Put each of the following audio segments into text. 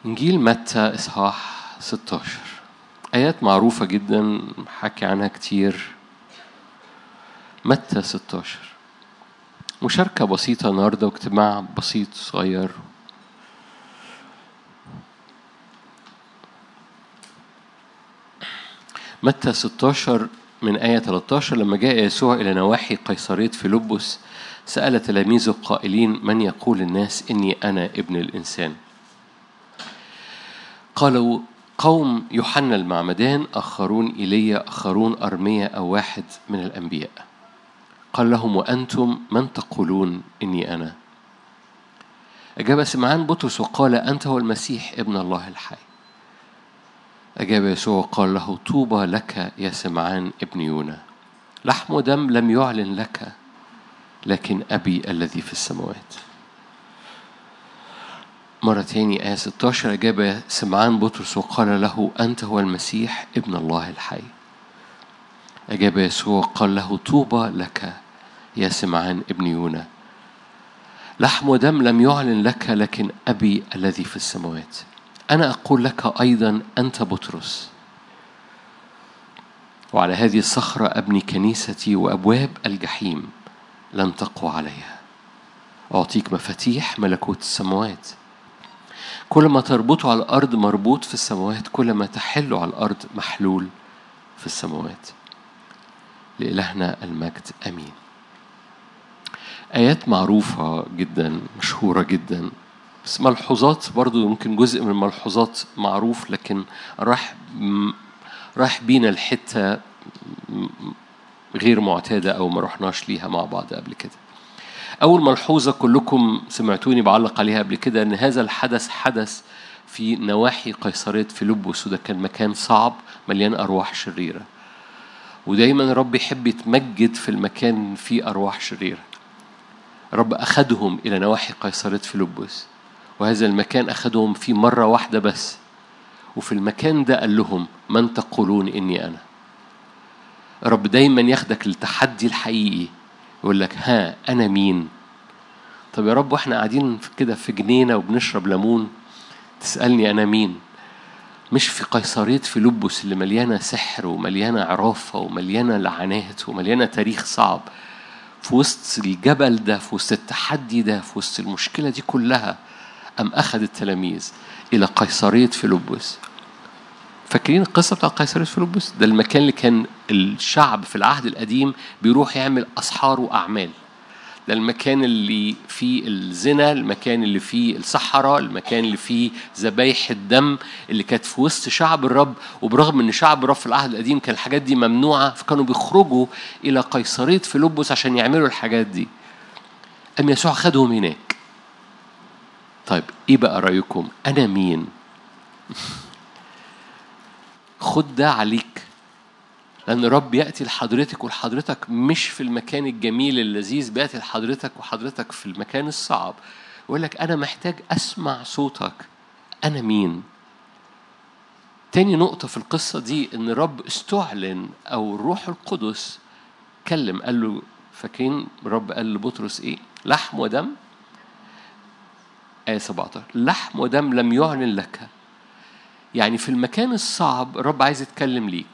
إنجيل متى إصحاح 16 آيات معروفة جدا حكي عنها كتير متى 16 مشاركة بسيطة النهاردة واجتماع بسيط صغير متى 16 من آية 13 لما جاء يسوع إلى نواحي قيصرية فيلبس سأل تلاميذه قائلين من يقول الناس إني أنا ابن الإنسان قالوا قوم يوحنا المعمدان آخرون إيليا آخرون أرميا أو واحد من الأنبياء قال لهم وأنتم من تقولون إني أنا أجاب سمعان بطرس وقال أنت هو المسيح ابن الله الحي أجاب يسوع وقال له طوبى لك يا سمعان ابن يونا لحم ودم لم يعلن لك لكن أبي الذي في السماوات مرة تاني آية 16 أجاب سمعان بطرس وقال له أنت هو المسيح ابن الله الحي أجاب يسوع وقال له طوبى لك يا سمعان ابن يونا لحم ودم لم يعلن لك لكن أبي الذي في السماوات أنا أقول لك أيضا أنت بطرس وعلى هذه الصخرة أبني كنيستي وأبواب الجحيم لن تقوى عليها أعطيك مفاتيح ملكوت السماوات كل ما تربطه على الأرض مربوط في السماوات كل ما تحله على الأرض محلول في السماوات لإلهنا المجد أمين آيات معروفة جدا مشهورة جدا بس ملحوظات برضو يمكن جزء من الملحوظات معروف لكن راح راح بينا الحتة غير معتادة أو ما رحناش ليها مع بعض قبل كده أول ملحوظة كلكم سمعتوني بعلق عليها قبل كده إن هذا الحدث حدث في نواحي قيصرية فيلبس وده كان مكان صعب مليان أرواح شريرة ودايما رب يحب يتمجد في المكان فيه أرواح شريرة رب أخذهم إلى نواحي قيصرية فيلبس وهذا المكان أخذهم فيه مرة واحدة بس وفي المكان ده قال لهم من تقولون إني أنا رب دايما ياخدك للتحدي الحقيقي يقول لك ها أنا مين طب يا رب واحنا قاعدين كده في جنينة وبنشرب ليمون تسألني أنا مين مش في قيصرية فيلبس اللي مليانة سحر ومليانة عرافة ومليانة لعنات ومليانة تاريخ صعب في وسط الجبل ده في وسط التحدي ده في وسط المشكلة دي كلها أم أخذ التلاميذ إلى قيصرية فيلبس فاكرين القصة بتاع قيصرية فيلبس ده المكان اللي كان الشعب في العهد القديم بيروح يعمل أسحار وأعمال ده المكان اللي فيه الزنا المكان اللي فيه الصحراء المكان اللي فيه ذبايح الدم اللي كانت في وسط شعب الرب وبرغم ان شعب الرب في العهد القديم كان الحاجات دي ممنوعه فكانوا بيخرجوا الى قيصريه فيلبس عشان يعملوا الحاجات دي ام يسوع خدهم هناك طيب ايه بقى رايكم انا مين خد ده عليك لأن الرب يأتي لحضرتك ولحضرتك مش في المكان الجميل اللذيذ بيأتي لحضرتك وحضرتك في المكان الصعب يقول لك أنا محتاج أسمع صوتك أنا مين تاني نقطة في القصة دي إن الرب استعلن أو الروح القدس كلم قال له فاكرين الرب قال لبطرس إيه؟ لحم ودم آية 17 لحم ودم لم يعلن لك يعني في المكان الصعب الرب عايز يتكلم ليك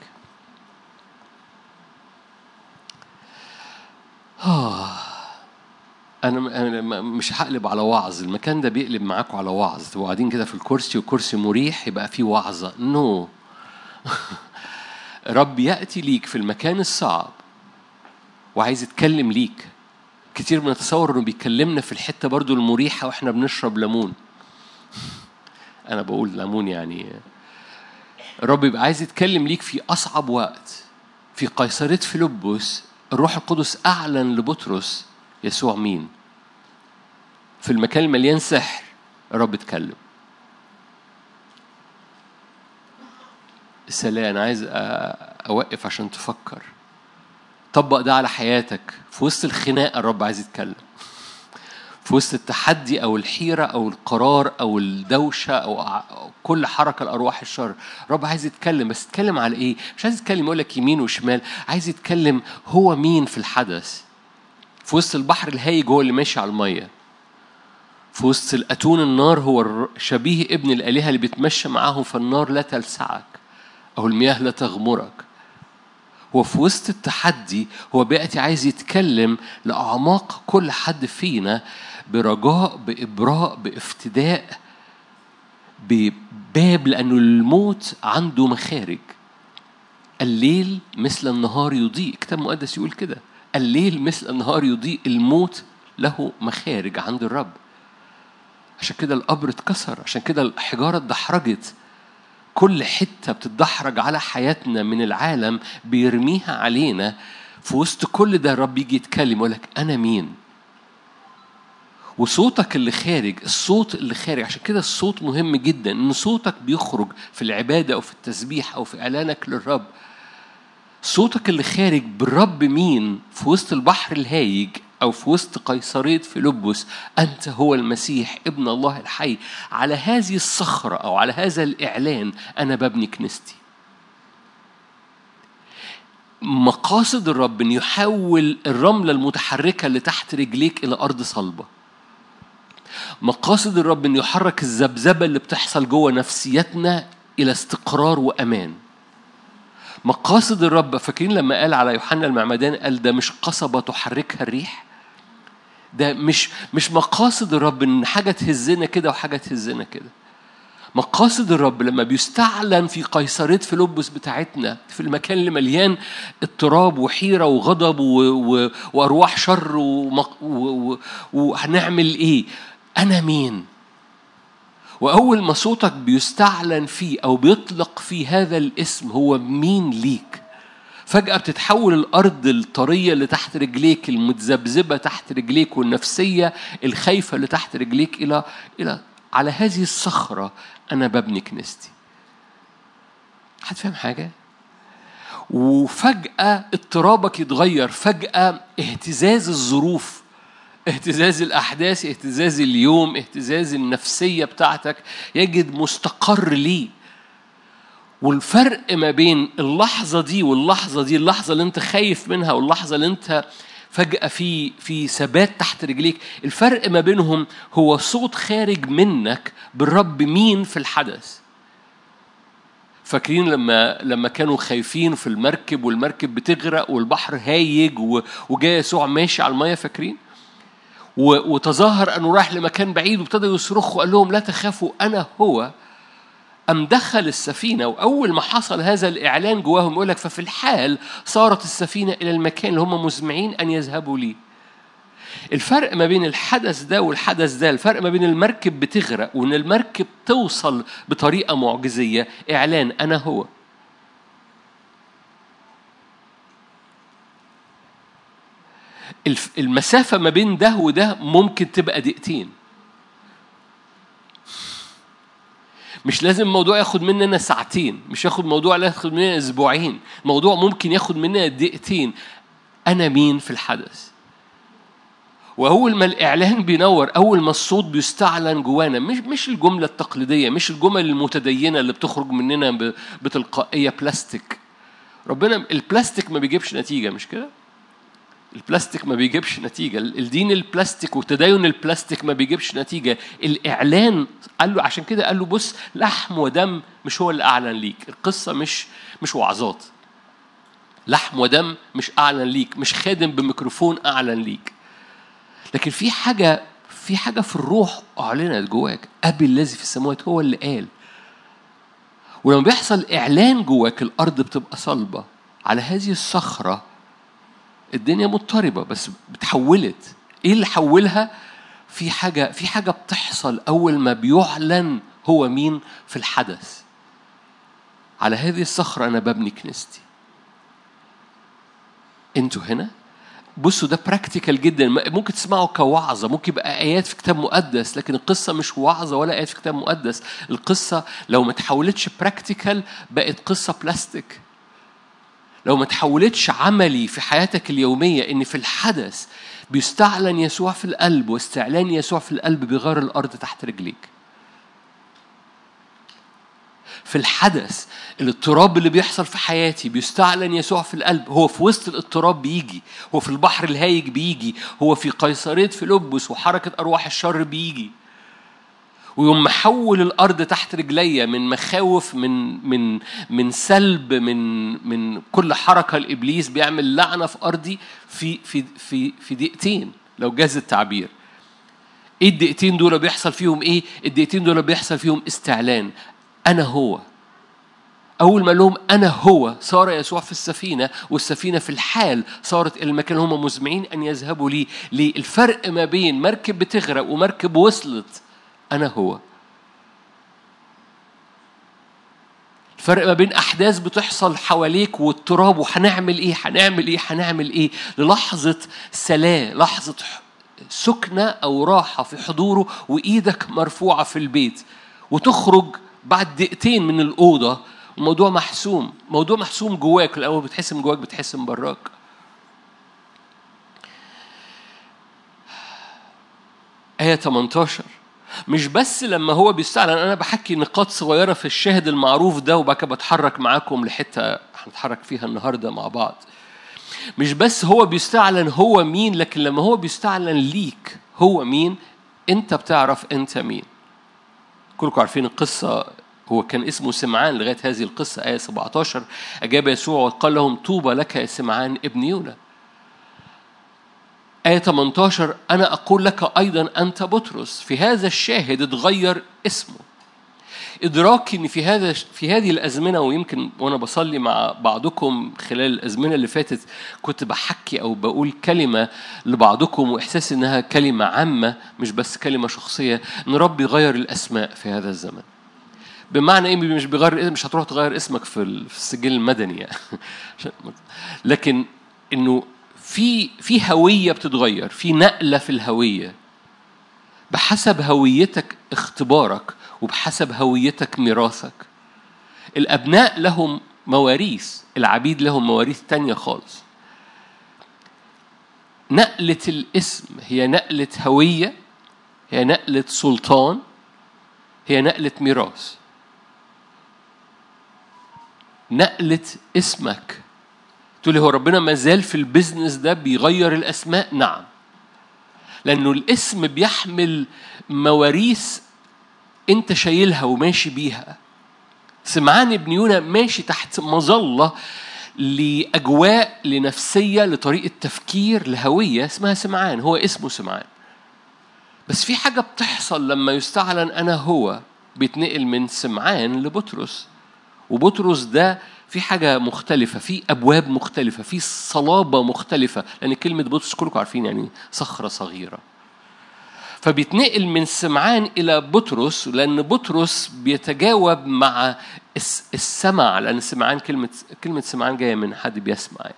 آه أنا أنا مش هقلب على وعظ، المكان ده بيقلب معاكم على وعظ، تبقوا قاعدين كده في الكرسي وكرسي مريح يبقى فيه وعظة، نو. no. رب يأتي ليك في المكان الصعب وعايز يتكلم ليك. كتير بنتصور إنه بيكلمنا في الحتة برضو المريحة وإحنا بنشرب ليمون. أنا بقول ليمون يعني الرب يبقى عايز يتكلم ليك في أصعب وقت في قيصرية فيلبس الروح القدس أعلن لبطرس يسوع مين في المكان المليان سحر الرب اتكلم سلام أنا عايز أوقف عشان تفكر طبق ده على حياتك في وسط الخناقة الرب عايز يتكلم في وسط التحدي أو الحيرة أو القرار أو الدوشة أو كل حركة الأرواح الشر رب عايز يتكلم بس يتكلم على إيه مش عايز يتكلم يقول لك يمين وشمال عايز يتكلم هو مين في الحدث في وسط البحر الهايج هو اللي ماشي على المية في وسط الأتون النار هو الر- شبيه ابن الآلهة اللي بيتمشى معاهم فالنار لا تلسعك أو المياه لا تغمرك هو في وسط التحدي هو بيأتي عايز يتكلم لأعماق كل حد فينا برجاء بإبراء بافتداء بباب لأنه الموت عنده مخارج الليل مثل النهار يضيء كتاب مقدس يقول كده الليل مثل النهار يضيء الموت له مخارج عند الرب عشان كده القبر اتكسر عشان كده الحجارة اتدحرجت كل حتة بتتدحرج على حياتنا من العالم بيرميها علينا في وسط كل ده الرب يجي يتكلم يقول لك أنا مين؟ وصوتك اللي خارج الصوت اللي خارج عشان كده الصوت مهم جدا ان صوتك بيخرج في العباده او في التسبيح او في اعلانك للرب صوتك اللي خارج بالرب مين في وسط البحر الهايج او في وسط قيصريه فيلبس انت هو المسيح ابن الله الحي على هذه الصخره او على هذا الاعلان انا ببني كنيستي مقاصد الرب ان يحول الرمله المتحركه اللي تحت رجليك الى ارض صلبه مقاصد الرب انه يحرك الذبذبه اللي بتحصل جوه نفسيتنا الى استقرار وامان مقاصد الرب فاكرين لما قال على يوحنا المعمدان قال ده مش قصبه تحركها الريح ده مش مش مقاصد الرب ان حاجه تهزنا كده وحاجه تهزنا كده مقاصد الرب لما بيستعلن في قيصرية فيلبس بتاعتنا في المكان اللي مليان اضطراب وحيرة وغضب و... و... وأرواح شر ومق... و... و... وهنعمل إيه؟ أنا مين؟ وأول ما صوتك بيستعلن فيه أو بيطلق في هذا الاسم هو مين ليك؟ فجأة بتتحول الأرض الطرية اللي تحت رجليك المتذبذبة تحت رجليك والنفسية الخايفة اللي تحت رجليك إلى إلى على هذه الصخرة أنا ببني كنيستي. حد فاهم حاجة؟ وفجأة اضطرابك يتغير، فجأة اهتزاز الظروف اهتزاز الأحداث، اهتزاز اليوم، اهتزاز النفسية بتاعتك يجد مستقر ليه. والفرق ما بين اللحظة دي واللحظة دي اللحظة اللي أنت خايف منها واللحظة اللي أنت فجأة في في ثبات تحت رجليك الفرق ما بينهم هو صوت خارج منك بالرب مين في الحدث فاكرين لما لما كانوا خايفين في المركب والمركب بتغرق والبحر هايج وجاي يسوع ماشي على الميه فاكرين وتظاهر انه رايح لمكان بعيد وابتدى يصرخ وقال لهم لا تخافوا انا هو أم دخل السفينة وأول ما حصل هذا الإعلان جواهم يقول لك ففي الحال صارت السفينة إلى المكان اللي هم مزمعين أن يذهبوا ليه. الفرق ما بين الحدث ده والحدث ده الفرق ما بين المركب بتغرق وإن المركب توصل بطريقة معجزية إعلان أنا هو. المسافة ما بين ده وده ممكن تبقى دقيقتين. مش لازم الموضوع ياخد مننا ساعتين مش ياخد موضوع لا ياخد مننا اسبوعين الموضوع ممكن ياخد مننا دقيقتين انا مين في الحدث واول ما الاعلان بينور اول ما الصوت بيستعلن جوانا مش مش الجمله التقليديه مش الجمل المتدينه اللي بتخرج مننا بتلقائيه بلاستيك ربنا البلاستيك ما بيجيبش نتيجه مش كده البلاستيك ما بيجيبش نتيجة الدين البلاستيك وتدين البلاستيك ما بيجيبش نتيجة الإعلان قال له عشان كده قال له بص لحم ودم مش هو اللي أعلن ليك القصة مش مش وعظات لحم ودم مش أعلن ليك مش خادم بميكروفون أعلن ليك لكن في حاجة في حاجة في الروح أعلنت جواك أبي الذي في السماوات هو اللي قال ولما بيحصل إعلان جواك الأرض بتبقى صلبة على هذه الصخرة الدنيا مضطربة بس بتحولت ايه اللي حولها في حاجة في حاجة بتحصل أول ما بيعلن هو مين في الحدث على هذه الصخرة أنا ببني كنيستي انتوا هنا بصوا ده براكتيكال جدا ممكن تسمعوا كوعظه ممكن يبقى ايات في كتاب مقدس لكن القصه مش وعظه ولا ايات في كتاب مقدس القصه لو ما تحولتش براكتيكال بقت قصه بلاستيك لو ما تحولتش عملي في حياتك اليومية إن في الحدث بيستعلن يسوع في القلب واستعلان يسوع في القلب بيغير الأرض تحت رجليك في الحدث الاضطراب اللي بيحصل في حياتي بيستعلن يسوع في القلب هو في وسط الاضطراب بيجي هو في البحر الهايج بيجي هو في قيصرية فيلبس وحركة أرواح الشر بيجي ويوم محول الارض تحت رجليا من مخاوف من من من سلب من من كل حركه لابليس بيعمل لعنه في ارضي في في في في دقيقتين لو جاز التعبير ايه الدقيقتين دول بيحصل فيهم ايه الدقيقتين دول بيحصل فيهم استعلان انا هو أول ما قال لهم أنا هو صار يسوع في السفينة والسفينة في الحال صارت إلى المكان هم مزمعين أن يذهبوا ليه ليه الفرق ما بين مركب بتغرق ومركب وصلت أنا هو الفرق ما بين أحداث بتحصل حواليك والتراب وهنعمل إيه هنعمل إيه هنعمل إيه للحظة سلام لحظة سكنة أو راحة في حضوره وإيدك مرفوعة في البيت وتخرج بعد دقيقتين من الأوضة الموضوع محسوم موضوع محسوم جواك الأول بتحس من جواك بتحس من براك آية 18 مش بس لما هو بيستعلن انا بحكي نقاط صغيره في الشاهد المعروف ده وبعد كده بتحرك معاكم لحته هنتحرك فيها النهارده مع بعض مش بس هو بيستعلن هو مين لكن لما هو بيستعلن ليك هو مين انت بتعرف انت مين كلكم عارفين القصه هو كان اسمه سمعان لغايه هذه القصه ايه 17 اجاب يسوع وقال لهم طوبى لك يا سمعان ابن يونا آية 18 أنا أقول لك أيضا أنت بطرس في هذا الشاهد اتغير اسمه إدراكي إن في هذا في هذه الأزمنة ويمكن وأنا بصلي مع بعضكم خلال الأزمنة اللي فاتت كنت بحكي أو بقول كلمة لبعضكم وإحساس إنها كلمة عامة مش بس كلمة شخصية إن رب يغير الأسماء في هذا الزمن. بمعنى إيه مش بيغير مش هتروح تغير اسمك في السجل المدني يعني. لكن إنه في في هوية بتتغير في نقلة في الهوية بحسب هويتك اختبارك وبحسب هويتك ميراثك الأبناء لهم مواريث العبيد لهم مواريث تانية خالص نقلة الاسم هي نقلة هوية هي نقلة سلطان هي نقلة ميراث نقلة اسمك تقول لي هو ربنا ما زال في البيزنس ده بيغير الاسماء نعم لانه الاسم بيحمل مواريث انت شايلها وماشي بيها سمعان ابن يونا ماشي تحت مظله لاجواء لنفسيه لطريقه تفكير لهويه اسمها سمعان هو اسمه سمعان بس في حاجه بتحصل لما يستعلن انا هو بيتنقل من سمعان لبطرس وبطرس ده في حاجة مختلفة في أبواب مختلفة في صلابة مختلفة لأن كلمة بطرس كلكم عارفين يعني صخرة صغيرة فبيتنقل من سمعان إلى بطرس لأن بطرس بيتجاوب مع السمع لأن سمعان كلمة كلمة سمعان جاية من حد بيسمع يعني.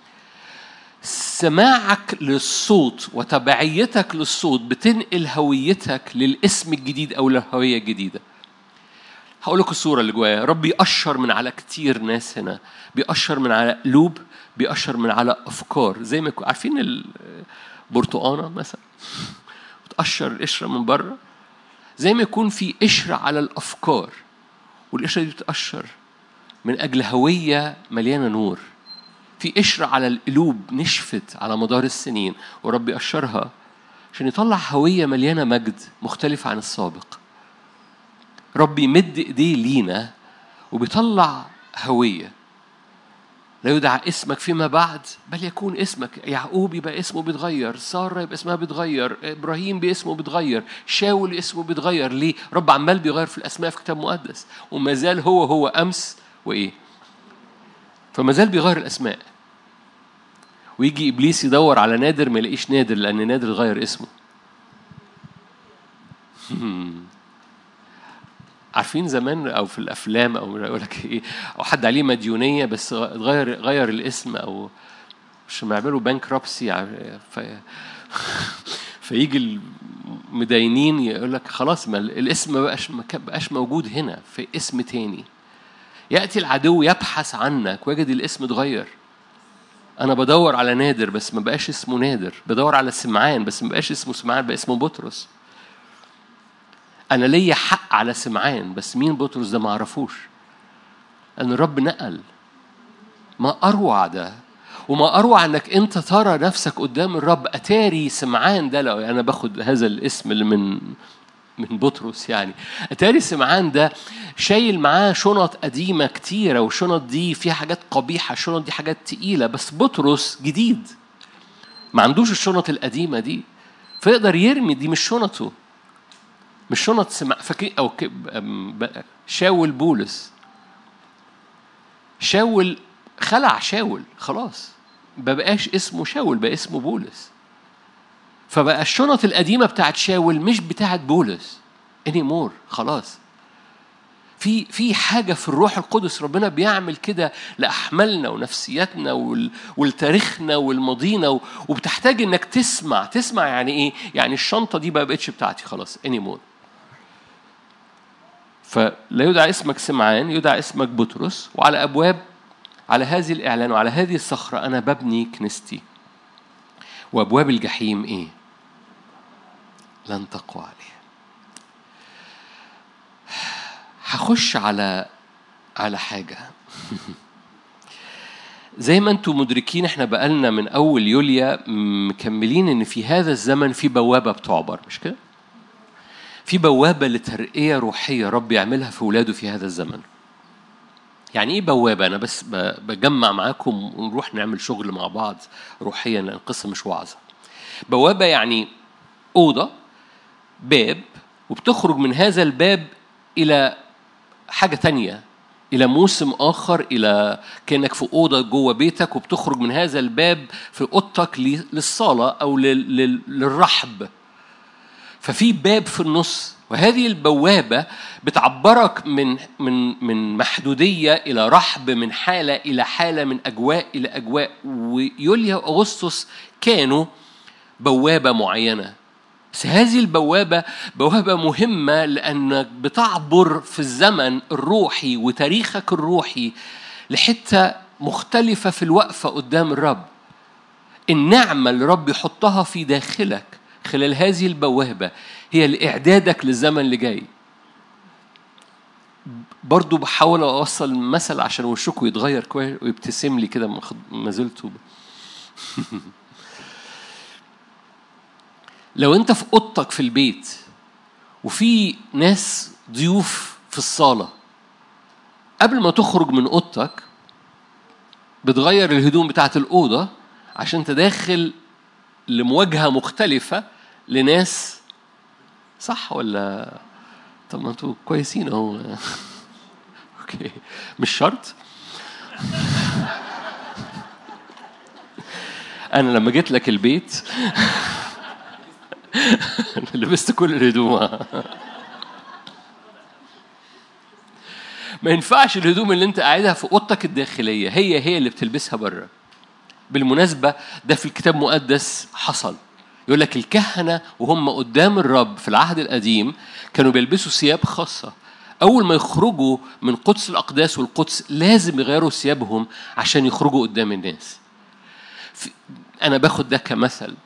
سماعك للصوت وتبعيتك للصوت بتنقل هويتك للاسم الجديد أو للهوية الجديدة هقول لكم الصورة اللي جوايا رب بيأشر من على كتير ناس هنا بيأشر من على قلوب بيأشر من على أفكار زي ما يكون عارفين البرتقانة مثلا بتقشر القشرة من بره زي ما يكون في قشرة على الأفكار والقشرة دي بتقشر من أجل هوية مليانة نور في قشرة على القلوب نشفت على مدار السنين ورب يقشرها عشان يطلع هوية مليانة مجد مختلفة عن السابق رب يمد ايديه لينا وبيطلع هويه لا يدعى اسمك فيما بعد بل يكون اسمك يعقوب يبقى اسمه بيتغير سارة يبقى اسمها بيتغير إبراهيم باسمه بيتغير شاول اسمه بيتغير ليه رب عمال بيغير في الأسماء في كتاب مقدس وما زال هو هو أمس وإيه فما زال بيغير الأسماء ويجي إبليس يدور على نادر ما يلاقيش نادر لأن نادر غير اسمه عارفين زمان او في الافلام او يقول لك ايه او حد عليه مديونيه بس غير غير الاسم او مش يعملوا بانكربسي في فيجي المدينين يقول لك خلاص ما الاسم ما بقاش ما بقاش موجود هنا في اسم تاني ياتي العدو يبحث عنك ويجد الاسم اتغير انا بدور على نادر بس ما بقاش اسمه نادر بدور على سمعان بس ما بقاش اسمه سمعان بقى اسمه بطرس أنا ليا حق على سمعان بس مين بطرس ده ما أعرفوش أن الرب نقل ما أروع ده وما أروع أنك أنت ترى نفسك قدام الرب أتاري سمعان ده لو أنا باخد هذا الاسم اللي من من بطرس يعني اتاري سمعان ده شايل معاه شنط قديمة كتيرة والشنط دي فيها حاجات قبيحة الشنط دي حاجات تقيلة بس بطرس جديد ما عندوش الشنط القديمة دي فيقدر يرمي دي مش شنطه مش شنط سمع فاكر او شاول بولس شاول خلع شاول خلاص ما بقاش اسمه شاول بقى اسمه بولس فبقى الشنط القديمة بتاعت شاول مش بتاعت بولس اني مور خلاص في في حاجة في الروح القدس ربنا بيعمل كده لأحمالنا ونفسياتنا ولتاريخنا ولماضينا وبتحتاج إنك تسمع تسمع يعني إيه؟ يعني الشنطة دي بقى بقتش بتاعتي خلاص اني مور فلا يدعى اسمك سمعان يدعى اسمك بطرس وعلى أبواب على هذه الإعلان وعلى هذه الصخرة أنا ببني كنيستي وأبواب الجحيم إيه؟ لن تقوى عليها هخش على على حاجة زي ما انتم مدركين احنا بقالنا من اول يوليا مكملين ان في هذا الزمن في بوابه بتعبر مش كده؟ في بوابه لترقيه روحيه رب يعملها في ولاده في هذا الزمن. يعني ايه بوابه؟ انا بس بجمع معاكم ونروح نعمل شغل مع بعض روحيا لان القصه مش وعظه. بوابه يعني اوضه باب وبتخرج من هذا الباب الى حاجة تانية إلى موسم آخر إلى كأنك في أوضة جوه بيتك وبتخرج من هذا الباب في أوضتك للصالة أو للرحب ففي باب في النص وهذه البوابة بتعبرك من من من محدودية إلى رحب من حالة إلى حالة من أجواء إلى أجواء ويوليا وأغسطس كانوا بوابة معينة بس هذه البوابة بوابة مهمة لأنك بتعبر في الزمن الروحي وتاريخك الروحي لحتة مختلفة في الوقفة قدام الرب النعمة اللي الرب يحطها في داخلك خلال هذه البوابة هي لإعدادك للزمن اللي جاي برضو بحاول أوصل المثل عشان وشكوا يتغير كويس ويبتسم لي كده ما زلت لو انت في اوضتك في البيت وفي ناس ضيوف في الصالة قبل ما تخرج من اوضتك بتغير الهدوم بتاعت الأوضة عشان تداخل لمواجهة مختلفة لناس صح ولا طب ما انتوا كويسين اهو اوكي مش شرط انا لما جيت لك البيت لبست كل الهدوم ما ينفعش الهدوم اللي انت قاعدها في اوضتك الداخليه هي هي اللي بتلبسها بره بالمناسبه ده في الكتاب المقدس حصل يقول لك الكهنه وهم قدام الرب في العهد القديم كانوا بيلبسوا ثياب خاصه اول ما يخرجوا من قدس الاقداس والقدس لازم يغيروا ثيابهم عشان يخرجوا قدام الناس انا باخد ده كمثل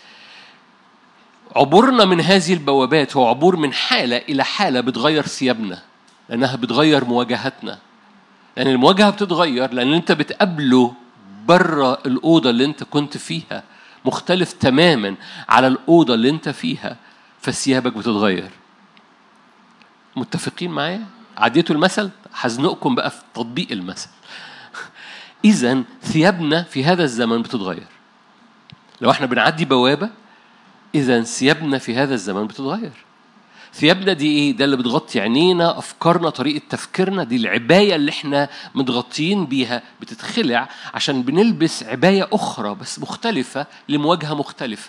عبورنا من هذه البوابات هو عبور من حالة إلى حالة بتغير ثيابنا لأنها بتغير مواجهتنا لأن يعني المواجهة بتتغير لأن أنت بتقابله بره الأوضة اللي أنت كنت فيها مختلف تماما على الأوضة اللي أنت فيها فثيابك بتتغير متفقين معايا؟ عديتوا المثل؟ هزنقكم بقى في تطبيق المثل إذا ثيابنا في هذا الزمن بتتغير لو احنا بنعدي بوابة إذا ثيابنا في هذا الزمان بتتغير ثيابنا دي ايه؟ ده اللي بتغطي عينينا، افكارنا، طريقة تفكيرنا، دي العباية اللي احنا متغطيين بيها بتتخلع عشان بنلبس عباية أخرى بس مختلفة لمواجهة مختلفة.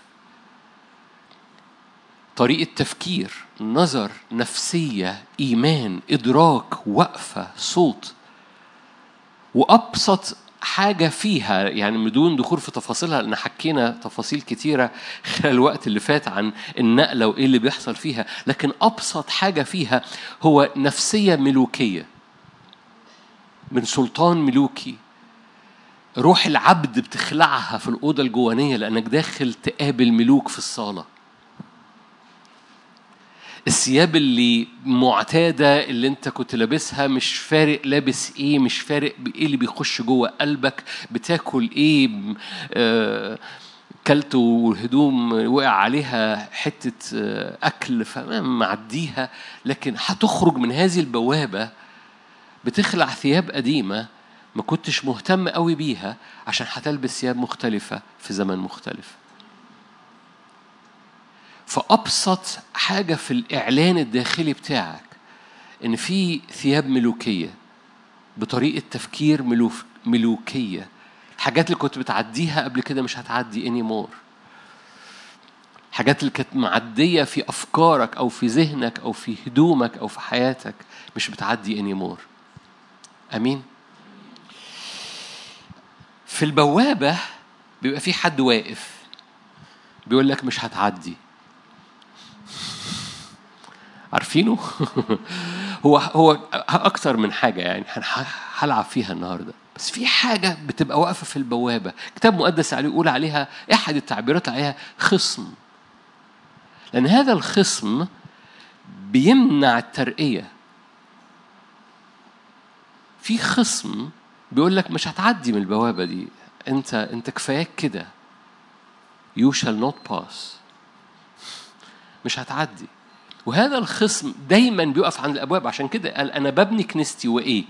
طريقة تفكير، نظر، نفسية، إيمان، إدراك، وقفة، صوت. وأبسط حاجة فيها يعني بدون دخول في تفاصيلها لأن حكينا تفاصيل كتيرة خلال الوقت اللي فات عن النقلة وإيه اللي بيحصل فيها لكن أبسط حاجة فيها هو نفسية ملوكية من سلطان ملوكي روح العبد بتخلعها في الأوضة الجوانية لأنك داخل تقابل ملوك في الصالة الثياب اللي معتادة اللي انت كنت لابسها مش فارق لابس ايه مش فارق ايه اللي بيخش جوه قلبك بتاكل ايه آه كلت والهدوم وقع عليها حتة آه، أكل فمعديها لكن هتخرج من هذه البوابة بتخلع ثياب قديمة ما كنتش مهتم قوي بيها عشان هتلبس ثياب مختلفة في زمن مختلف فأبسط حاجة في الإعلان الداخلي بتاعك إن في ثياب ملوكية بطريقة تفكير ملوك ملوكية الحاجات اللي كنت بتعديها قبل كده مش هتعدي anymore الحاجات اللي كانت معدية في أفكارك أو في ذهنك أو في هدومك أو في حياتك مش بتعدي anymore أمين في البوابة بيبقى في حد واقف بيقول لك مش هتعدي عارفينه هو هو اكتر من حاجه يعني هلعب فيها النهارده بس في حاجه بتبقى واقفه في البوابه كتاب مقدس عليه يقول عليها احد التعبيرات عليها خصم لان هذا الخصم بيمنع الترقيه في خصم بيقول لك مش هتعدي من البوابه دي انت انت كفاياك كده you shall not pass مش هتعدي وهذا الخصم دايما بيقف عند الابواب عشان كده قال انا ببني كنيستي وايه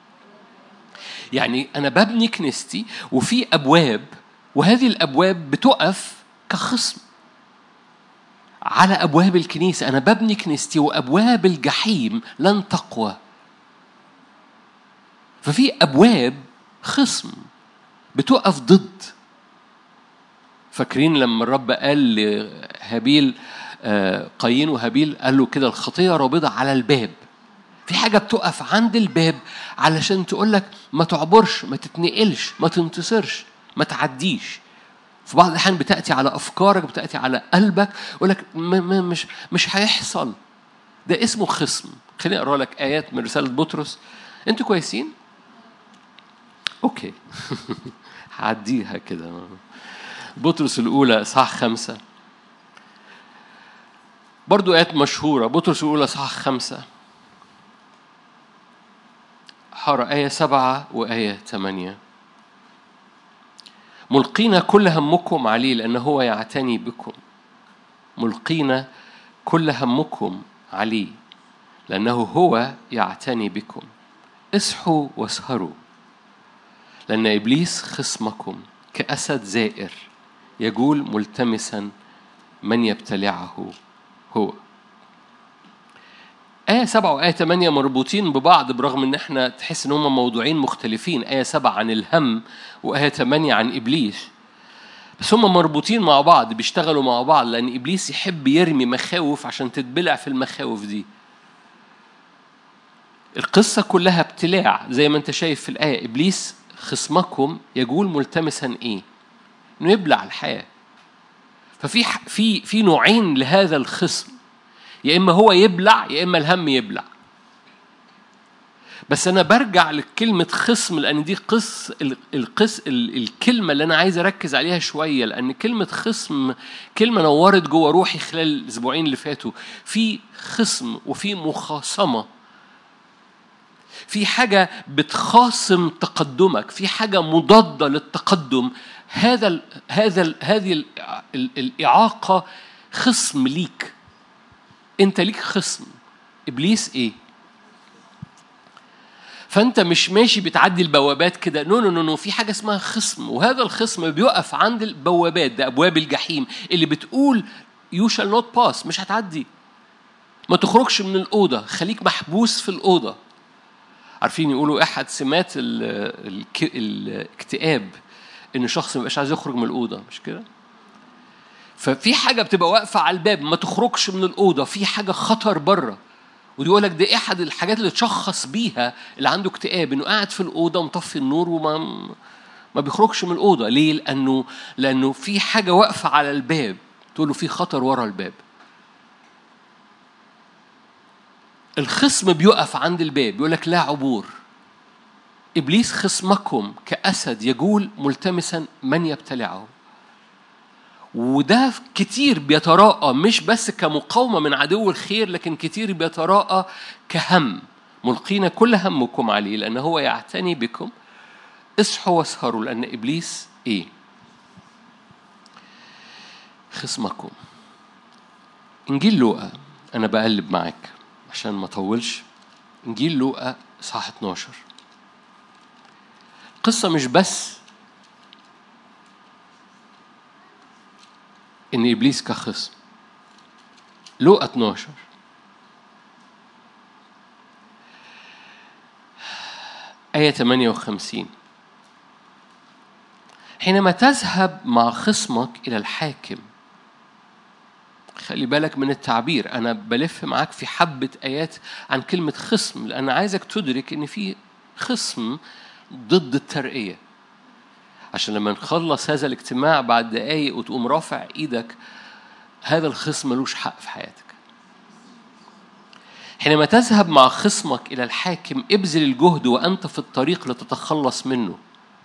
يعني انا ببني كنيستي وفي ابواب وهذه الابواب بتقف كخصم على ابواب الكنيسه انا ببني كنيستي وابواب الجحيم لن تقوى ففي ابواب خصم بتقف ضد فاكرين لما الرب قال لهابيل آه، قايين وهابيل قال له كده الخطيه رابضه على الباب في حاجه بتقف عند الباب علشان تقول لك ما تعبرش ما تتنقلش ما تنتصرش ما تعديش في بعض الاحيان بتاتي على افكارك بتاتي على قلبك يقول لك مش مش هيحصل ده اسمه خصم خليني اقرا لك ايات من رساله بطرس انتوا كويسين اوكي هعديها كده بطرس الاولى اصحاح خمسه برضو آيات مشهورة بطرس الأولى إصحاح خمسة حارة آية سبعة وآية ثمانية ملقين كل همكم عليه لأنه هو يعتني بكم ملقين كل همكم عليه لأنه هو يعتني بكم اصحوا واسهروا لأن إبليس خصمكم كأسد زائر يجول ملتمسا من يبتلعه هو آية سبعة وآية ثمانية مربوطين ببعض برغم إن إحنا تحس إن هما موضوعين مختلفين آية سبعة عن الهم وآية ثمانية عن إبليس بس هما مربوطين مع بعض بيشتغلوا مع بعض لأن إبليس يحب يرمي مخاوف عشان تتبلع في المخاوف دي القصة كلها ابتلاع زي ما أنت شايف في الآية إبليس خصمكم يقول ملتمسا إيه؟ إنه يبلع الحياة ففي في في نوعين لهذا الخصم يا اما هو يبلع يا اما الهم يبلع بس انا برجع لكلمه خصم لان دي قص القص الكلمه اللي انا عايز اركز عليها شويه لان كلمه خصم كلمه نورت جوه روحي خلال الاسبوعين اللي فاتوا في خصم وفي مخاصمه في حاجه بتخاصم تقدمك في حاجه مضاده للتقدم هذا ال هذا ال هذه ال الإعاقة خصم ليك أنت ليك خصم إبليس إيه؟ فأنت مش ماشي بتعدي البوابات كده نو نو نو في حاجة اسمها خصم وهذا الخصم بيقف عند البوابات ده أبواب الجحيم اللي بتقول يو شال نوت باس مش هتعدي ما تخرجش من الأوضة خليك محبوس في الأوضة عارفين يقولوا أحد سمات الاكتئاب ان شخص ما يبقاش عايز يخرج من الاوضه مش كده ففي حاجه بتبقى واقفه على الباب ما تخرجش من الاوضه في حاجه خطر بره ودي يقول لك دي احد الحاجات اللي تشخص بيها اللي عنده اكتئاب انه قاعد في الاوضه ومطفي النور وما ما بيخرجش من الاوضه ليه لانه لانه في حاجه واقفه على الباب تقول له في خطر ورا الباب الخصم بيقف عند الباب بيقول لك لا عبور إبليس خصمكم كأسد يجول ملتمسا من يبتلعه وده كتير بيتراءى مش بس كمقاومة من عدو الخير لكن كتير بيتراءى كهم ملقين كل همكم عليه لأن هو يعتني بكم اصحوا واسهروا لأن إبليس إيه خصمكم إنجيل لوقا أنا بقلب معاك عشان ما أطولش إنجيل لوقا إصحاح 12 قصة مش بس إن إبليس كخصم لوقا 12 آية 58 حينما تذهب مع خصمك إلى الحاكم خلي بالك من التعبير أنا بلف معاك في حبة آيات عن كلمة خصم لأن عايزك تدرك إن في خصم ضد الترقية عشان لما نخلص هذا الاجتماع بعد دقايق وتقوم رافع إيدك هذا الخصم ملوش حق في حياتك حينما تذهب مع خصمك إلى الحاكم ابذل الجهد وأنت في الطريق لتتخلص منه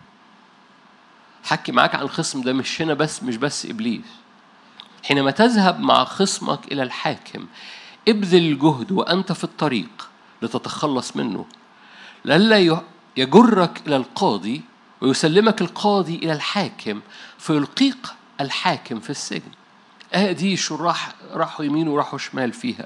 حكي معاك عن الخصم ده مش هنا بس مش بس إبليس حينما تذهب مع خصمك إلى الحاكم ابذل الجهد وأنت في الطريق لتتخلص منه لئلا يجرك إلى القاضي ويسلمك القاضي إلى الحاكم فيلقيك الحاكم في السجن آه دي شراح راحوا يمين وراحوا شمال فيها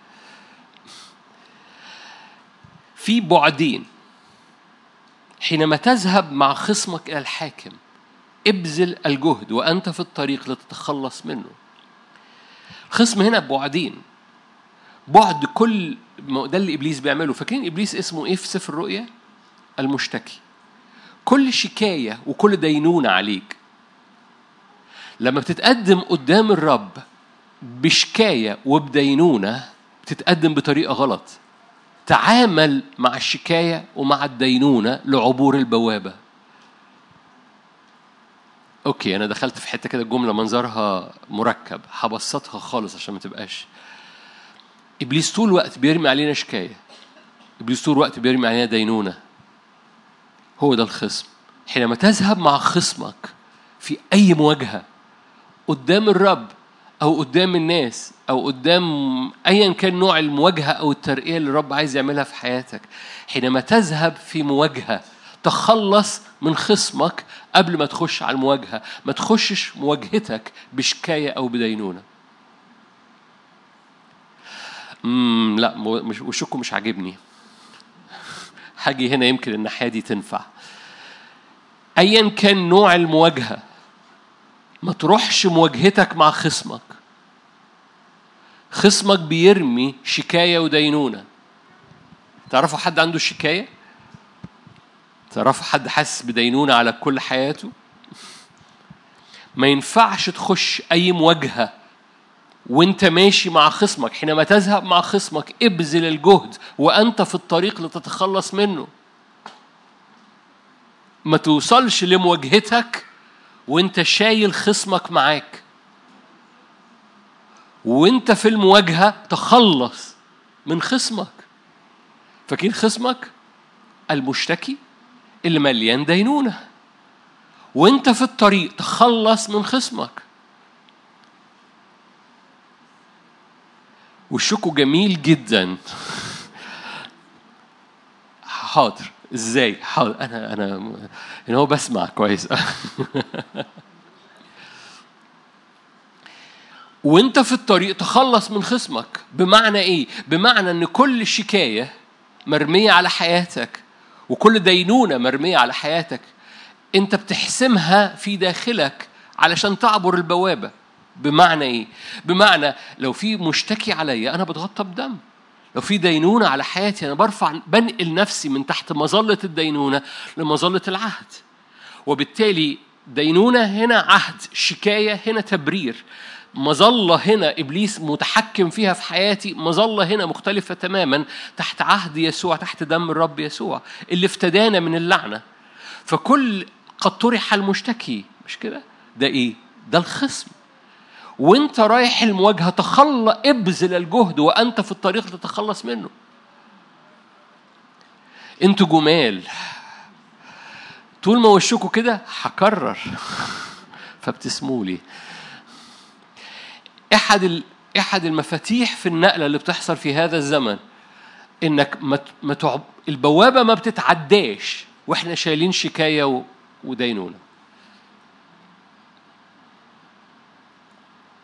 في بعدين حينما تذهب مع خصمك إلى الحاكم ابذل الجهد وأنت في الطريق لتتخلص منه الخصم هنا بعدين بعد كل ده اللي إبليس بيعمله فاكرين إبليس اسمه إيه في سفر الرؤيا المشتكي كل شكاية وكل دينونة عليك لما بتتقدم قدام الرب بشكاية وبدينونة بتتقدم بطريقة غلط تعامل مع الشكاية ومع الدينونة لعبور البوابة اوكي انا دخلت في حته كده الجمله منظرها مركب هبسطها خالص عشان ما تبقاش ابليس طول الوقت بيرمي علينا شكايه ابليس طول الوقت بيرمي علينا دينونه هو ده الخصم حينما تذهب مع خصمك في اي مواجهه قدام الرب او قدام الناس او قدام ايا كان نوع المواجهه او الترقيه اللي الرب عايز يعملها في حياتك حينما تذهب في مواجهه تخلص من خصمك قبل ما تخش على المواجهة ما تخشش مواجهتك بشكاية أو بدينونة مم لا مش وشكم مش عاجبني هاجي هنا يمكن الناحية دي تنفع أيا كان نوع المواجهة ما تروحش مواجهتك مع خصمك خصمك بيرمي شكاية ودينونة تعرفوا حد عنده شكاية؟ تعرفوا حد حاسس بدينونة على كل حياته ما ينفعش تخش أي مواجهة وانت ماشي مع خصمك حينما تذهب مع خصمك ابذل الجهد وانت في الطريق لتتخلص منه ما توصلش لمواجهتك وانت شايل خصمك معاك وانت في المواجهة تخلص من خصمك فاكرين خصمك المشتكي اللي مليان دينونة وانت في الطريق تخلص من خصمك وشكو جميل جدا حاضر ازاي حاضر انا انا ان هو بسمع كويس وانت في الطريق تخلص من خصمك بمعنى ايه بمعنى ان كل شكايه مرميه على حياتك وكل دينونة مرمية على حياتك أنت بتحسمها في داخلك علشان تعبر البوابة بمعنى إيه؟ بمعنى لو في مشتكي عليا أنا بتغطى بدم لو في دينونة على حياتي أنا برفع بنقل نفسي من تحت مظلة الدينونة لمظلة العهد وبالتالي دينونة هنا عهد شكاية هنا تبرير مظلة هنا إبليس متحكم فيها في حياتي مظلة هنا مختلفة تماما تحت عهد يسوع تحت دم الرب يسوع اللي افتدانا من اللعنة فكل قد طرح المشتكي مش كده ده إيه ده الخصم وانت رايح المواجهة تخلى ابذل الجهد وانت في الطريق تتخلص منه انتوا جمال طول ما وشكوا كده هكرر فابتسموا لي احد احد المفاتيح في النقله اللي بتحصل في هذا الزمن انك ما تعب البوابه ما بتتعداش واحنا شايلين شكايه ودينونه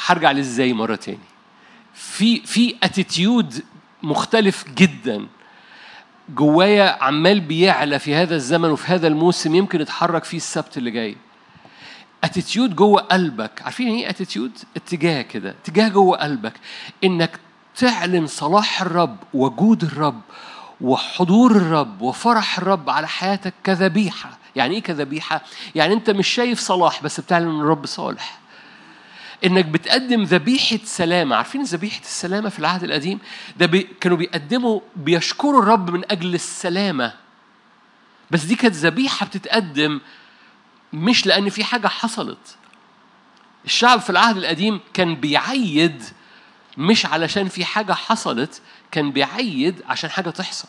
هرجع لازاي مره تاني في في اتيتيود مختلف جدا جوايا عمال بيعلى في هذا الزمن وفي هذا الموسم يمكن يتحرك فيه السبت اللي جاي اتيتيود جوه قلبك عارفين ايه اتيتيود اتجاه كده اتجاه جوه قلبك انك تعلن صلاح الرب وجود الرب وحضور الرب وفرح الرب على حياتك كذبيحه يعني ايه كذبيحه يعني انت مش شايف صلاح بس بتعلن ان الرب صالح انك بتقدم ذبيحه سلامه عارفين ذبيحه السلامه في العهد القديم ده بي كانوا بيقدموا بيشكروا الرب من اجل السلامه بس دي كانت ذبيحه بتتقدم مش لان في حاجه حصلت الشعب في العهد القديم كان بيعيد مش علشان في حاجه حصلت كان بيعيد عشان حاجه تحصل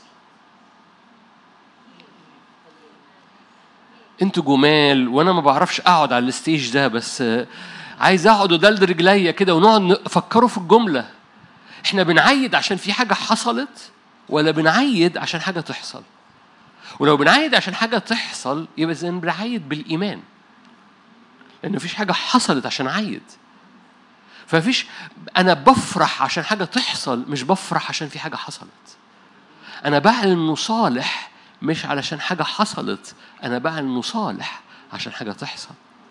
انتوا جمال وانا ما بعرفش اقعد على الستيج ده بس عايز اقعد ودلد رجليا كده ونقعد نفكروا في الجمله احنا بنعيد عشان في حاجه حصلت ولا بنعيد عشان حاجه تحصل ولو بنعيد عشان حاجه تحصل يبقى اذا بنعيد بالايمان لان مفيش حاجه حصلت عشان اعيد فمفيش انا بفرح عشان حاجه تحصل مش بفرح عشان في حاجه حصلت انا بعلن انه صالح مش علشان حاجه حصلت انا بعلن انه صالح عشان حاجه تحصل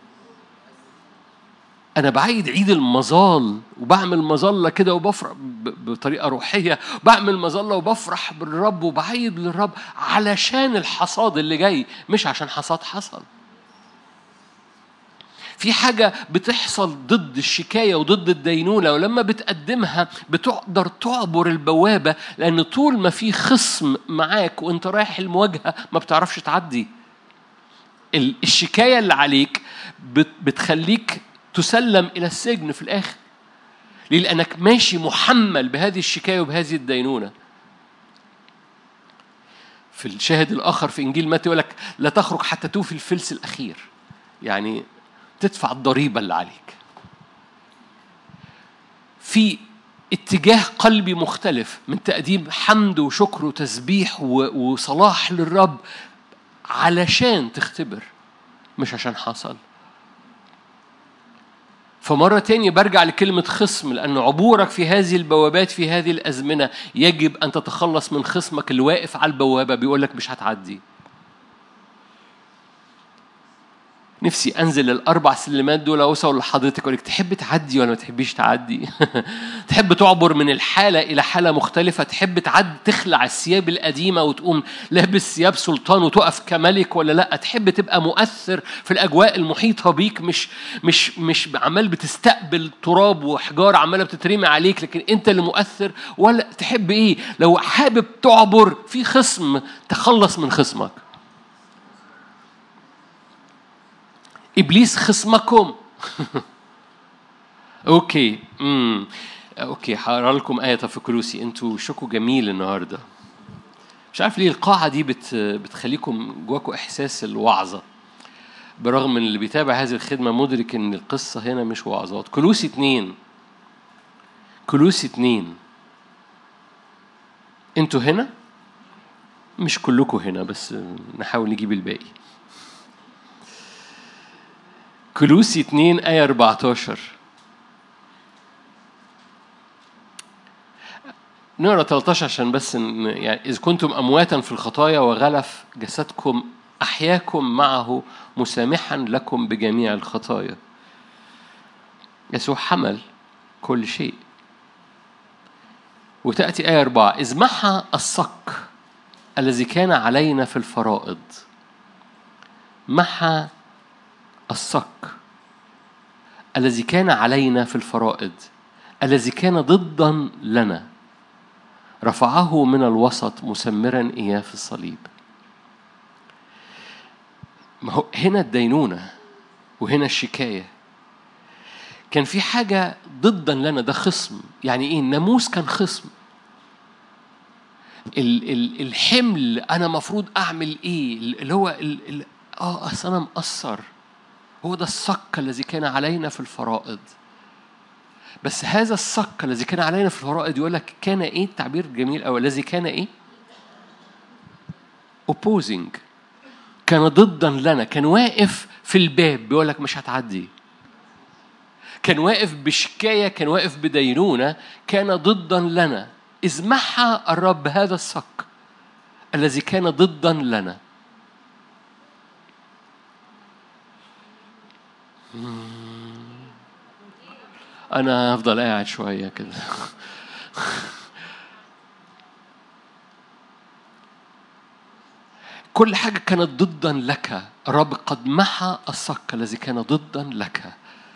أنا بعيد عيد المظال وبعمل مظلة كده وبفرح بطريقة روحية بعمل مظلة وبفرح بالرب وبعيد للرب علشان الحصاد اللي جاي مش عشان حصاد حصل في حاجة بتحصل ضد الشكاية وضد الدينونة ولما بتقدمها بتقدر تعبر البوابة لأن طول ما في خصم معاك وأنت رايح المواجهة ما بتعرفش تعدي الشكاية اللي عليك بتخليك تسلم إلى السجن في الآخر ليه؟ لأنك ماشي محمل بهذه الشكاية وبهذه الدينونة في الشاهد الآخر في إنجيل متى يقول لك لا تخرج حتى توفي الفلس الأخير يعني تدفع الضريبة اللي عليك في اتجاه قلبي مختلف من تقديم حمد وشكر وتسبيح وصلاح للرب علشان تختبر مش عشان حصل فمرة تانية برجع لكلمة خصم لأن عبورك في هذه البوابات في هذه الأزمنة يجب أن تتخلص من خصمك اللي واقف على البوابة بيقول لك مش هتعدي نفسي انزل الاربع سلمات دول اوصل لحضرتك اقول لك تحب تعدي ولا ما تحبيش تعدي تحب تعبر من الحاله الى حاله مختلفه تحب تعد تخلع الثياب القديمه وتقوم لابس ثياب سلطان وتقف كملك ولا لا تحب تبقى مؤثر في الاجواء المحيطه بيك مش مش مش عمال بتستقبل تراب وحجاره عماله بتترمي عليك لكن انت اللي مؤثر ولا تحب ايه لو حابب تعبر في خصم تخلص من خصمك ابليس خصمكم اوكي امم اوكي هقرا لكم ايه في كلوسي انتوا شكوا جميل النهارده مش عارف ليه القاعه دي بت بتخليكم جواكم احساس الوعظه برغم ان اللي بيتابع هذه الخدمه مدرك ان القصه هنا مش وعظات كلوسي اتنين كلوسي اتنين انتوا هنا مش كلكم هنا بس نحاول نجيب الباقي كلوسي 2 آية 14 نقرا 13 عشان بس يعني إذ كنتم أمواتا في الخطايا وغلف جسدكم أحياكم معه مسامحا لكم بجميع الخطايا يسوع حمل كل شيء وتأتي آية أربعة إذ محى الصك الذي كان علينا في الفرائض محى الصك الذي كان علينا في الفرائض الذي كان ضدا لنا رفعه من الوسط مسمرا اياه في الصليب ما هو هنا الدينونه وهنا الشكايه كان في حاجه ضدا لنا ده خصم يعني ايه الناموس كان خصم الحمل انا مفروض اعمل ايه اللي هو اه اصل انا مقصر هو ده الصك الذي كان علينا في الفرائض بس هذا الصك الذي كان علينا في الفرائض يقول لك كان ايه التعبير الجميل او الذي كان ايه opposing كان ضدا لنا كان واقف في الباب بيقول لك مش هتعدي كان واقف بشكاية كان واقف بدينونة كان ضدا لنا إذ محى الرب هذا الصك الذي كان ضدا لنا أنا هفضل قاعد شوية كده كل حاجة كانت ضدا لك الرب قد محى الصك الذي كان ضدا لك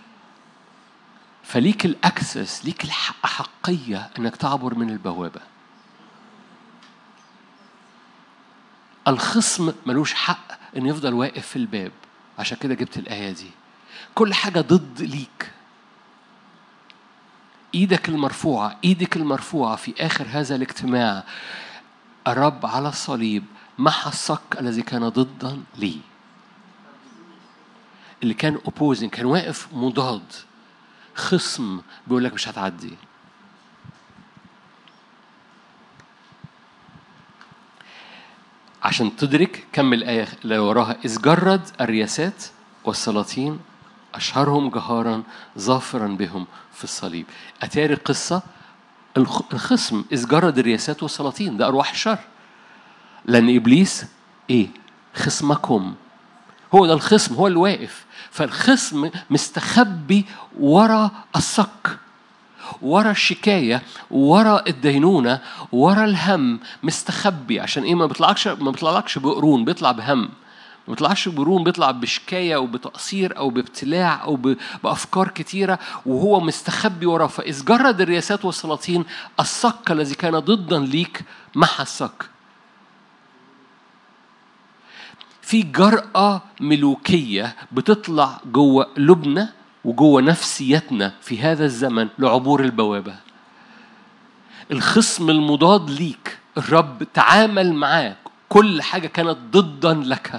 فليك الأكسس ليك الأحقية أنك تعبر من البوابة الخصم ملوش حق أن يفضل واقف في الباب عشان كده جبت الآية دي كل حاجة ضد ليك ايدك المرفوعة ايدك المرفوعة في آخر هذا الاجتماع الرب على الصليب محى الصك الذي كان ضدا لي اللي كان اوبوزنج كان واقف مضاد خصم بيقول لك مش هتعدي عشان تدرك كمل الآية اللي وراها إذ جرد الرياسات والسلاطين أشهرهم جهارا ظافرا بهم في الصليب أتاري القصة الخصم إذ جرد الرياسات والسلاطين ده أرواح الشر لأن إبليس إيه خصمكم هو ده الخصم هو اللي واقف فالخصم مستخبي ورا الصك ورا الشكاية ورا الدينونة ورا الهم مستخبي عشان ايه ما بيطلعكش ما بيطلعلكش بقرون بيطلع بهم ما بيطلعش بقرون بيطلع بشكاية أو بتقصير أو بابتلاع أو بأفكار كتيرة وهو مستخبي وراه فإذ جرد الرياسات والسلاطين الصك الذي كان ضدا ليك محى الصك في جرأة ملوكية بتطلع جوه قلوبنا وجوه نفسيتنا في هذا الزمن لعبور البوابة الخصم المضاد ليك الرب تعامل معاك كل حاجة كانت ضدا لك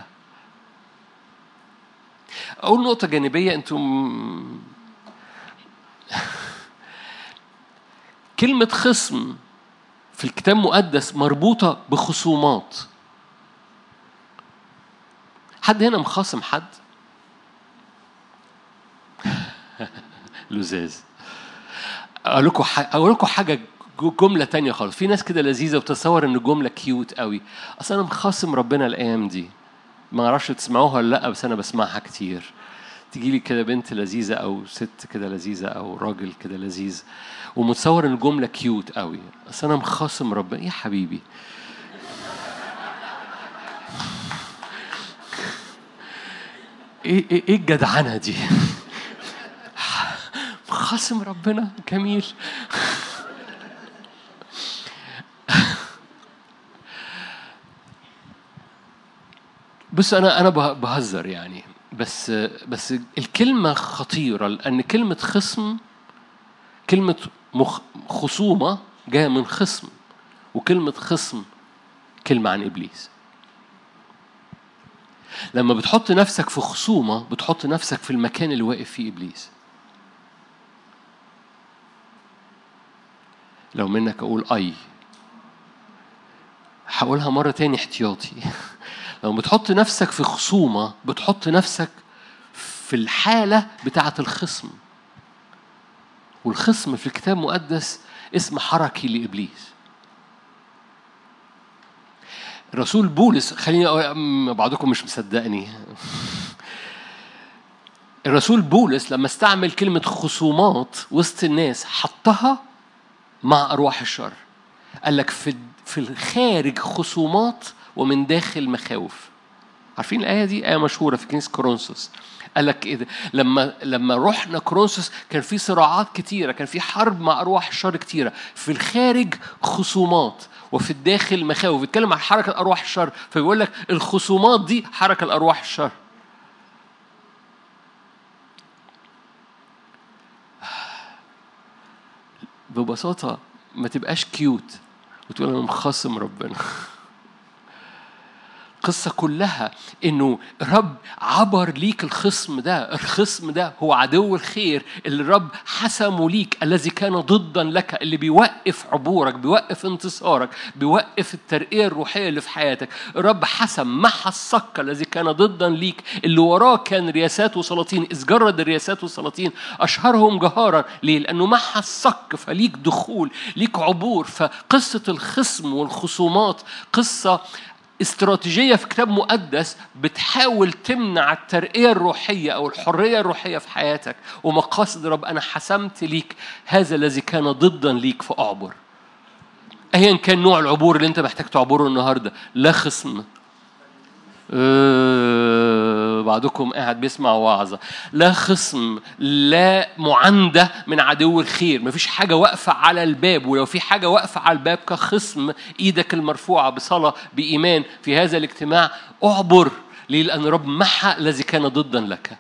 أول نقطة جانبية أنتم كلمة خصم في الكتاب المقدس مربوطة بخصومات حد هنا مخاصم حد؟ لزاز اقول لكم اقول لكم حاجه جمله تانية خالص في ناس كده لذيذه وتتصور ان الجمله كيوت قوي اصل انا مخاصم ربنا الايام دي ما اعرفش تسمعوها ولا لا بس انا بسمعها كتير تيجي لي كده بنت لذيذه او ست كده لذيذه او راجل كده لذيذ ومتصور ان الجمله كيوت قوي اصل انا مخاصم ربنا يا حبيبي ايه ايه ايه الجدعنه دي خاصم ربنا جميل بص انا انا بهزر يعني بس بس الكلمه خطيره لان كلمه خصم كلمه مخ خصومه جايه من خصم وكلمه خصم كلمه عن ابليس لما بتحط نفسك في خصومه بتحط نفسك في المكان اللي واقف فيه ابليس لو منك اقول اي هقولها مره تاني احتياطي لو بتحط نفسك في خصومه بتحط نفسك في الحاله بتاعه الخصم والخصم في الكتاب المقدس اسم حركي لابليس الرسول بولس خليني بعضكم مش مصدقني الرسول بولس لما استعمل كلمة خصومات وسط الناس حطها مع أرواح الشر قال لك في في الخارج خصومات ومن داخل مخاوف عارفين الآية دي آية مشهورة في كنيسة كورنثوس قال لك إيه ده؟ لما لما رحنا كورنثوس كان في صراعات كتيرة كان في حرب مع أرواح الشر كتيرة في الخارج خصومات وفي الداخل مخاوف بيتكلم عن حركة أرواح الشر فبيقول لك الخصومات دي حركة الأرواح الشر ببساطة ما تبقاش كيوت وتقول أنا مخاصم ربنا القصة كلها إنه الرب عبر ليك الخصم ده الخصم ده هو عدو الخير اللي الرب حسمه ليك الذي كان ضدا لك اللي بيوقف عبورك بيوقف انتصارك بيوقف الترقية الروحية اللي في حياتك الرب حسم محى الصك الذي كان ضدا ليك اللي وراه كان رياسات وسلاطين إذ جرد الرياسات والسلاطين أشهرهم جهارا ليه؟ لأنه محى الصك فليك دخول ليك عبور فقصة الخصم والخصومات قصة استراتيجية في كتاب مقدس بتحاول تمنع الترقية الروحية أو الحرية الروحية في حياتك ومقاصد رب أنا حسمت ليك هذا الذي كان ضدا ليك فأعبر أيا كان نوع العبور اللي أنت محتاج تعبره النهاردة لا خصم أه بعضكم قاعد بيسمع وعظة لا خصم لا معاندة من عدو الخير مفيش حاجة واقفة على الباب ولو في حاجة واقفة على الباب كخصم إيدك المرفوعة بصلاة بإيمان في هذا الاجتماع أعبر ليه لأن رب محى الذي كان ضدا لك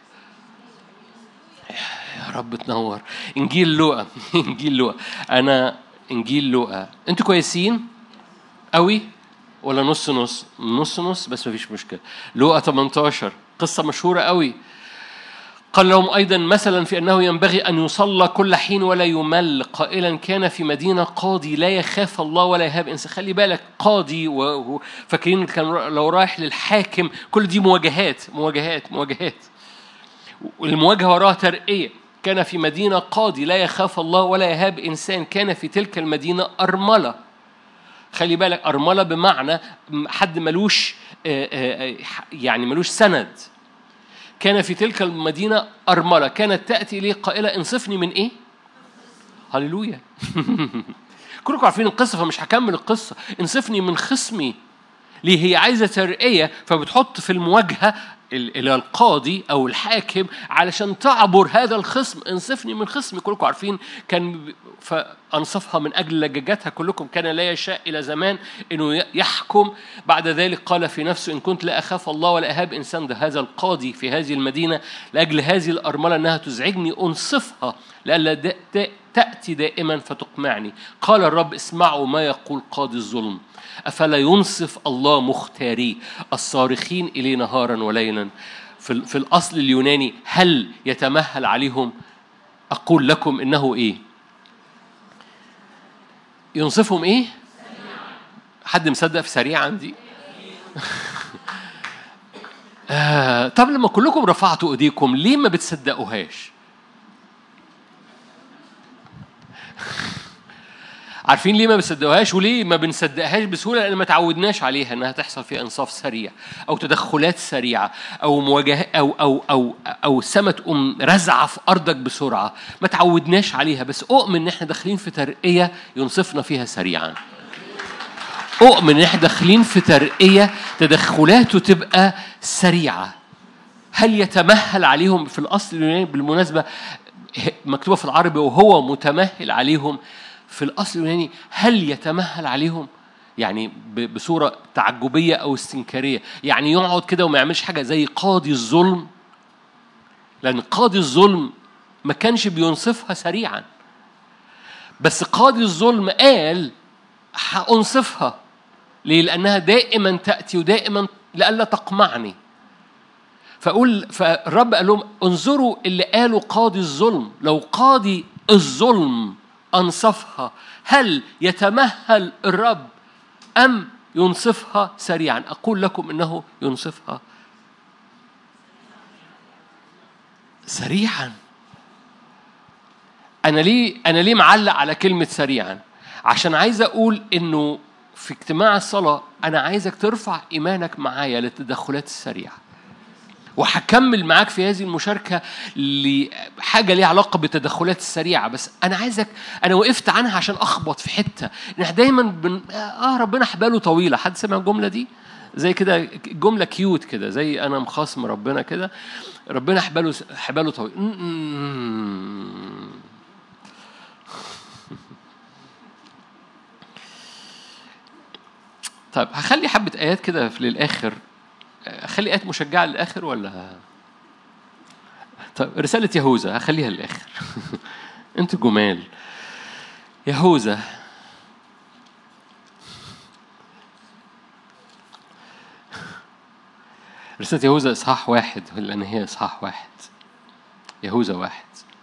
يا رب تنور إنجيل لوقا إنجيل لوقا أنا إنجيل لوقا أنتوا كويسين قوي ولا نص نص نص نص بس مفيش مشكلة لوقا 18 قصة مشهورة قوي قال لهم أيضا مثلا في أنه ينبغي أن يصلى كل حين ولا يمل قائلا كان في مدينة قاضي لا يخاف الله ولا يهاب إنسان خلي بالك قاضي وفاكرين كان لو رايح للحاكم كل دي مواجهات مواجهات مواجهات والمواجهة وراها ترقية كان في مدينة قاضي لا يخاف الله ولا يهاب إنسان كان في تلك المدينة أرملة خلي بالك أرملة بمعنى حد ملوش يعني ملوش سند كان في تلك المدينة أرملة كانت تأتي إليه قائلة انصفني من إيه؟ هللويا كلكم عارفين القصة فمش هكمل القصة انصفني من خصمي ليه هي عايزة ترقية فبتحط في المواجهة إلى القاضي أو الحاكم علشان تعبر هذا الخصم انصفني من خصمي كلكم عارفين كان فأنصفها من أجل لججتها كلكم كان لا يشاء إلى زمان أنه يحكم بعد ذلك قال في نفسه إن كنت لا أخاف الله ولا أهاب إنسان ده هذا القاضي في هذه المدينة لأجل هذه الأرملة أنها تزعجني أنصفها لألا تأتي دائما فتقمعني قال الرب اسمعوا ما يقول قاضي الظلم أفلا ينصف الله مختاري الصارخين إليه نهارا وليلا في, في الأصل اليوناني هل يتمهل عليهم أقول لكم إنه إيه ينصفهم إيه حد مصدق في سريعا دي آه طب لما كلكم رفعتوا ايديكم ليه ما بتصدقوهاش عارفين ليه ما بنصدقوهاش وليه ما بنصدقهاش بسهوله لان ما تعودناش عليها انها تحصل فيها انصاف سريع او تدخلات سريعه او مواجهه او او او او سما تقوم رزعه في ارضك بسرعه ما تعودناش عليها بس اؤمن ان احنا داخلين في ترقيه ينصفنا فيها سريعا اؤمن ان احنا داخلين في ترقيه تدخلاته تبقى سريعه هل يتمهل عليهم في الاصل اليوناني بالمناسبه مكتوبه في العربي وهو متمهل عليهم في الأصل اليوناني هل يتمهل عليهم؟ يعني بصورة تعجبية أو استنكارية يعني يقعد كده وما يعملش حاجة زي قاضي الظلم لأن قاضي الظلم ما كانش بينصفها سريعا بس قاضي الظلم قال هأنصفها ليه؟ لأنها دائما تأتي ودائما لئلا تقمعني فأقول فالرب قال لهم انظروا اللي قاله قاضي الظلم لو قاضي الظلم أنصفها هل يتمهل الرب أم ينصفها سريعا أقول لكم إنه ينصفها سريعا أنا ليه أنا ليه معلق على كلمة سريعا عشان عايز أقول إنه في اجتماع الصلاة أنا عايزك ترفع إيمانك معايا للتدخلات السريعة وهكمل معاك في هذه المشاركة لحاجة ليها علاقة بالتدخلات السريعة بس أنا عايزك أنا وقفت عنها عشان أخبط في حتة إن إحنا دايما بن... آه ربنا حباله طويلة حد سمع الجملة دي؟ زي كده جملة كيوت كده زي أنا مخاصم ربنا كده ربنا حباله حباله طويل طيب هخلي حبة آيات كده للآخر اخلي ايات مشجعه للاخر ولا طيب رساله يهوذا هخليها للاخر انتوا جمال يهوذا رسالة يهوذا إصحاح واحد لأن هي إصحاح واحد يهوذا واحد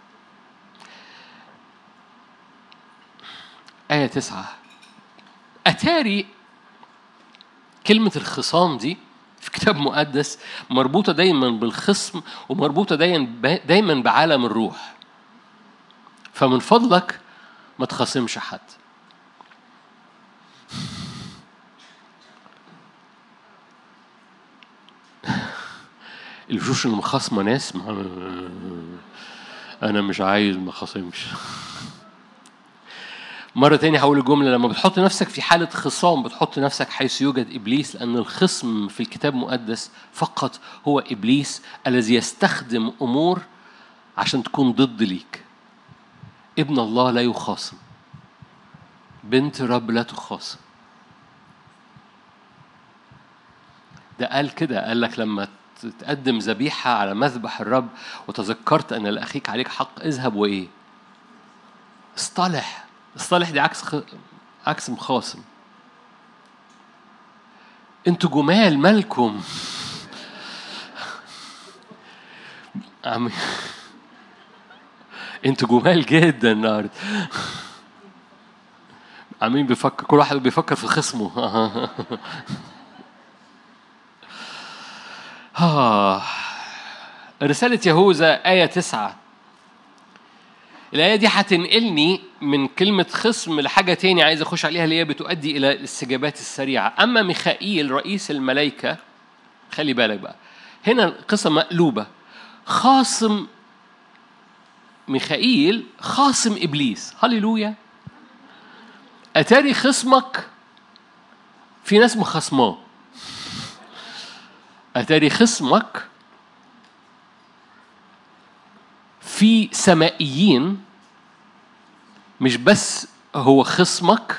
آية تسعة أتاري كلمة الخصام دي في كتاب مقدس مربوطة دايما بالخصم ومربوطة دايما دايما بعالم الروح فمن فضلك ما تخاصمش حد الوشوش المخاصمة ناس ما أنا مش عايز ما خاصمش مرة تاني هقول الجملة لما بتحط نفسك في حالة خصام بتحط نفسك حيث يوجد إبليس لأن الخصم في الكتاب المقدس فقط هو إبليس الذي يستخدم أمور عشان تكون ضد ليك ابن الله لا يخاصم بنت رب لا تخاصم ده قال كده قال لك لما تقدم ذبيحة على مذبح الرب وتذكرت أن لأخيك عليك حق اذهب وإيه اصطلح اصطلح دي عكس خ... عكس مخاصم انتوا جمال مالكم عم انتوا جمال جدا النهارده عمين بيفكر كل واحد بيفكر في خصمه آه. رسالة يهوذا آية تسعة الآية دي هتنقلني من كلمة خصم لحاجة تاني عايز أخش عليها اللي هي بتؤدي إلى الاستجابات السريعة أما ميخائيل رئيس الملائكة خلي بالك بقى هنا القصة مقلوبة خاصم ميخائيل خاصم إبليس هللويا أتاري خصمك في ناس مخصماه أتاري خصمك في سمائيين مش بس هو خصمك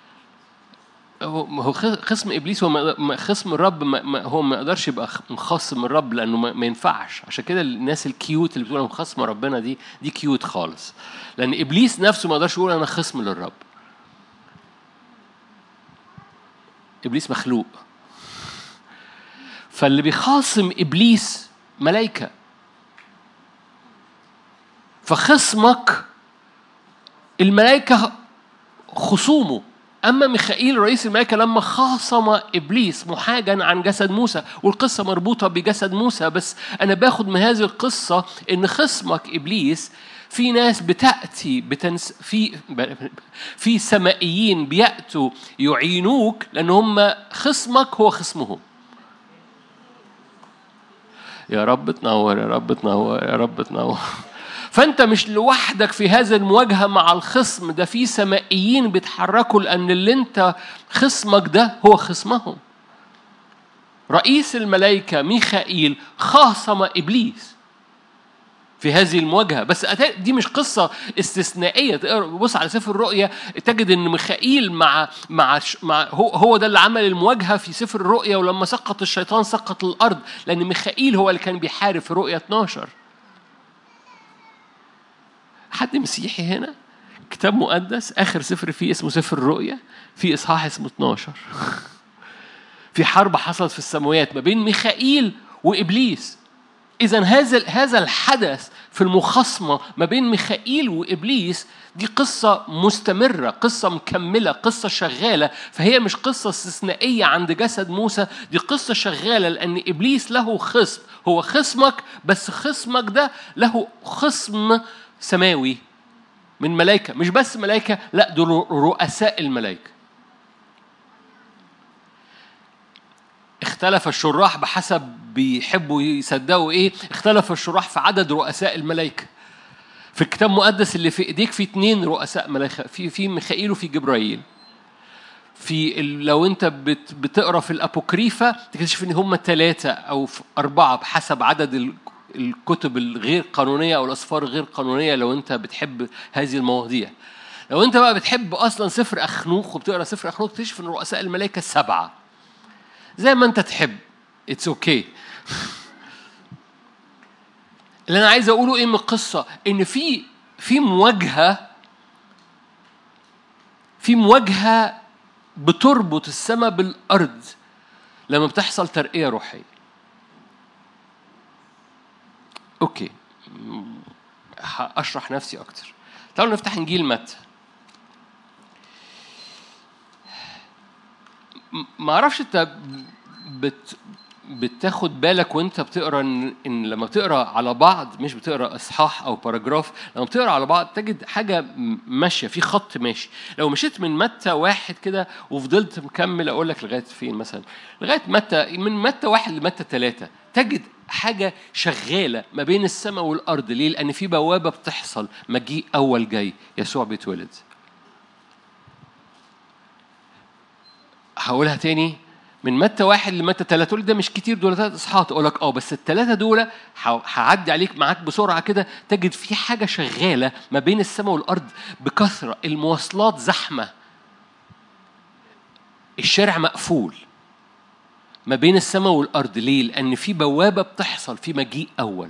هو خصم ابليس هو خصم الرب ما هو ما يقدرش يبقى مخصم الرب لانه ما ينفعش عشان كده الناس الكيوت اللي بتقول انا خصم ربنا دي دي كيوت خالص لان ابليس نفسه ما يقدرش يقول انا خصم للرب ابليس مخلوق فاللي بيخاصم ابليس ملائكه فخصمك الملائكه خصومه اما ميخائيل رئيس الملائكه لما خاصم ابليس محاجا عن جسد موسى والقصه مربوطه بجسد موسى بس انا باخد من هذه القصه ان خصمك ابليس في ناس بتاتي بتنس في في سمائيين بياتوا يعينوك لان هم خصمك هو خصمهم يا رب تنور يا رب تنور يا رب تنور فانت مش لوحدك في هذه المواجهه مع الخصم ده في سمائيين بيتحركوا لان اللي انت خصمك ده هو خصمهم رئيس الملائكه ميخائيل خاصم ابليس في هذه المواجهه بس دي مش قصه استثنائيه بص على سفر الرؤيا تجد ان ميخائيل مع مع مع هو هو ده اللي عمل المواجهه في سفر الرؤيا ولما سقط الشيطان سقط الارض لان ميخائيل هو اللي كان بيحارب في رؤيا 12 حد مسيحي هنا كتاب مقدس اخر سفر فيه اسمه سفر الرؤيا في اصحاح اسمه 12 في حرب حصلت في السماوات ما بين ميخائيل وابليس اذا هذا هذا الحدث في المخاصمه ما بين ميخائيل وابليس دي قصة مستمرة قصة مكملة قصة شغالة فهي مش قصة استثنائية عند جسد موسى دي قصة شغالة لأن إبليس له خصم هو خصمك بس خصمك ده له خصم سماوي من ملائكة مش بس ملائكة لا دول رؤساء الملائكة اختلف الشراح بحسب بيحبوا يصدقوا ايه اختلف الشراح في عدد رؤساء الملائكة في الكتاب المقدس اللي في ايديك في اثنين رؤساء ملائكة في في ميخائيل وفي جبرائيل في لو انت بت بتقرا في الابوكريفا تكتشف ان هم ثلاثه او اربعه بحسب عدد الكتب الغير قانونية أو الأسفار الغير قانونية لو أنت بتحب هذه المواضيع لو أنت بقى بتحب أصلا سفر أخنوخ وبتقرا سفر أخنوخ تكتشف إن رؤساء الملائكة السبعة زي ما أنت تحب اتس اوكي okay. اللي أنا عايز أقوله إيه من القصة إن في في مواجهة في مواجهة بتربط السماء بالأرض لما بتحصل ترقية روحية اوكي اشرح نفسي اكتر تعالوا نفتح انجيل متى ما اعرفش انت بت بتاخد بالك وانت بتقرا ان, إن لما بتقرا على بعض مش بتقرا اصحاح او باراجراف لما بتقرا على بعض تجد حاجه ماشيه في خط ماشي لو مشيت من متى واحد كده وفضلت مكمل اقول لك لغايه فين مثلا لغايه متى من متى واحد لمتى ثلاثه تجد حاجة شغالة ما بين السماء والأرض ليه؟ لأن في بوابة بتحصل مجيء أول جاي يسوع بيتولد هقولها تاني من متى واحد لمتى ثلاثة تقول ده مش كتير دول ثلاث اصحاحات اقول لك اه بس الثلاثة دول هعدي عليك معاك بسرعة كده تجد في حاجة شغالة ما بين السماء والأرض بكثرة المواصلات زحمة الشارع مقفول ما بين السماء والأرض ليه؟ لأن في بوابة بتحصل في مجيء أول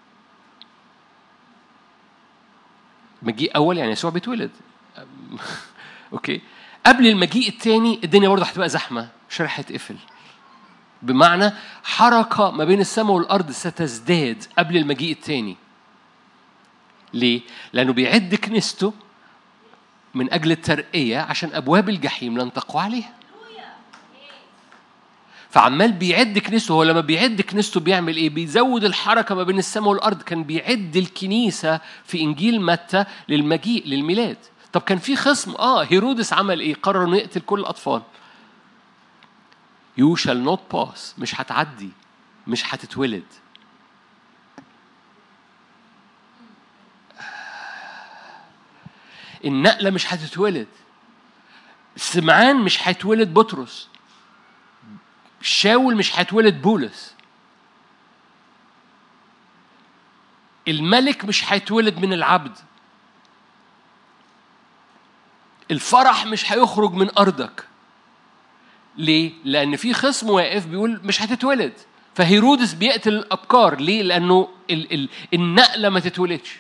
مجيء أول يعني يسوع بيتولد أوكي قبل المجيء الثاني الدنيا برضه هتبقى زحمة الشارع هيتقفل بمعنى حركة ما بين السماء والأرض ستزداد قبل المجيء الثاني ليه؟ لأنه بيعد كنيسته من أجل الترقية عشان أبواب الجحيم لن تقوى عليها فعمال بيعد كنيسته هو لما بيعد كنيسته بيعمل ايه؟ بيزود الحركه ما بين السماء والارض كان بيعد الكنيسه في انجيل متى للمجيء للميلاد طب كان في خصم اه هيرودس عمل ايه؟ قرر انه يقتل كل الاطفال You shall not pass مش هتعدي مش هتتولد النقلة مش هتتولد سمعان مش هيتولد بطرس شاول مش هيتولد بولس الملك مش هيتولد من العبد الفرح مش هيخرج من أرضك ليه؟ لأن في خصم واقف بيقول مش هتتولد فهيرودس بيقتل الأبكار ليه؟ لأنه ال ال النقلة ما تتولدش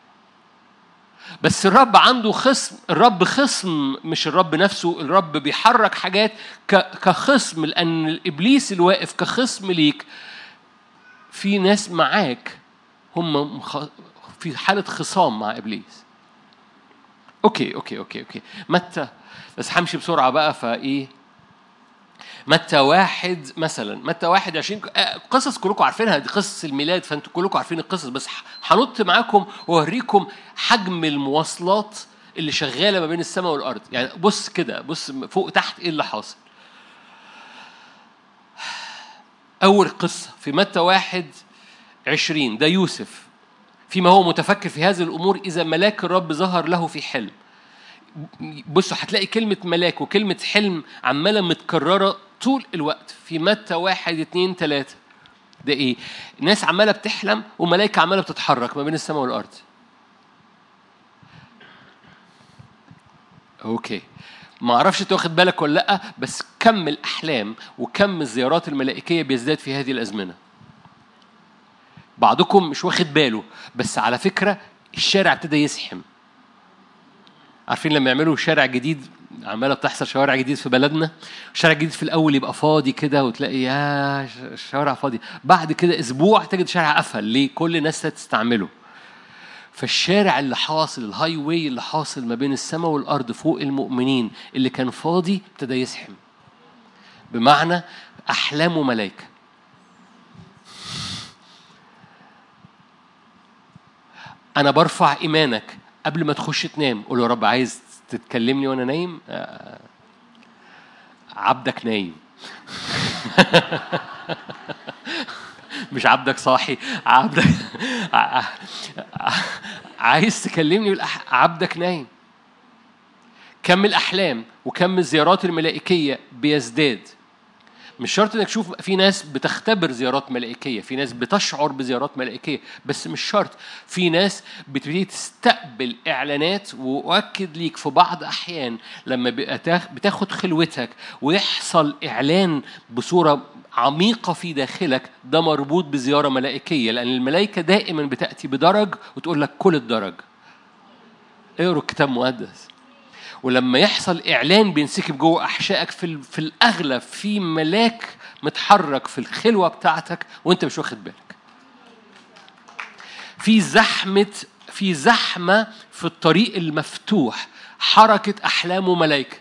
بس الرب عنده خصم الرب خصم مش الرب نفسه الرب بيحرك حاجات كخصم لأن الإبليس اللي واقف كخصم ليك في ناس معاك هم في حالة خصام مع إبليس أوكي أوكي أوكي أوكي متى بس همشي بسرعة بقى فإيه متى واحد مثلا متى واحد عشرين قصص كلكم عارفينها دي قصص الميلاد فانتوا كلكم عارفين القصص بس هنط معاكم واوريكم حجم المواصلات اللي شغاله ما بين السماء والارض يعني بص كده بص فوق تحت ايه اللي حاصل اول قصه في متى واحد عشرين ده يوسف فيما هو متفكر في هذه الامور اذا ملاك الرب ظهر له في حلم بصوا هتلاقي كلمة ملاك وكلمة حلم عمالة متكررة طول الوقت في متى واحد اتنين تلاتة ده ايه؟ ناس عمالة بتحلم وملائكة عمالة بتتحرك ما بين السماء والأرض اوكي ما اعرفش انت واخد بالك ولا لا بس كم الاحلام وكم الزيارات الملائكيه بيزداد في هذه الازمنه بعضكم مش واخد باله بس على فكره الشارع ابتدى يزحم عارفين لما يعملوا شارع جديد عماله بتحصل شوارع جديد في بلدنا شارع جديد في الاول يبقى فاضي كده وتلاقي يا الشوارع فاضي بعد كده اسبوع تجد شارع قفل ليه كل الناس تستعمله فالشارع اللي حاصل الهاي واي اللي حاصل ما بين السماء والارض فوق المؤمنين اللي كان فاضي ابتدى يزحم بمعنى احلامه ملائكه انا برفع ايمانك قبل ما تخش تنام قول يا رب عايز تتكلمني وانا نايم عبدك نايم مش عبدك صاحي عبدك عايز تكلمني عبدك نايم كم الأحلام وكم الزيارات الملائكية بيزداد مش شرط انك تشوف في ناس بتختبر زيارات ملائكيه في ناس بتشعر بزيارات ملائكيه بس مش شرط في ناس بتبتدي تستقبل اعلانات واؤكد ليك في بعض احيان لما بتاخد خلوتك ويحصل اعلان بصوره عميقه في داخلك ده مربوط بزياره ملائكيه لان الملائكه دائما بتاتي بدرج وتقول لك كل الدرج اقروا الكتاب المقدس ولما يحصل اعلان بينسكب جوه احشائك في في الاغلب في ملاك متحرك في الخلوه بتاعتك وانت مش واخد بالك في زحمة في زحمة في الطريق المفتوح حركة أحلام وملائكة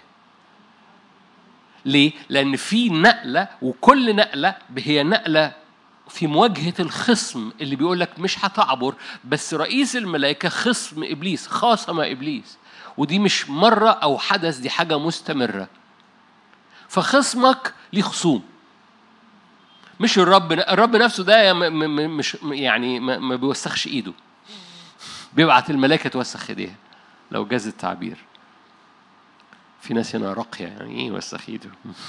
ليه؟ لأن في نقلة وكل نقلة هي نقلة في مواجهة الخصم اللي بيقول لك مش هتعبر بس رئيس الملائكة خصم إبليس خاصم إبليس ودي مش مرة أو حدث دي حاجة مستمرة فخصمك ليه خصوم مش الرب الرب نفسه ده مش يعني ما بيوسخش ايده بيبعت الملائكه توسخ ايديها لو جاز التعبير في ناس هنا راقيه يعني ايه يوسخ ايده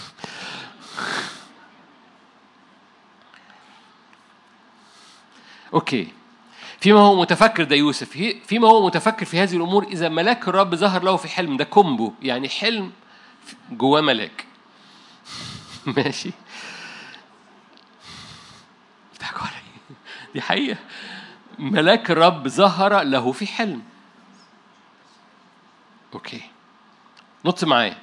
اوكي فيما هو متفكر ده يوسف فيما هو متفكر في هذه الامور اذا ملاك الرب ظهر له في حلم ده كومبو يعني حلم جواه ملاك ماشي بتضحكوا علي دي حقيقة ملاك الرب ظهر له في حلم اوكي نط معايا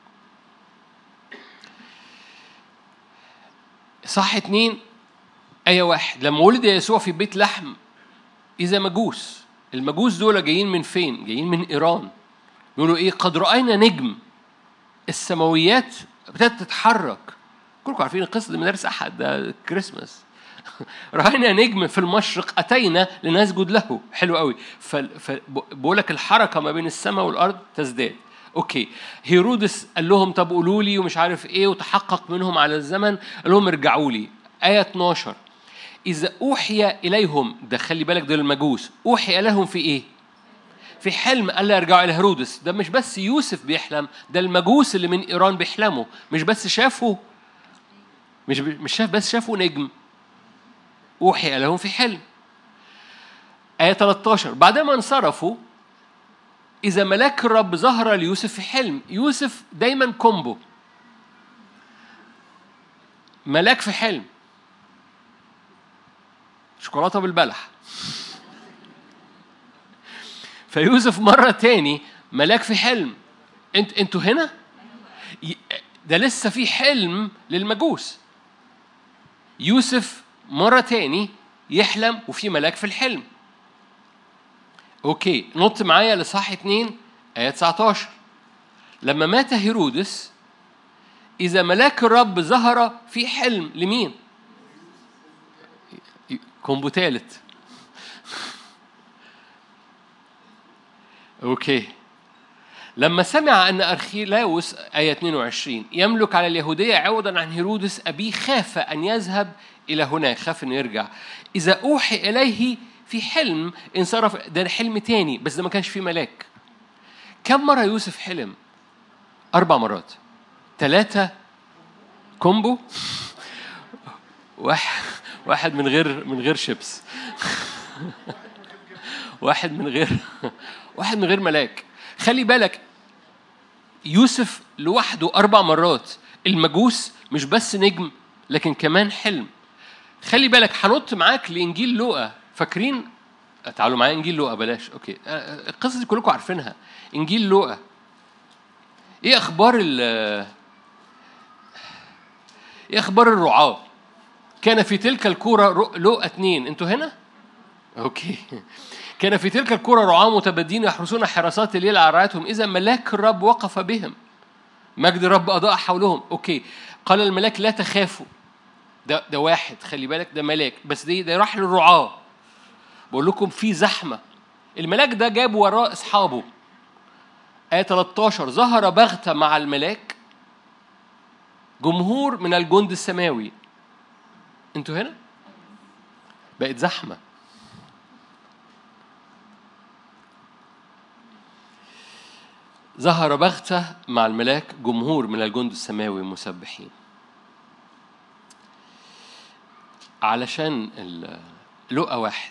صح اتنين آية واحد لما ولد يسوع في بيت لحم إذا مجوس المجوس دول جايين من فين؟ جايين من إيران يقولوا إيه؟ قد رأينا نجم السماويات ابتدت تتحرك كلكم عارفين القصة دي مدارس أحد ده كريسماس رأينا نجم في المشرق أتينا لنسجد له حلو قوي فبقول لك الحركة ما بين السماء والأرض تزداد اوكي هيرودس قال لهم طب قولوا لي ومش عارف ايه وتحقق منهم على الزمن قال لهم ارجعوا لي آية 12 إذا أوحي إليهم ده خلي بالك دول المجوس أوحي لهم في إيه؟ في حلم قال يرجعوا إلى هيرودس ده مش بس يوسف بيحلم ده المجوس اللي من إيران بيحلموا مش بس شافوا مش مش شاف بس شافوا نجم أوحي لهم في حلم آية 13 بعدما انصرفوا إذا ملاك الرب ظهر ليوسف في حلم يوسف دايما كومبو ملاك في حلم شوكولاتة بالبلح فيوسف مرة تاني ملاك في حلم انت انتوا هنا ده لسه في حلم للمجوس يوسف مرة تاني يحلم وفي ملاك في الحلم اوكي نط معايا لصح اتنين آية 19 لما مات هيرودس إذا ملاك الرب ظهر في حلم لمين؟ كومبو تالت اوكي لما سمع أن أرخيلاوس آية 22 يملك على اليهودية عوضا عن هيرودس أبيه خاف أن يذهب إلى هناك خاف أنه يرجع إذا أوحي إليه في حلم انصرف ده حلم تاني بس ده ما كانش فيه ملاك كم مرة يوسف حلم؟ أربع مرات ثلاثة كومبو واحد واحد من غير من غير شيبس واحد من غير واحد من غير ملاك خلي بالك يوسف لوحده أربع مرات المجوس مش بس نجم لكن كمان حلم خلي بالك هنط معاك لإنجيل لوقا فاكرين تعالوا معايا إنجيل لوقا بلاش أوكي القصة دي كلكم عارفينها إنجيل لوقا إيه أخبار ال إيه أخبار الرعاة كان في تلك الكورة لوقا اثنين أنتوا هنا؟ أوكي كان في تلك الكرة رعاة متبدين يحرسون حراسات الليل على رعايتهم إذا ملاك الرب وقف بهم مجد الرب أضاء حولهم أوكي قال الملاك لا تخافوا ده ده واحد خلي بالك ده ملاك بس ده ده راح للرعاة بقول لكم في زحمة الملاك ده جاب وراه أصحابه آية 13 ظهر بغتة مع الملاك جمهور من الجند السماوي انتوا هنا؟ بقت زحمه ظهر بغتة مع الملاك جمهور من الجند السماوي مسبحين علشان لقى واحد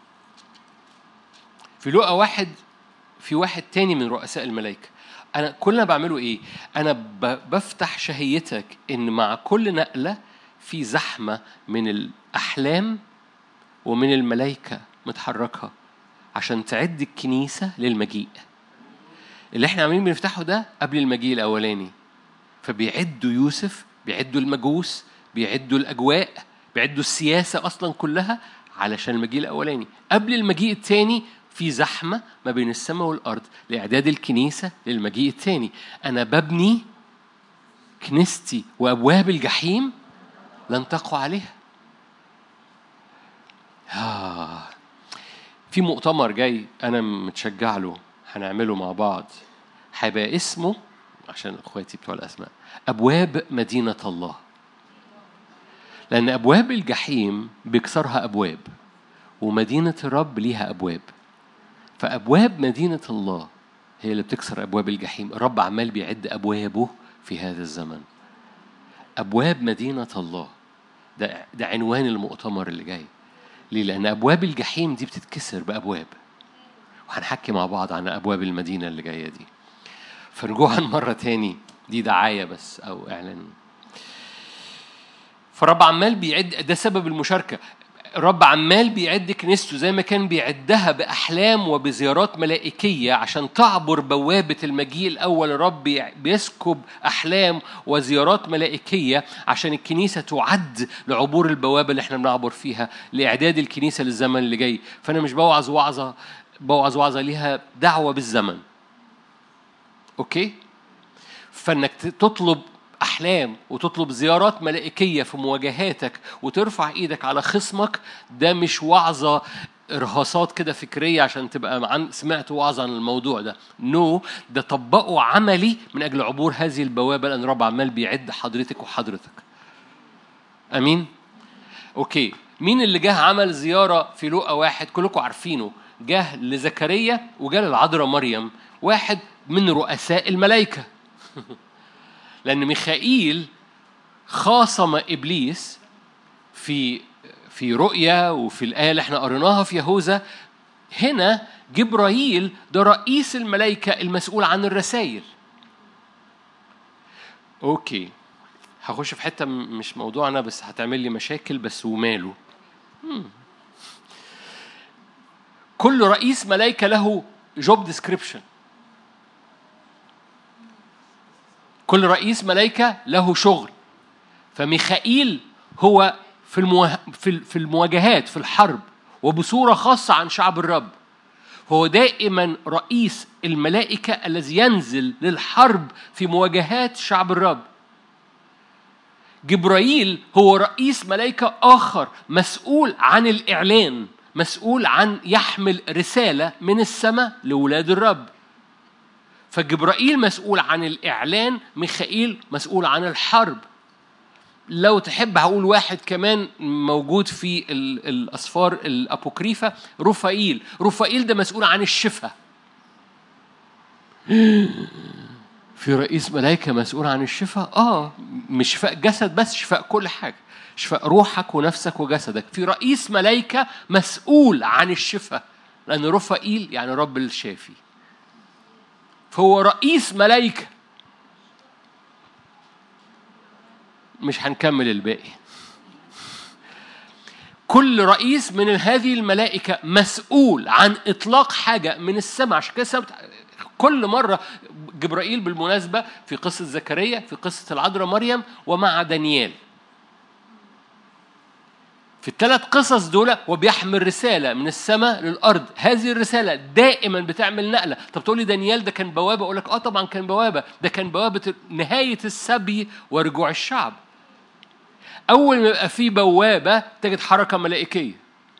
في لقى واحد في واحد تاني من رؤساء الملائكة أنا كل اللي بعمله إيه؟ أنا بفتح شهيتك إن مع كل نقلة في زحمة من الأحلام ومن الملائكة متحركة عشان تعد الكنيسة للمجيء اللي احنا عاملين بنفتحه ده قبل المجيء الاولاني فبيعدوا يوسف بيعدوا المجوس بيعدوا الاجواء بيعدوا السياسه اصلا كلها علشان المجيء الاولاني قبل المجيء الثاني في زحمه ما بين السماء والارض لاعداد الكنيسه للمجيء الثاني انا ببني كنيستي وابواب الجحيم لن تقوى عليها آه. في مؤتمر جاي انا متشجع له هنعمله مع بعض هيبقى اسمه عشان اخواتي بتوع الاسماء ابواب مدينه الله لان ابواب الجحيم بيكسرها ابواب ومدينه الرب ليها ابواب فابواب مدينه الله هي اللي بتكسر ابواب الجحيم الرب عمال بيعد ابوابه في هذا الزمن ابواب مدينه الله ده ده عنوان المؤتمر اللي جاي ليه لان ابواب الجحيم دي بتتكسر بابواب وهنحكي مع بعض عن ابواب المدينه اللي جايه دي فرجوعا مره تاني دي دعايه بس او اعلان فالرب عمال بيعد ده سبب المشاركه الرب عمال بيعد كنيسته زي ما كان بيعدها بأحلام وبزيارات ملائكية عشان تعبر بوابة المجيء الأول الرب بيسكب أحلام وزيارات ملائكية عشان الكنيسة تعد لعبور البوابة اللي احنا بنعبر فيها لإعداد الكنيسة للزمن اللي جاي فأنا مش بوعظ وعظة بوعظ وعظة ليها دعوة بالزمن أوكي فإنك تطلب أحلام وتطلب زيارات ملائكية في مواجهاتك وترفع إيدك على خصمك ده مش وعظة إرهاصات كده فكرية عشان تبقى عن سمعت وعظ عن الموضوع ده نو no, ده طبقه عملي من أجل عبور هذه البوابة لأن رب عمال بيعد حضرتك وحضرتك أمين أوكي مين اللي جه عمل زيارة في لقا واحد كلكم عارفينه جه لزكريا وجه للعذراء مريم واحد من رؤساء الملائكة لأن ميخائيل خاصم إبليس في في رؤيا وفي الآية اللي احنا قريناها في يهوذا هنا جبرائيل ده رئيس الملائكة المسؤول عن الرسائل أوكي هخش في حتة مش موضوعنا بس هتعمل لي مشاكل بس وماله كل رئيس ملائكة له جوب ديسكريبشن كل رئيس ملائكة له شغل فميخائيل هو في الموه... في المواجهات في الحرب وبصورة خاصة عن شعب الرب هو دائما رئيس الملائكة الذي ينزل للحرب في مواجهات شعب الرب جبرائيل هو رئيس ملائكة آخر مسؤول عن الإعلان مسؤول عن يحمل رسالة من السماء لولاد الرب فجبرائيل مسؤول عن الإعلان ميخائيل مسؤول عن الحرب لو تحب هقول واحد كمان موجود في الأسفار الأبوكريفة رفائيل رفائيل ده مسؤول عن الشفاء في رئيس ملائكة مسؤول عن الشفاء آه مش شفاء جسد بس شفاء كل حاجة شفاء روحك ونفسك وجسدك في رئيس ملائكة مسؤول عن الشفاء لأن رفائيل يعني رب الشافي فهو رئيس ملائكة مش هنكمل الباقي كل رئيس من هذه الملائكة مسؤول عن إطلاق حاجة من السماء عشان كده كل مرة جبرائيل بالمناسبة في قصة زكريا في قصة العذراء مريم ومع دانيال في الثلاث قصص دول هو بيحمل رسالة من السماء للأرض هذه الرسالة دائما بتعمل نقلة طب تقول لي دانيال ده كان بوابة أقول لك آه طبعا كان بوابة ده كان بوابة نهاية السبي ورجوع الشعب أول ما يبقى في بوابة تجد حركة ملائكية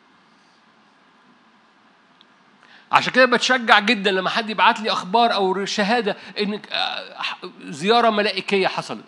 عشان كده بتشجع جدا لما حد يبعت لي اخبار او شهاده ان زياره ملائكيه حصلت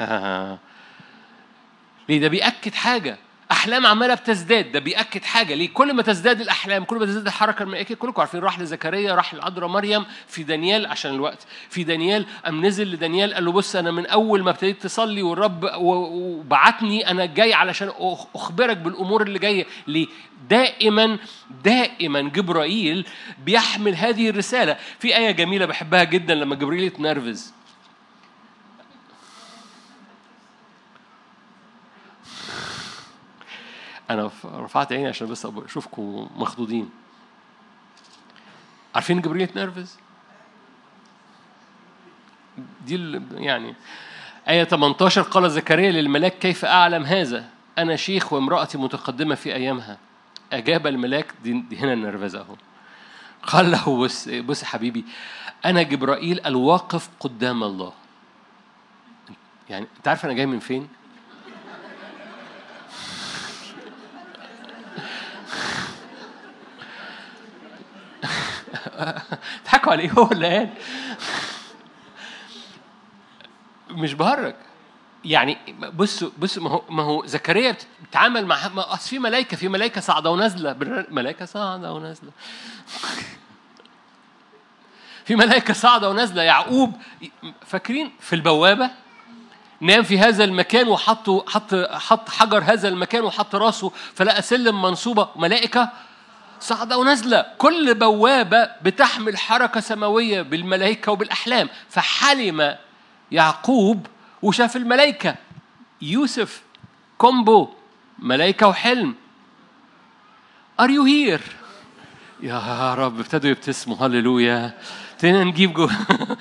ليه ده بيأكد حاجه احلام عماله بتزداد ده بياكد حاجه ليه كل ما تزداد الاحلام كل ما تزداد الحركه الملائكيه كلكم عارفين راح لزكريا راح لعذراء مريم في دانيال عشان الوقت في دانيال قام نزل لدانيال قال له بص انا من اول ما ابتديت تصلي والرب وبعتني انا جاي علشان اخبرك بالامور اللي جايه ليه دائما دائما جبرائيل بيحمل هذه الرساله في ايه جميله بحبها جدا لما جبريل يتنرفز انا رفعت عيني عشان بس اشوفكم مخضوضين عارفين جبريل يتنرفز دي يعني آية 18 قال زكريا للملاك كيف أعلم هذا أنا شيخ وامرأتي متقدمة في أيامها أجاب الملاك دي, دي هنا النرفزة أهو قال له بص بص يا حبيبي أنا جبرائيل الواقف قدام الله يعني أنت عارف أنا جاي من فين؟ ضحكوا عليه هو اللي قال مش بهرج يعني بص بص ما هو ما هو زكريا بتتعامل مع ما اصل في ملائكه في ملائكه صاعده ونازله ملائكه صاعده ونازله في ملائكه صاعده ونازله يعقوب فاكرين في البوابه نام في هذا المكان وحط حط حط حجر هذا المكان وحط راسه فلقى سلم منصوبه ملائكه صاعده ونازله كل بوابه بتحمل حركه سماويه بالملائكه وبالاحلام فحلم يعقوب وشاف الملائكة يوسف كومبو ملائكة وحلم Are you here؟ يا رب ابتدوا يبتسموا هللويا ابتدينا نجيب جو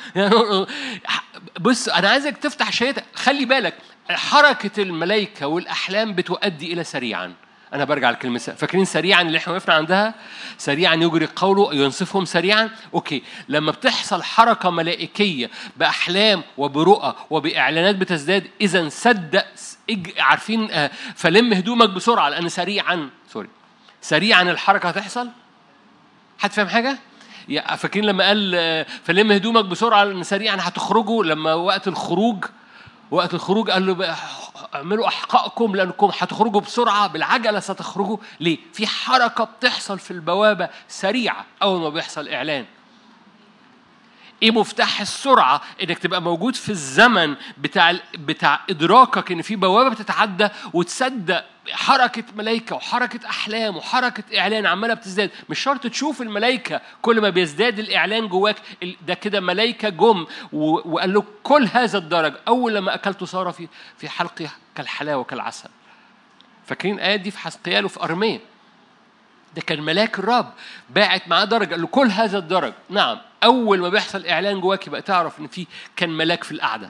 بص انا عايزك تفتح شهيتك خلي بالك حركه الملائكه والاحلام بتؤدي الى سريعا انا برجع لكلمه فاكرين سريعا اللي احنا وقفنا عندها سريعا يجري قوله ينصفهم سريعا اوكي لما بتحصل حركه ملائكيه باحلام وبرؤى وباعلانات بتزداد اذا صدق عارفين آه، فلم هدومك بسرعه لان سريعا سوري سريعا الحركه هتحصل حد فاهم حاجه فاكرين لما قال آه، فلم هدومك بسرعه لان سريعا هتخرجوا لما وقت الخروج وقت الخروج قال له اعملوا احقائكم لانكم هتخرجوا بسرعه بالعجله ستخرجوا ليه؟ في حركه بتحصل في البوابه سريعه اول ما بيحصل اعلان ايه مفتاح السرعه انك تبقى موجود في الزمن بتاع بتاع ادراكك ان في بوابه بتتعدى وتصدق حركه ملائكه وحركه احلام وحركه اعلان عماله بتزداد مش شرط تشوف الملائكه كل ما بيزداد الاعلان جواك ده كده ملائكه جم وقال له كل هذا الدرج اول لما اكلت صار في في حلقي كالحلاوه كالعسل فاكرين الايه دي في حسقيال وفي ارميه ده كان ملاك الرب باعت معاه درجه قال له كل هذا الدرج نعم اول ما بيحصل اعلان جواك يبقى تعرف ان في كان ملاك في القعده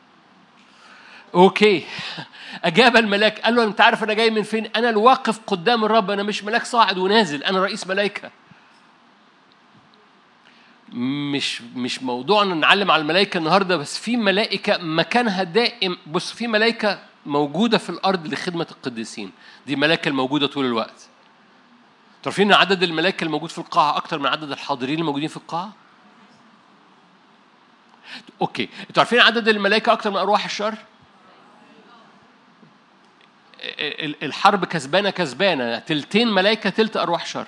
اوكي اجاب الملاك قال له انت عارف انا جاي من فين انا الواقف قدام الرب انا مش ملاك صاعد ونازل انا رئيس ملائكه مش مش موضوعنا نعلم على الملائكه النهارده بس في ملائكه مكانها دائم بص في ملائكه موجوده في الارض لخدمه القديسين دي ملائكه الموجوده طول الوقت تعرفين ان عدد الملائكه الموجود في القاعه اكتر من عدد الحاضرين الموجودين في القاعه اوكي انتوا عارفين عدد الملائكه اكتر من ارواح الشر الحرب كسبانه كسبانه تلتين ملائكه تلت ارواح شر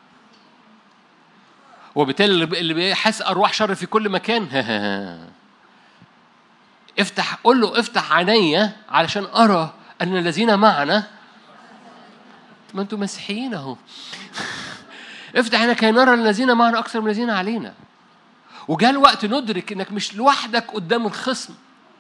وبالتالي اللي بيحس ارواح شر في كل مكان افتح قول له افتح عينيا علشان ارى ان الذين معنا ما انتم مسيحيين اهو افتح عينك كي نرى الذين معنا اكثر من الذين علينا وجاء الوقت ندرك انك مش لوحدك قدام الخصم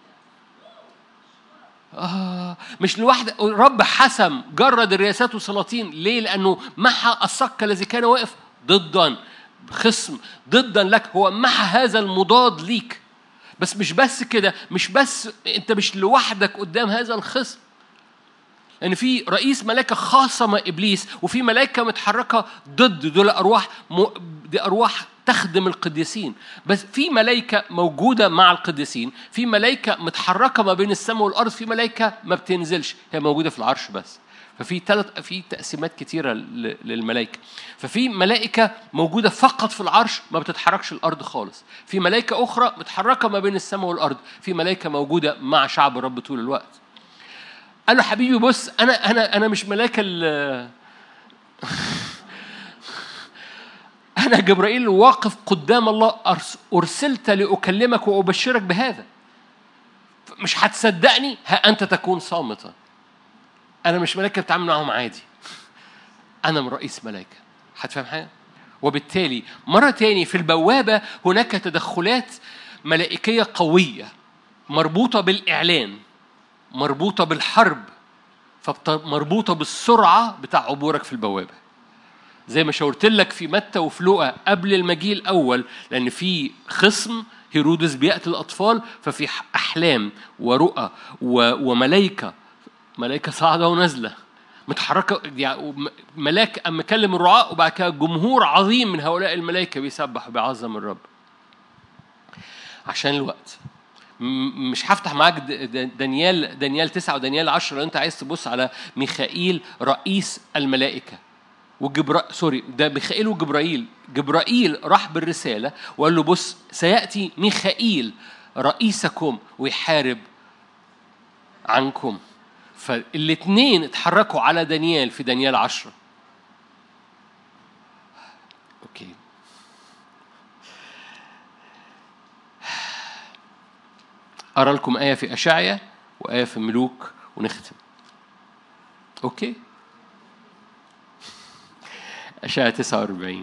آه مش لوحدك الرب حسم جرد الرياسات والسلاطين ليه؟ لأنه محى الصك الذي كان واقف ضدا خصم ضدا لك هو محى هذا المضاد ليك بس مش بس كده مش بس انت مش لوحدك قدام هذا الخصم ان يعني في رئيس ملائكه خاصمه ابليس وفي ملائكه متحركه ضد دول ارواح م... دي ارواح تخدم القديسين بس في ملائكة موجودة مع القديسين في ملائكة متحركة ما بين السماء والأرض في ملائكة ما بتنزلش هي موجودة في العرش بس ففي ثلاث في تقسيمات كتيرة للملائكة ففي ملائكة موجودة فقط في العرش ما بتتحركش الأرض خالص في ملائكة أخرى متحركة ما بين السماء والأرض في ملائكة موجودة مع شعب الرب طول الوقت قال له حبيبي بص أنا أنا أنا مش ملاك أنا جبرائيل واقف قدام الله أرسلت لأكلمك وأبشرك بهذا مش هتصدقني ها أنت تكون صامتا أنا مش ملائكة بتعامل معاهم عادي أنا من رئيس ملائكة هتفهم حاجة؟ وبالتالي مرة تاني في البوابة هناك تدخلات ملائكية قوية مربوطة بالإعلان مربوطة بالحرب مربوطة بالسرعة بتاع عبورك في البوابة زي ما شاورت لك في متى وفي لوقا قبل المجيء الأول لأن في خصم هيرودس بيقتل الأطفال ففي أحلام ورؤى وملائكة ملائكة صاعدة ونازلة متحركه يعني ملاك قام مكلم الرعاة وبعد كده جمهور عظيم من هؤلاء الملائكه بيسبح وبيعظم الرب عشان الوقت م- مش هفتح معاك د- د- دانيال دانيال تسعة ودانيال عشرة لو انت عايز تبص على ميخائيل رئيس الملائكة وجبرا سوري ده ميخائيل وجبرائيل جبرائيل راح بالرسالة وقال له بص سيأتي ميخائيل رئيسكم ويحارب عنكم فالاثنين اتحركوا على دانيال في دانيال عشرة اوكي أرى لكم آية في أشعيا وآية في ملوك ونختم أوكي أشعيا 49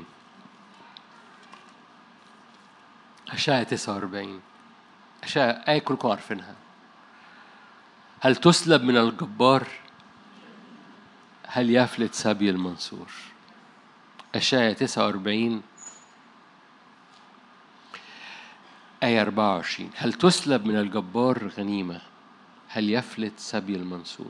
أشعيا 49 أشعيا آية كلكم عارفينها هل تسلب من الجبار هل يفلت سبي المنصور أشعيا 49 آية 24 هل تسلب من الجبار غنيمة هل يفلت سبي المنصور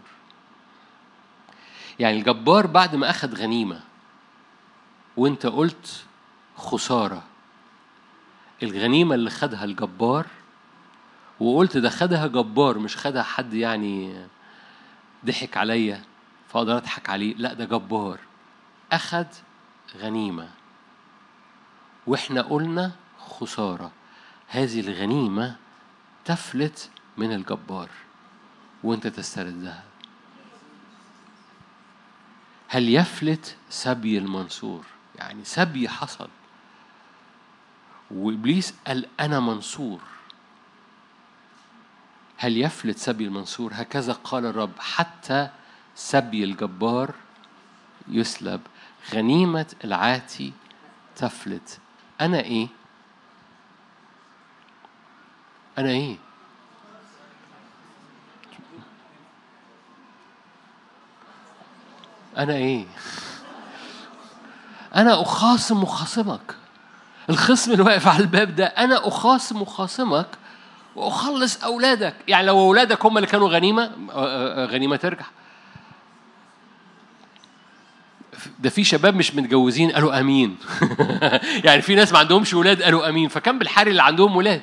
يعني الجبار بعد ما أخذ غنيمة وانت قلت خسارة الغنيمة اللي خدها الجبار وقلت ده خدها جبار مش خدها حد يعني ضحك عليا فاقدر اضحك عليه لا ده جبار اخد غنيمه واحنا قلنا خساره هذه الغنيمه تفلت من الجبار وانت تستردها هل يفلت سبي المنصور يعني سبي حصل وابليس قال انا منصور هل يفلت سبي المنصور هكذا قال الرب حتى سبي الجبار يسلب غنيمة العاتي تفلت أنا إيه؟ أنا إيه؟ أنا إيه؟ أنا أخاصم مخاصمك الخصم اللي واقف على الباب ده أنا أخاصم مخاصمك وأخلص أولادك يعني لو أولادك هم اللي كانوا غنيمة غنيمة ترجع ده في شباب مش متجوزين قالوا امين يعني في ناس ما عندهمش ولاد قالوا امين فكان بالحري اللي عندهم ولاد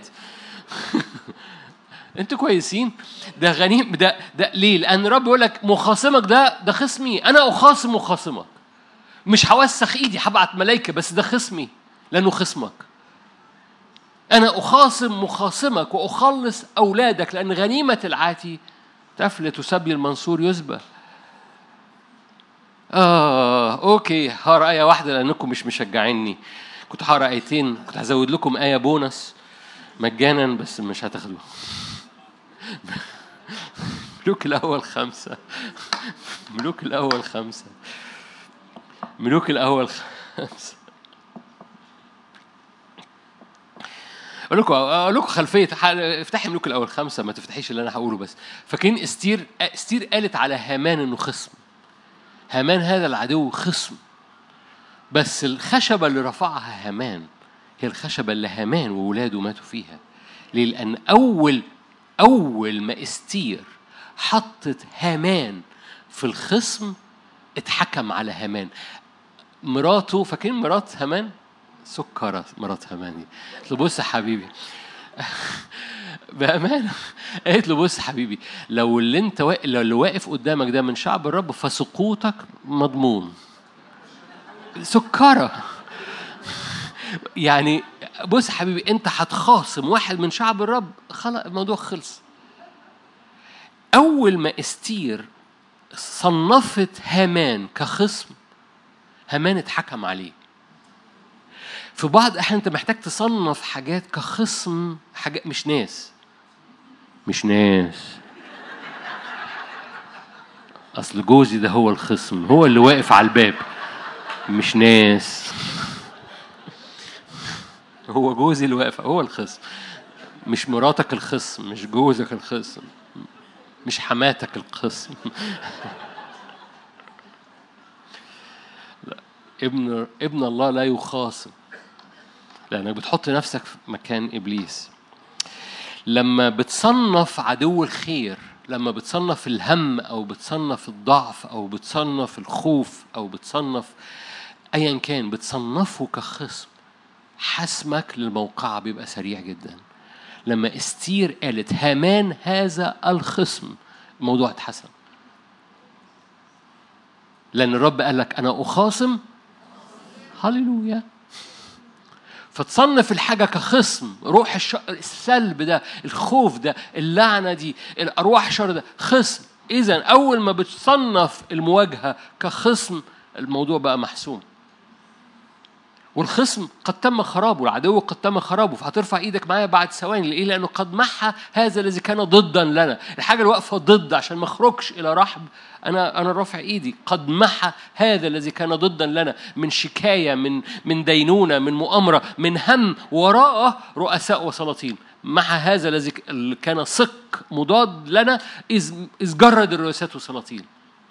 انتوا كويسين ده غنيم ده ده ليه لان الرب يقول لك مخاصمك ده ده خصمي انا اخاصم مخاصمك مش هوسخ ايدي هبعت ملائكه بس ده خصمي لانه خصمك انا اخاصم مخاصمك واخلص اولادك لان غنيمه العاتي تفلت وسبي المنصور يذبح آه أوكي هقرا آية واحدة لأنكم مش مشجعيني كنت هقرا آيتين كنت هزود لكم آية بونص مجانا بس مش هتاخدوها ملوك الأول خمسة ملوك الأول خمسة ملوك الأول خمسة أقول لكم أقول لكم خلفية افتحي ملوك الأول خمسة ما تفتحيش اللي أنا هقوله بس فاكرين استير استير قالت على هامان إنه خصم هامان هذا العدو خصم بس الخشبة اللي رفعها هامان هي الخشبة اللي هامان وولاده ماتوا فيها ليه؟ لأن أول أول ما استير حطت هامان في الخصم اتحكم على هامان مراته فاكرين مرات هامان؟ سكرة مرات هامان دي قلت له بص يا حبيبي بأمانة قالت له بص حبيبي لو اللي انت واقف لو اللي واقف قدامك ده من شعب الرب فسقوطك مضمون سكرة يعني بص حبيبي انت هتخاصم واحد من شعب الرب خلاص الموضوع خلص اول ما استير صنفت هامان كخصم هامان اتحكم عليه في بعض الاحيان انت محتاج تصنف حاجات كخصم حاجات مش ناس مش ناس اصل جوزي ده هو الخصم هو اللي واقف على الباب مش ناس هو جوزي اللي واقف هو الخصم مش مراتك الخصم مش جوزك الخصم مش حماتك الخصم لا ابن ابن الله لا يخاصم لانك بتحط نفسك في مكان ابليس لما بتصنف عدو الخير لما بتصنف الهم او بتصنف الضعف او بتصنف الخوف او بتصنف ايا كان بتصنفه كخصم حسمك للموقعة بيبقى سريع جدا لما استير قالت هامان هذا الخصم الموضوع اتحسن لأن الرب قال لك أنا أخاصم هللويا فتصنف الحاجة كخصم روح الش... السلب ده الخوف ده اللعنة دي الأرواح الشر ده خصم إذا أول ما بتصنف المواجهة كخصم الموضوع بقى محسوم والخصم قد تم خرابه العدو قد تم خرابه فهترفع ايدك معايا بعد ثواني ليه لانه قد محى هذا الذي كان ضدا لنا الحاجه اللي واقفه ضد عشان ما اخرجش الى رحب انا انا رافع ايدي قد محى هذا الذي كان ضدا لنا من شكايه من من دينونه من مؤامره من هم وراءه رؤساء وسلاطين مع هذا الذي كان صك مضاد لنا اذ اذ جرد الرؤساء والسلاطين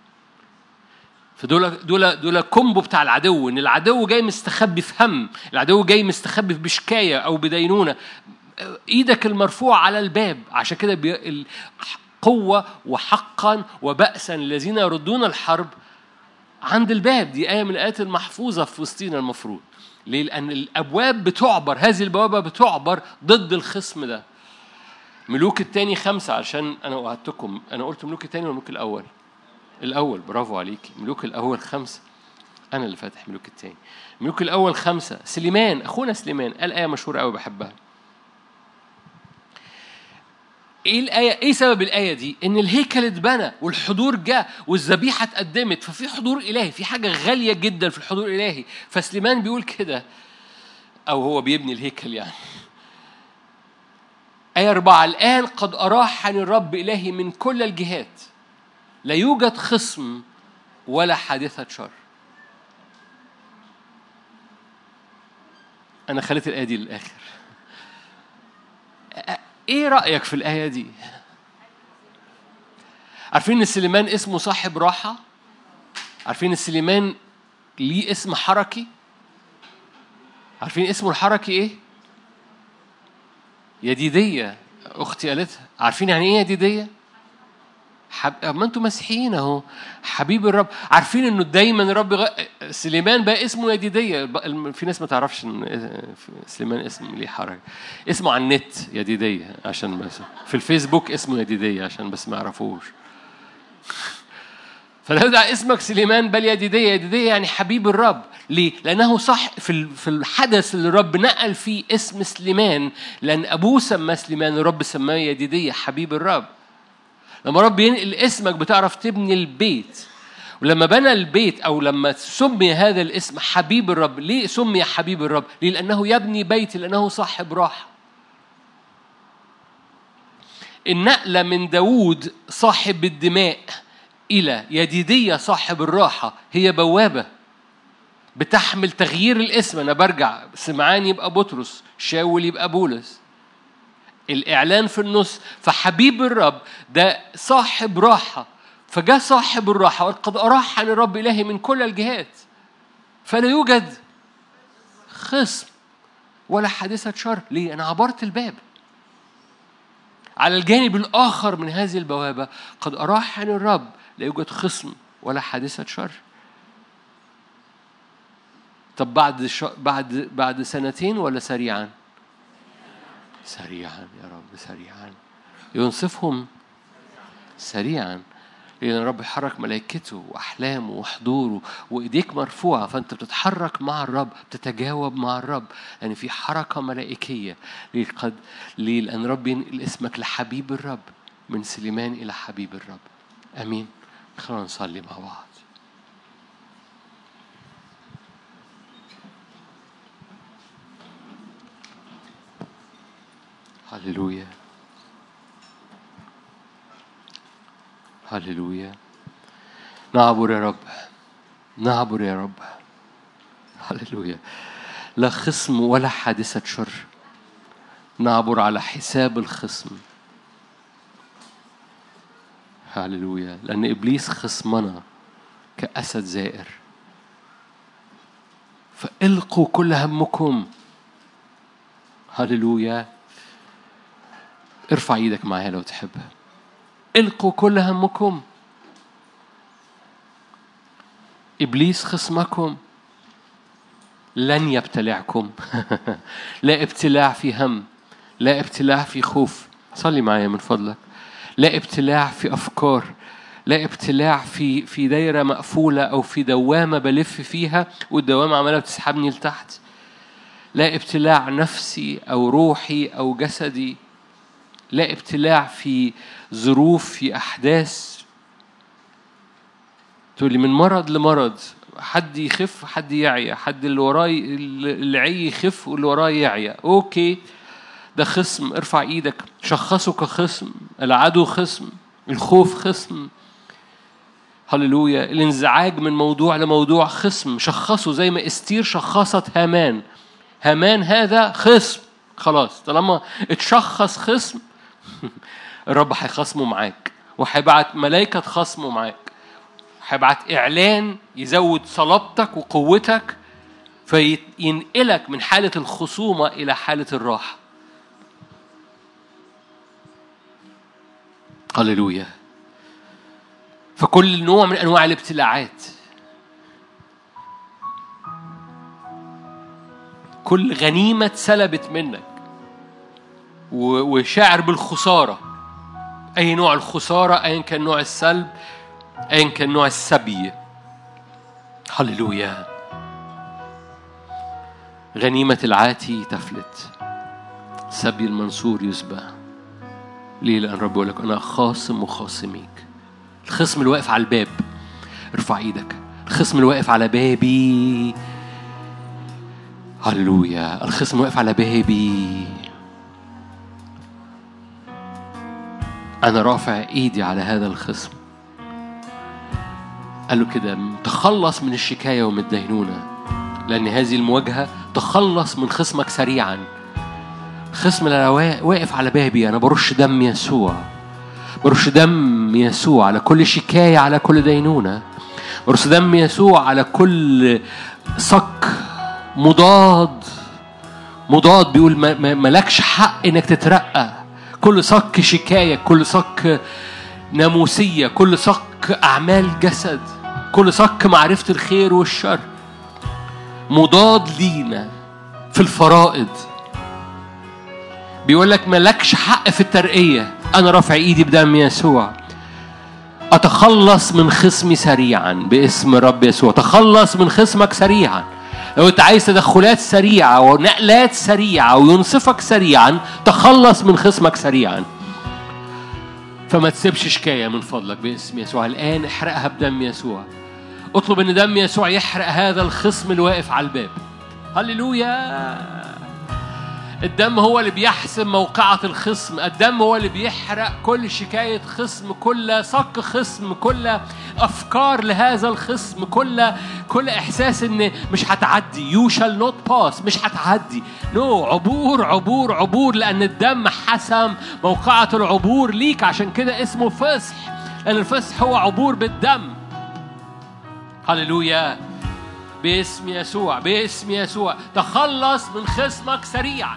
فدول دول دول كومبو بتاع العدو ان العدو جاي مستخبي في هم العدو جاي مستخبي بشكايه او بدينونه ايدك المرفوعه على الباب عشان كده بي... قوه وحقا وبأسا الذين يردون الحرب عند الباب دي آية من الآيات المحفوظة في وسطينا المفروض ليه؟ لأن الأبواب بتعبر هذه البوابة بتعبر ضد الخصم ده ملوك التاني خمسة عشان أنا وعدتكم أنا قلت ملوك التاني ولا ملوك الأول؟ الأول برافو عليك ملوك الأول خمسة أنا اللي فاتح ملوك التاني ملوك الأول خمسة سليمان أخونا سليمان قال آية مشهورة أوي بحبها ايه الآية؟ ايه سبب الآية دي؟ إن الهيكل اتبنى والحضور جاء والذبيحة اتقدمت ففي حضور إلهي، في حاجة غالية جدا في الحضور الإلهي، فسليمان بيقول كده أو هو بيبني الهيكل يعني. آية أربعة الآن قد أراحني الرب إلهي من كل الجهات لا يوجد خصم ولا حادثة شر أنا خليت الآية دي للآخر إيه رأيك في الآية دي؟ عارفين إن سليمان اسمه صاحب راحة؟ عارفين إن سليمان ليه اسم حركي؟ عارفين اسمه الحركي إيه؟ يديدية أختي قالتها عارفين يعني إيه يديدية؟ حب... ما انتم مسيحيين اهو حبيب الرب عارفين انه دايما الرب غ... سليمان بقى اسمه يديديه في ناس ما تعرفش ان سليمان اسم ليه حرج اسمه على النت يديديه عشان بس في الفيسبوك اسمه يديديه عشان بس ما يعرفوش فلو ده اسمك سليمان بل يديديه يديديه يعني حبيب الرب ليه؟ لأنه صح في في الحدث اللي الرب نقل فيه اسم سليمان لأن أبوه سماه سليمان الرب سماه يديدية حبيب الرب لما رب ينقل اسمك بتعرف تبني البيت ولما بنى البيت او لما سمي هذا الاسم حبيب الرب ليه سمي حبيب الرب ليه لانه يبني بيت لانه صاحب راحه النقله من داوود صاحب الدماء الى يديديه صاحب الراحه هي بوابه بتحمل تغيير الاسم انا برجع سمعان يبقى بطرس شاول يبقى بولس الإعلان في النص فحبيب الرب ده صاحب راحة فجاء صاحب الراحة وقد أراحني الرب إلهي من كل الجهات فلا يوجد خصم ولا حادثة شر ليه؟ أنا عبرت الباب على الجانب الآخر من هذه البوابة قد أراحني الرب لا يوجد خصم ولا حادثة شر طب بعد ش... بعد بعد سنتين ولا سريعا؟ سريعا يا رب سريعا ينصفهم سريعا لأن الرب يحرك ملائكته وأحلامه وحضوره وإيديك مرفوعة فأنت بتتحرك مع الرب بتتجاوب مع الرب يعني في حركة ملائكية قد ليه؟ لأن الرب ينقل اسمك لحبيب الرب من سليمان إلى حبيب الرب أمين خلونا نصلي مع بعض هللويا هللويا نعبر يا رب نعبر يا رب هللويا لا خصم ولا حادثة شر نعبر على حساب الخصم هللويا لأن إبليس خصمنا كأسد زائر فالقوا كل همكم هللويا ارفع ايدك معايا لو تحبها القوا كل همكم ابليس خصمكم لن يبتلعكم لا ابتلاع في هم لا ابتلاع في خوف صلي معايا من فضلك لا ابتلاع في افكار لا ابتلاع في في دايره مقفوله او في دوامه بلف فيها والدوامه عماله بتسحبني لتحت لا ابتلاع نفسي او روحي او جسدي لا ابتلاع في ظروف في احداث تقولي من مرض لمرض حد يخف حد يعيا حد اللي وراه اللي عي يخف واللي وراه يعيا اوكي ده خصم ارفع ايدك شخصه كخصم العدو خصم الخوف خصم هللويا الانزعاج من موضوع لموضوع خصم شخصه زي ما استير شخصت هامان هامان هذا خصم خلاص طالما اتشخص خصم الرب هيخصمه معاك وهيبعت ملائكة خصمه معاك هيبعت إعلان يزود صلابتك وقوتك فينقلك من حالة الخصومة إلى حالة الراحة هللويا فكل نوع من انواع الابتلاعات كل غنيمه اتسلبت منك وشاعر بالخساره اي نوع الخساره ايا كان نوع السلب ايا كان نوع السبي هللويا غنيمة العاتي تفلت سبي المنصور يسبى ليه لأن رب يقول لك أنا خاصم وخاصميك الخصم اللي واقف على الباب ارفع ايدك الخصم اللي واقف على بابي هللويا الخصم واقف على بابي أنا رافع إيدي على هذا الخصم قال له كده تخلص من الشكاية ومن الدينونة لأن هذه المواجهة تخلص من خصمك سريعا الخصم اللي واقف على بابي أنا برش دم يسوع برش دم يسوع على كل شكاية على كل دينونة برش دم يسوع على كل صك مضاد مضاد بيقول مالكش حق انك تترقى كل صك شكاية كل صك ناموسية كل صك أعمال جسد كل صك معرفة الخير والشر مضاد لينا في الفرائض بيقول لك مالكش حق في الترقية أنا رافع إيدي بدم يسوع أتخلص من خصمي سريعا باسم رب يسوع تخلص من خصمك سريعا لو أنت عايز تدخلات سريعة ونقلات سريعة وينصفك سريعا تخلص من خصمك سريعا فما تسيبش شكاية من فضلك باسم يسوع الآن احرقها بدم يسوع اطلب ان دم يسوع يحرق هذا الخصم اللي واقف على الباب هللويا الدم هو اللي بيحسم موقعة الخصم الدم هو اللي بيحرق كل شكاية خصم كل صك خصم كل أفكار لهذا الخصم كل كل إحساس إن مش هتعدي يو شال نوت باس مش هتعدي نو no. عبور عبور عبور لأن الدم حسم موقعة العبور ليك عشان كده اسمه فصح لأن الفصح هو عبور بالدم هللويا باسم يسوع باسم يسوع تخلص من خصمك سريعا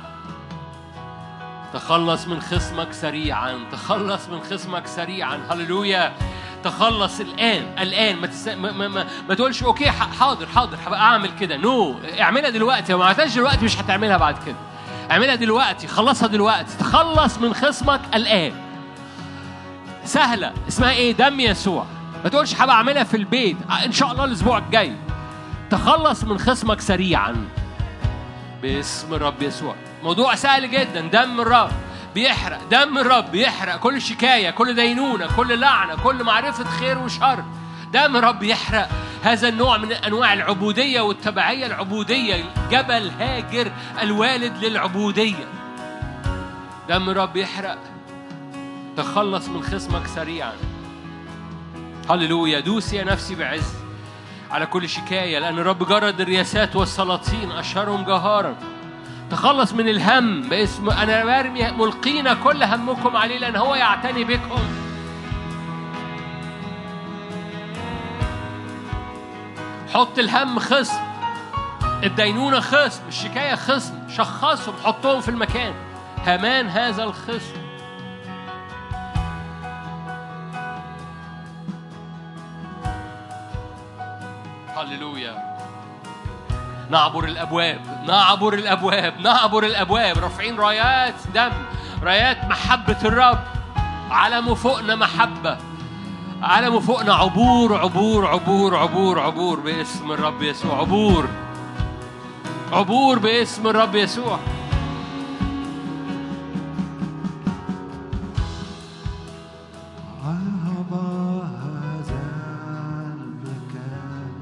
تخلص من خصمك سريعا تخلص من خصمك سريعا هللويا تخلص الان الان ما, تس... ما, ما, ما, ما تقولش اوكي حاضر حاضر هبقى اعمل كده نو no. اعملها دلوقتي ما عملتهاش دلوقتي مش هتعملها بعد كده اعملها دلوقتي خلصها دلوقتي تخلص من خصمك الان سهله اسمها ايه دم يسوع ما تقولش هبقى اعملها في البيت ان شاء الله الاسبوع الجاي تخلص من خصمك سريعا باسم الرب يسوع موضوع سهل جدا دم الرب بيحرق دم الرب بيحرق كل شكاية كل دينونة كل لعنة كل معرفة خير وشر دم الرب يحرق هذا النوع من أنواع العبودية والتبعية العبودية جبل هاجر الوالد للعبودية دم الرب يحرق تخلص من خصمك سريعا هللويا دوس يا نفسي بعز على كل شكاية لأن الرب جرد الرياسات والسلاطين أشهرهم جهارا تخلص من الهم باسم أنا برمي ملقين كل همكم عليه لأن هو يعتني بكم حط الهم خصم الدينونة خصم الشكاية خصم شخصهم حطهم في المكان همان هذا الخصم هللويا نعبر الابواب نعبر الابواب نعبر الابواب رافعين رايات دم رايات محبه الرب علم فوقنا محبه علم فوقنا عبور عبور عبور عبور عبور باسم الرب يسوع عبور عبور باسم الرب يسوع عهب هذا المكان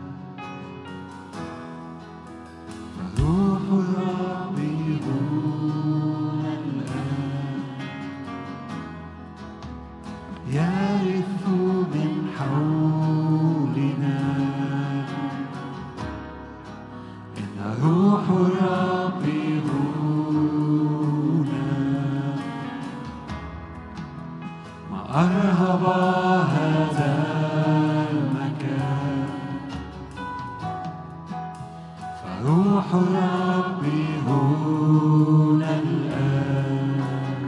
فروح الرب هنا الآن يرف من حولنا إن روح الرب هنا ما أرهب هذا المكان فروح الرب هنا الآن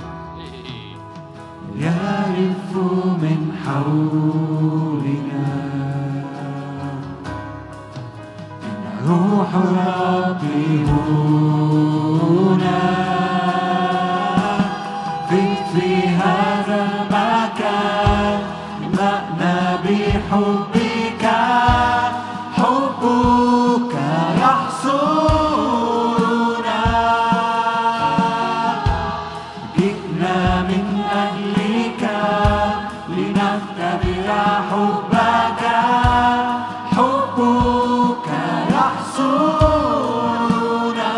يرف من حولنا إن روح الرب هنا فيك في هذا المكان مأنا بحبك حبك يحصرنا جئنا من أجلك لنختبر حبك حبك يحصرنا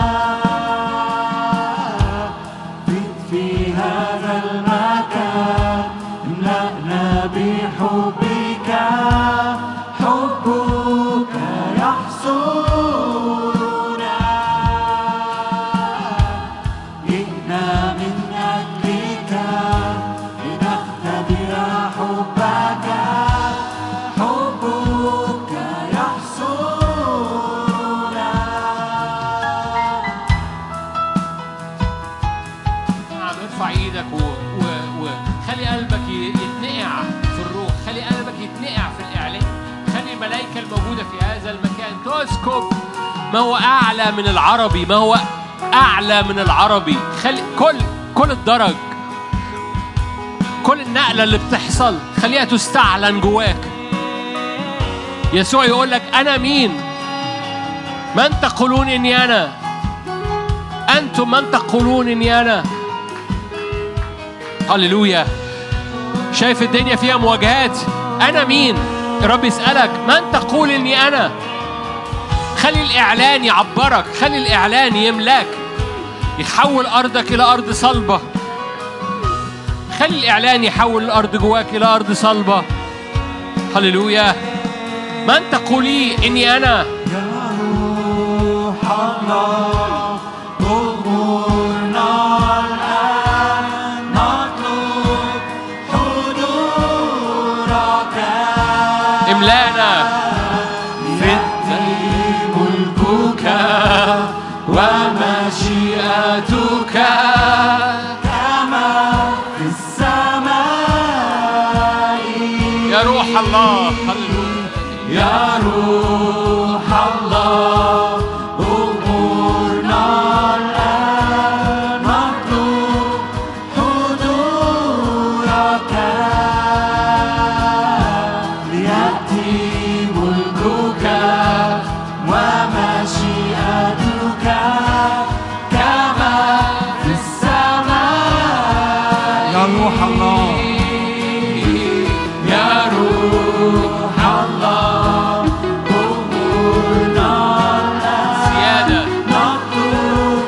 بت في هذا المكان املأنا بحبك حبك يحصرنا جئنا من أجلك لنختبر حبك حبك يحصرنا نعم ارفع ايدك و... و... وخلي قلبك ي- يتنقع في الروح خلي قلبك يتنقع في الاعلان خلي الملائكه الموجوده في هذا المكان تسكب ما هو اعلى من العربي ما هو اعلى من العربي خلي كل كل الدرج كل النقله اللي بتحصل خليها تستعلن جواك يسوع يقول لك انا مين من تقولون اني انا انتم من تقولون اني انا هللويا شايف الدنيا فيها مواجهات انا مين الرب يسالك من تقول اني انا خلي الاعلان يعبرك خلي الاعلان يملاك يحول ارضك الى ارض صلبه خلي الاعلان يحول الارض جواك الى ارض صلبه هللويا من تقولي اني انا يا روح الله أمورنا الآن نطلب حضورك املانا يأتي ملكك ومشيئتك كما في السماء يا روح الله هللويا يا روح الله أمورنا الآن نطلب حضورك ليأتي ملكك ومشيئتك كما في السماء يا روح الله يا روح الله أمورنا الآن زياده نطلب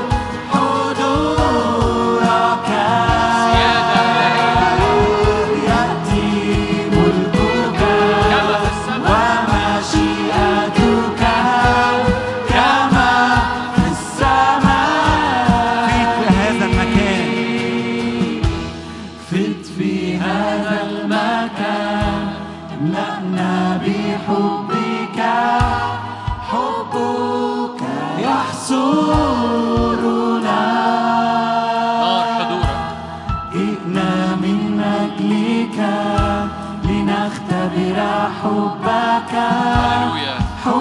حضورك زياده إلهية. يأتي ملكك كما في السماء ومشيئتك كما في السماء فيك في هذا المكان فت في هذا المكان املأنا بحبك حبك يحصرنا نار حضورك جئنا من أجلك لنختبر حبك هللويا حبك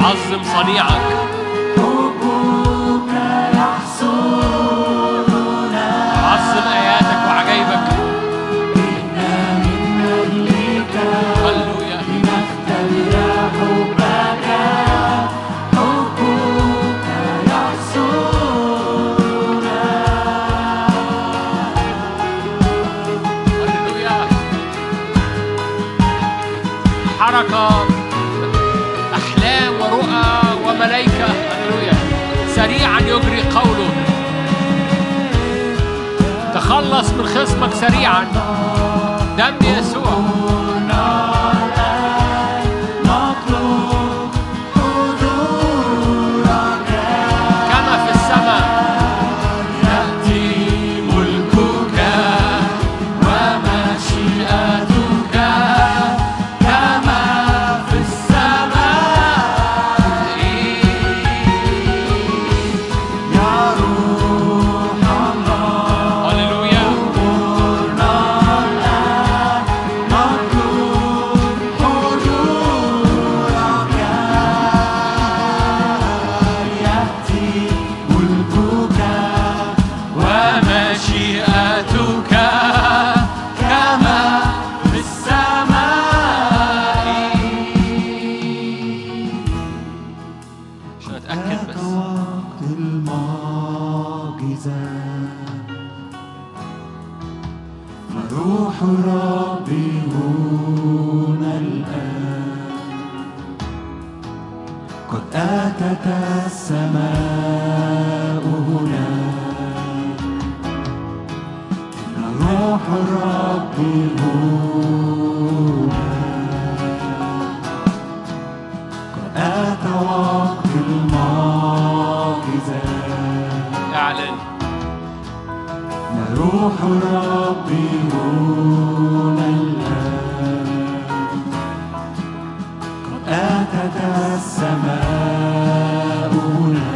عظم صنيعك حبك يحصرنا عظم آياتك وعجائبك إنا من أجلك هللويا لنختبر حبك حبك يحصرنا هللويا حركة أحلام ورؤى وملائكة هللويا سريعا يجري قوله تخلص من خصمك سريعا دم يسوع نطلب حضورك كما في السماء يأتي ملكك ومشيئتك كما في السماء يا روح الله هللويا نورنا الآن نطلب حضورك يأتي ملكك ومشيئتك كما في السماء عشان أتأكد ذاك بس وقت المعجزة فروح ربي هنا الآن قد أتت السماء هنا إن روح ربي هنا قد أتى وقت المعجزة اعلن يا روح ربي هنا الآن قد أتت السماء هنا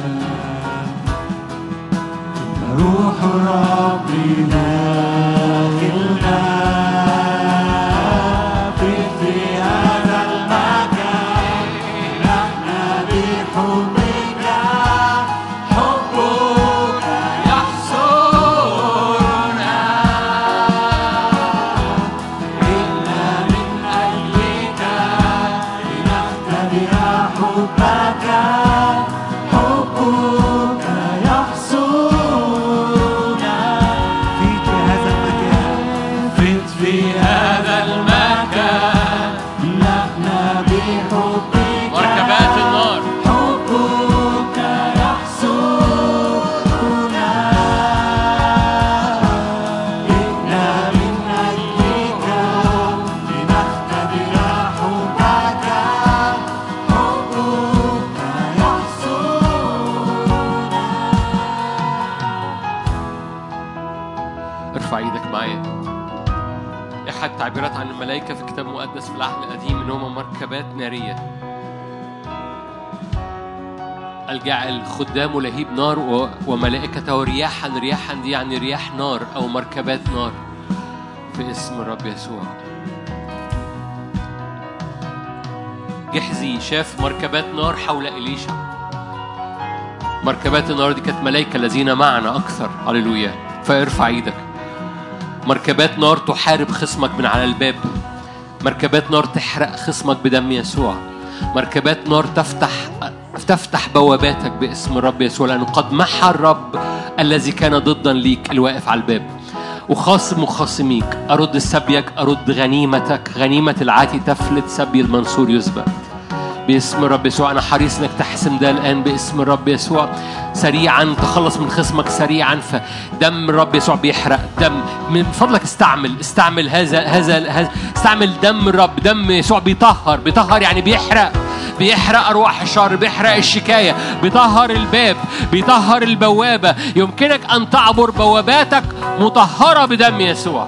يا روح ربي داخلنا في في هذا المكان نحن بحبك حبك يحصرنا إنا من أجلك لنختبر حبك حبك يحصرنا فيك هذا المكان فيك في هذا المكان نحن بحبك مركبات النار حبك يحصرنا جئنا من أجلك لنختبر حبك حبك يحصرنا ارفع ايدك معايا احد تعبيرات عن الملائكة في الكتاب المقدس في العهد القديم ان هم مركبات نارية الجعل خدامه لهيب نار و- وملائكته رياحا رياحا دي يعني رياح نار او مركبات نار في اسم الرب يسوع جحزي شاف مركبات نار حول إليشا مركبات النار دي كانت ملائكة الذين معنا أكثر هللويا فارفع ايدك مركبات نار تحارب خصمك من على الباب مركبات نار تحرق خصمك بدم يسوع مركبات نار تفتح تفتح بواباتك باسم الرب يسوع لأنه قد محى الرب الذي كان ضدا ليك الواقف على الباب وخاصم مخاصميك أرد سبيك أرد غنيمتك غنيمة العاتي تفلت سبي المنصور يسبق باسم الرب يسوع أنا حريص إنك تحسم ده الآن باسم الرب يسوع سريعا تخلص من خصمك سريعا فدم الرب يسوع بيحرق دم من فضلك استعمل استعمل هذا هذا هذا استعمل دم الرب دم يسوع بيطهر بيطهر يعني بيحرق بيحرق أرواح الشر بيحرق الشكاية بيطهر الباب بيطهر البوابة يمكنك أن تعبر بواباتك مطهرة بدم يسوع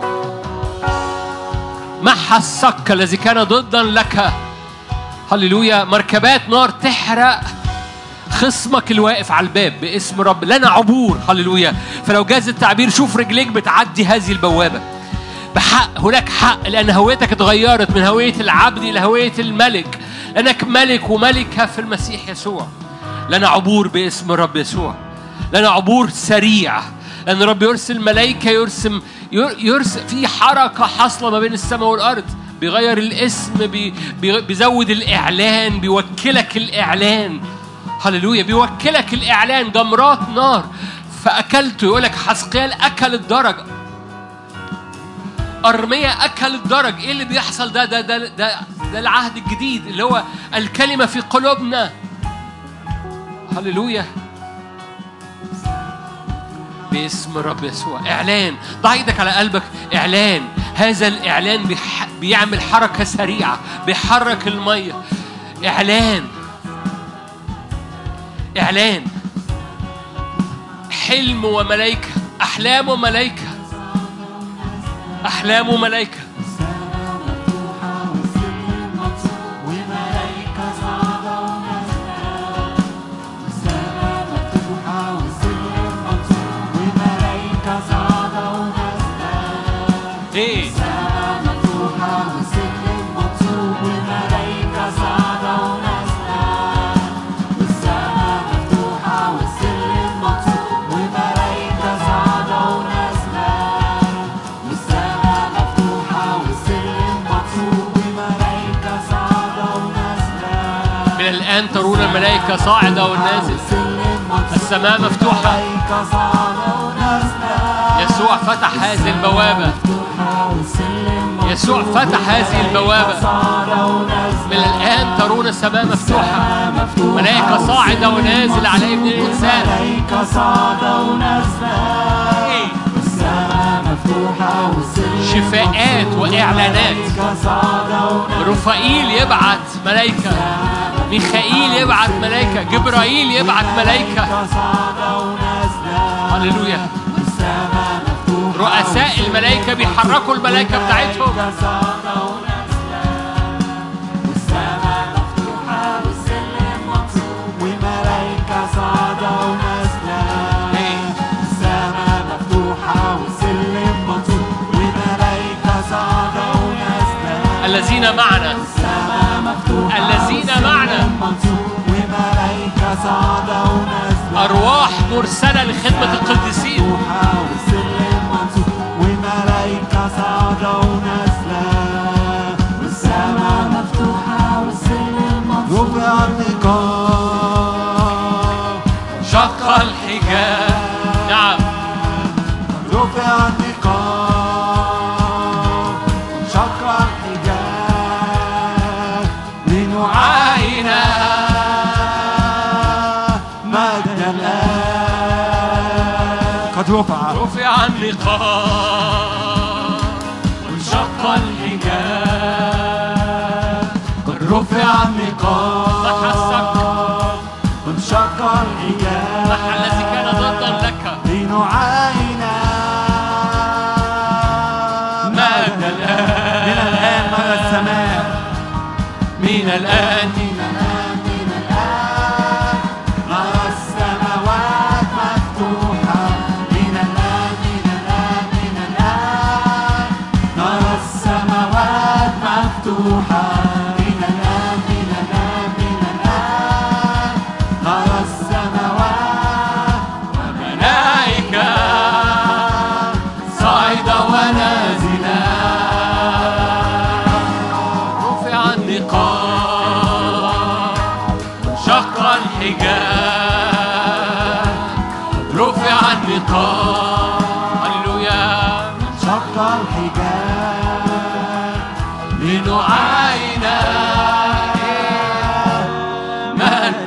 محى الصك الذي كان ضدا لك هللويا مركبات نار تحرق خصمك الواقف على الباب باسم رب لنا عبور هللويا فلو جاز التعبير شوف رجليك بتعدي هذه البوابه بحق هناك حق لان هويتك اتغيرت من هويه العبد الى هويه الملك لأنك ملك وملكة في المسيح يسوع لنا عبور باسم الرب يسوع لنا عبور سريع لأن الرب يرسل ملائكة يرسم يرسم في حركة حاصلة ما بين السماء والأرض بيغير الاسم بي بي- بيزود الإعلان بيوكلك الإعلان هللويا بيوكلك الإعلان جمرات نار فأكلته يقول لك حسقيال أكل الدرج أرمية أكل الدرج إيه اللي بيحصل ده ده ده ده, ده العهد الجديد اللي هو الكلمة في قلوبنا هللويا باسم الرب يسوع إعلان ضع إيدك على قلبك إعلان هذا الإعلان بيح... بيعمل حركة سريعة بيحرك المية إعلان إعلان حلم وملائكة أحلام وملائكة أحلام وملائكة وملايكة صعدة ونازلة والسماء مفتوحة والسلم مكسور وملايكة صعدة ونازلة إيه السماء مفتوحة والسلم مكسور وملايكة صعدة ونازلة والسماء مفتوحة والسلم مكسور وملايكة صعدة ونازلة والسماء مفتوحة والسلم مكسور وملايكة صعدة ونازلة من الآن ترون الملائكة صاعدة والنازل السماء مفتوحة ملايكة صعدة ونازلة يسوع فتح هذه البوابة يسوع فتح هذه البوابة من الآن ترون السماء مفتوحة ملائكة صاعدة ونازل على ابن الإنسان ملايكة صعدة ونازلة إيه؟ السماء مفتوحة والسلم شفاءات وإعلانات ملايكة صعدة ونازلة رفائيل يبعت ملائكة ميخائيل يبعت ملائكة جبرائيل يبعت ملائكة صعدة ونازلة هللويا السماء مفتوحة رؤساء الملائكة بيحركوا الملائكة بتاعتهم ملايكة صعدة ونازلة والسماء مفتوحة والسلم مكسور وملايكة صعدة ونازلة السماء مفتوحة والسلم مكسور وملايكة صعدة ونازلة الذين معنا السماء مفتوحة الذين والسلم معنا. مكسور وملايكة صعدة ونازلة أرواح مرسلة لخدمة القديسين مفتوحة والسلم مكسور وملايكة صعدة ونازلة والسماء مفتوحة والسلم مكسور رفع النقاب شق الحجاب نعم رفع النقاب شق الحجاب لنعاين مجد الآن قد رفع رفع النقاب وانشق الحجاب قد رفع النقاب وانشق الحجاب محل الذي كان ضدا لك لنعاين مجد الآن من الآن مدى السماء من الآن من الآن من الآن نرى السماوات مفتوحة من الآن من الآن من الآن نرى السماوات مفتوحة من الآن من الآن من الآن نرى السماوات ملائكة صاعدة ونازلة رفع النقاب شق الحجاب رفع النقاب هللويا شق الحجاب لنعاين مجد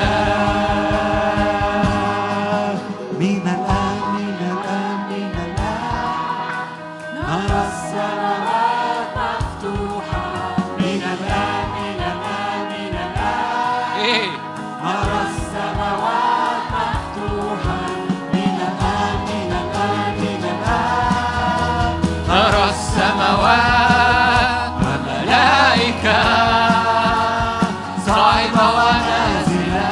الآن من الآن من الآن من الآن نرى السماوات مفتوحة من الآن من الآن من الآن إيه نرى السماوات مفتوحة من الآن من الآن من الآن نرى السماوات وملائكة صاعدة ونازلة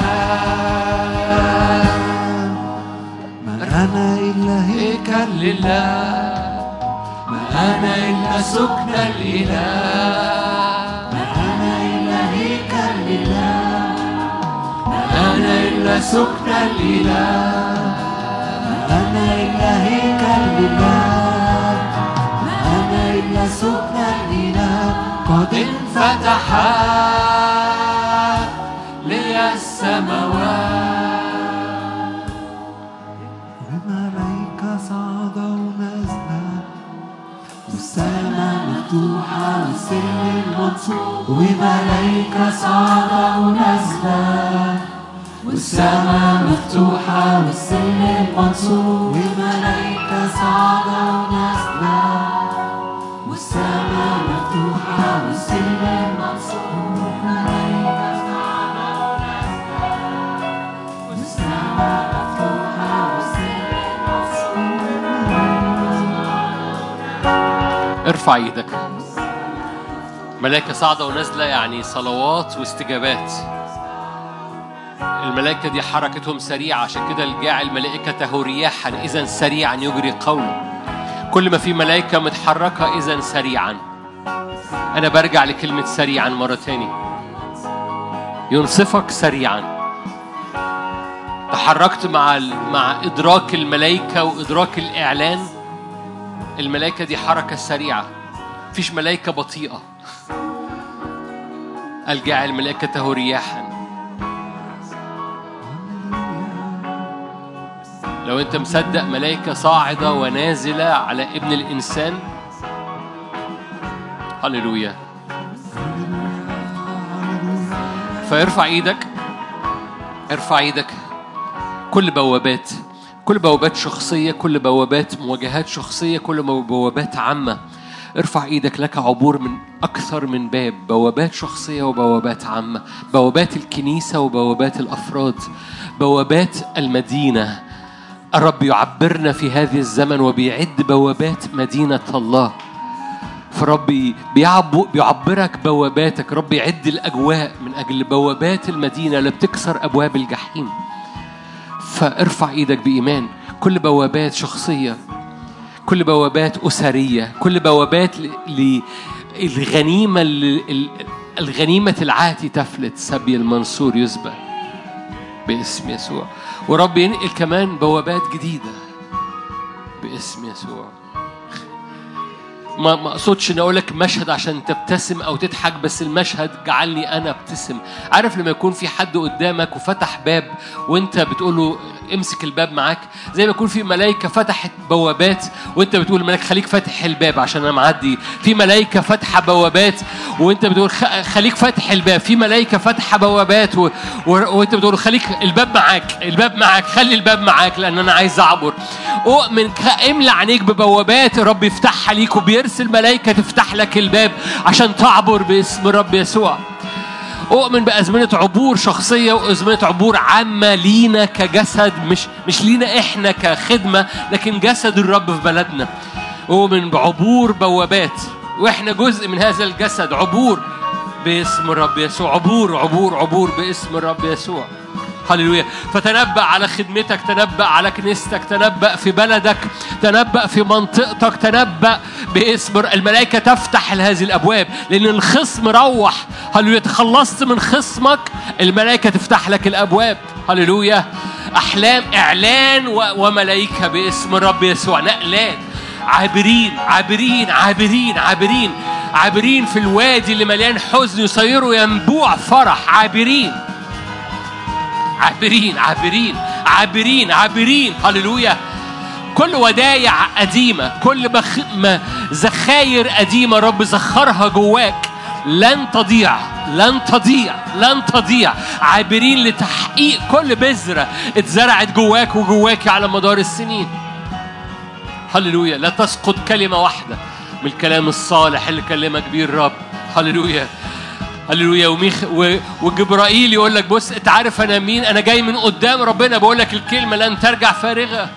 ما أنا إلا هيكل هيكل لله ما أنا إلا سكن الإله ما أنا إلا هيكل الإله أنا إلا سكن الإله أنا إلا هيكل لله أنا إلا سكن الإله قد انفتحت لي السماوات وملايكة صعدة ونازلة والسماء مفتوحة والسلم منصوب وملايكة صعدة ونازلة والسماء مفتوحة والسلم منصوب وملايكة صعدة ونازلة والسماء مفتوحة والسلم منصوب وملايكة صعدة ونازلة والسماء مفتوحة والسلم ارفع ايدك ملائكة صاعدة ونازلة يعني صلوات واستجابات الملائكة دي حركتهم سريعة عشان كده الجاعل ملائكته رياحا إذا سريعا يجري قوله كل ما في ملائكة متحركة إذا سريعا أنا برجع لكلمة سريعا مرة تاني ينصفك سريعا تحركت مع ال- مع إدراك الملائكة وإدراك الإعلان الملائكة دي حركة سريعة مفيش ملائكة بطيئة الجاعل ملائكته رياحا لو انت مصدق ملائكة صاعدة ونازلة على ابن الإنسان هللويا فارفع ايدك ارفع ايدك كل بوابات كل بوابات شخصية كل بوابات مواجهات شخصية كل بوابات عامة ارفع ايدك لك عبور من اكثر من باب بوابات شخصيه وبوابات عامه بوابات الكنيسه وبوابات الافراد بوابات المدينه الرب يعبرنا في هذه الزمن وبيعد بوابات مدينه الله فربي بيعب- بيعبرك بواباتك رب يعد الاجواء من اجل بوابات المدينه اللي بتكسر ابواب الجحيم فارفع ايدك بايمان كل بوابات شخصيه كل بوابات أسرية كل بوابات ل- للغنيمة ال- ال- الغنيمة العاتي تفلت سبي المنصور يسبى باسم يسوع ورب ينقل كمان بوابات جديدة باسم يسوع ما ما اقصدش ان اقول لك مشهد عشان تبتسم او تضحك بس المشهد جعلني انا ابتسم عارف لما يكون في حد قدامك وفتح باب وانت بتقول له امسك الباب معاك زي ما يكون في ملائكه فتحت بوابات وانت بتقول الملاك خليك فاتح الباب عشان انا معدي في ملائكه فاتحه بوابات وانت بتقول خ- خليك فاتح الباب في ملائكه فاتحه بوابات و... و... وانت بتقول خليك الباب معاك الباب معاك خلي الباب معاك لان انا عايز اعبر اؤمن ك- املى عينيك ببوابات الرب يفتحها ليك وبيرسل ملائكه تفتح لك الباب عشان تعبر باسم الرب يسوع أؤمن بأزمنة عبور شخصية وأزمنة عبور عامة لينا كجسد مش مش لينا إحنا كخدمة لكن جسد الرب في بلدنا أؤمن بعبور بوابات وإحنا جزء من هذا الجسد عبور باسم الرب يسوع عبور عبور عبور باسم الرب يسوع هللويا فتنبأ على خدمتك تنبأ على كنيستك تنبأ في بلدك تنبأ في منطقتك تنبأ باسم الملائكة تفتح هذه الأبواب لأن الخصم روح هللويا تخلصت من خصمك الملائكة تفتح لك الأبواب هللويا أحلام إعلان و- وملائكة باسم الرب يسوع نقلات عابرين عابرين عابرين عابرين عابرين في الوادي اللي مليان حزن يصيروا ينبوع فرح عابرين عابرين عابرين عابرين عابرين هللويا كل ودايع قديمة كل مخ... ما زخاير قديمة رب زخرها جواك لن تضيع لن تضيع لن تضيع عابرين لتحقيق كل بذرة اتزرعت جواك وجواك على مدار السنين هللويا لا تسقط كلمة واحدة من الكلام الصالح اللي كلمك بيه الرب هللويا هللويا وميخ و... وجبرائيل يقول لك بص انت عارف انا مين انا جاي من قدام ربنا بقول لك الكلمه لن ترجع فارغه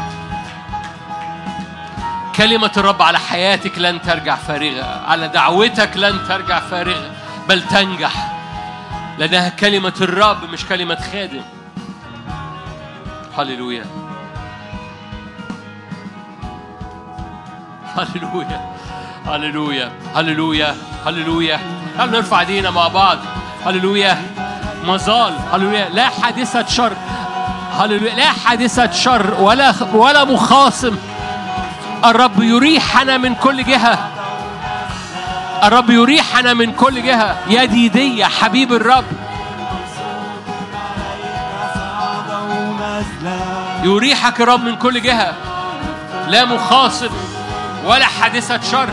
كلمة الرب على حياتك لن ترجع فارغة على دعوتك لن ترجع فارغة بل تنجح لأنها كلمة الرب مش كلمة خادم هللويا هللويا هللويا هللويا هللويا تعالوا نرفع ايدينا مع بعض هللويا مظال هللويا لا حادثة شر هللويا لا حادثة شر ولا ولا مخاصم الرب يريحنا من كل جهة الرب يريحنا من كل جهة يدي دي يا حبيب الرب يريحك الرب من كل جهة لا مخاصم ولا حادثة شر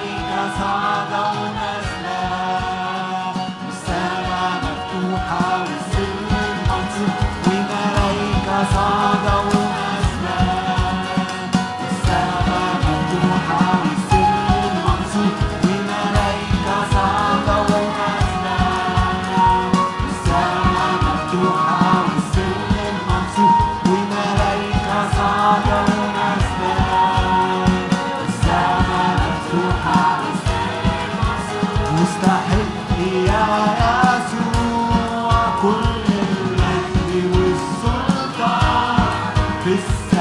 مستحق يا يسوع كل المجد والسلطان في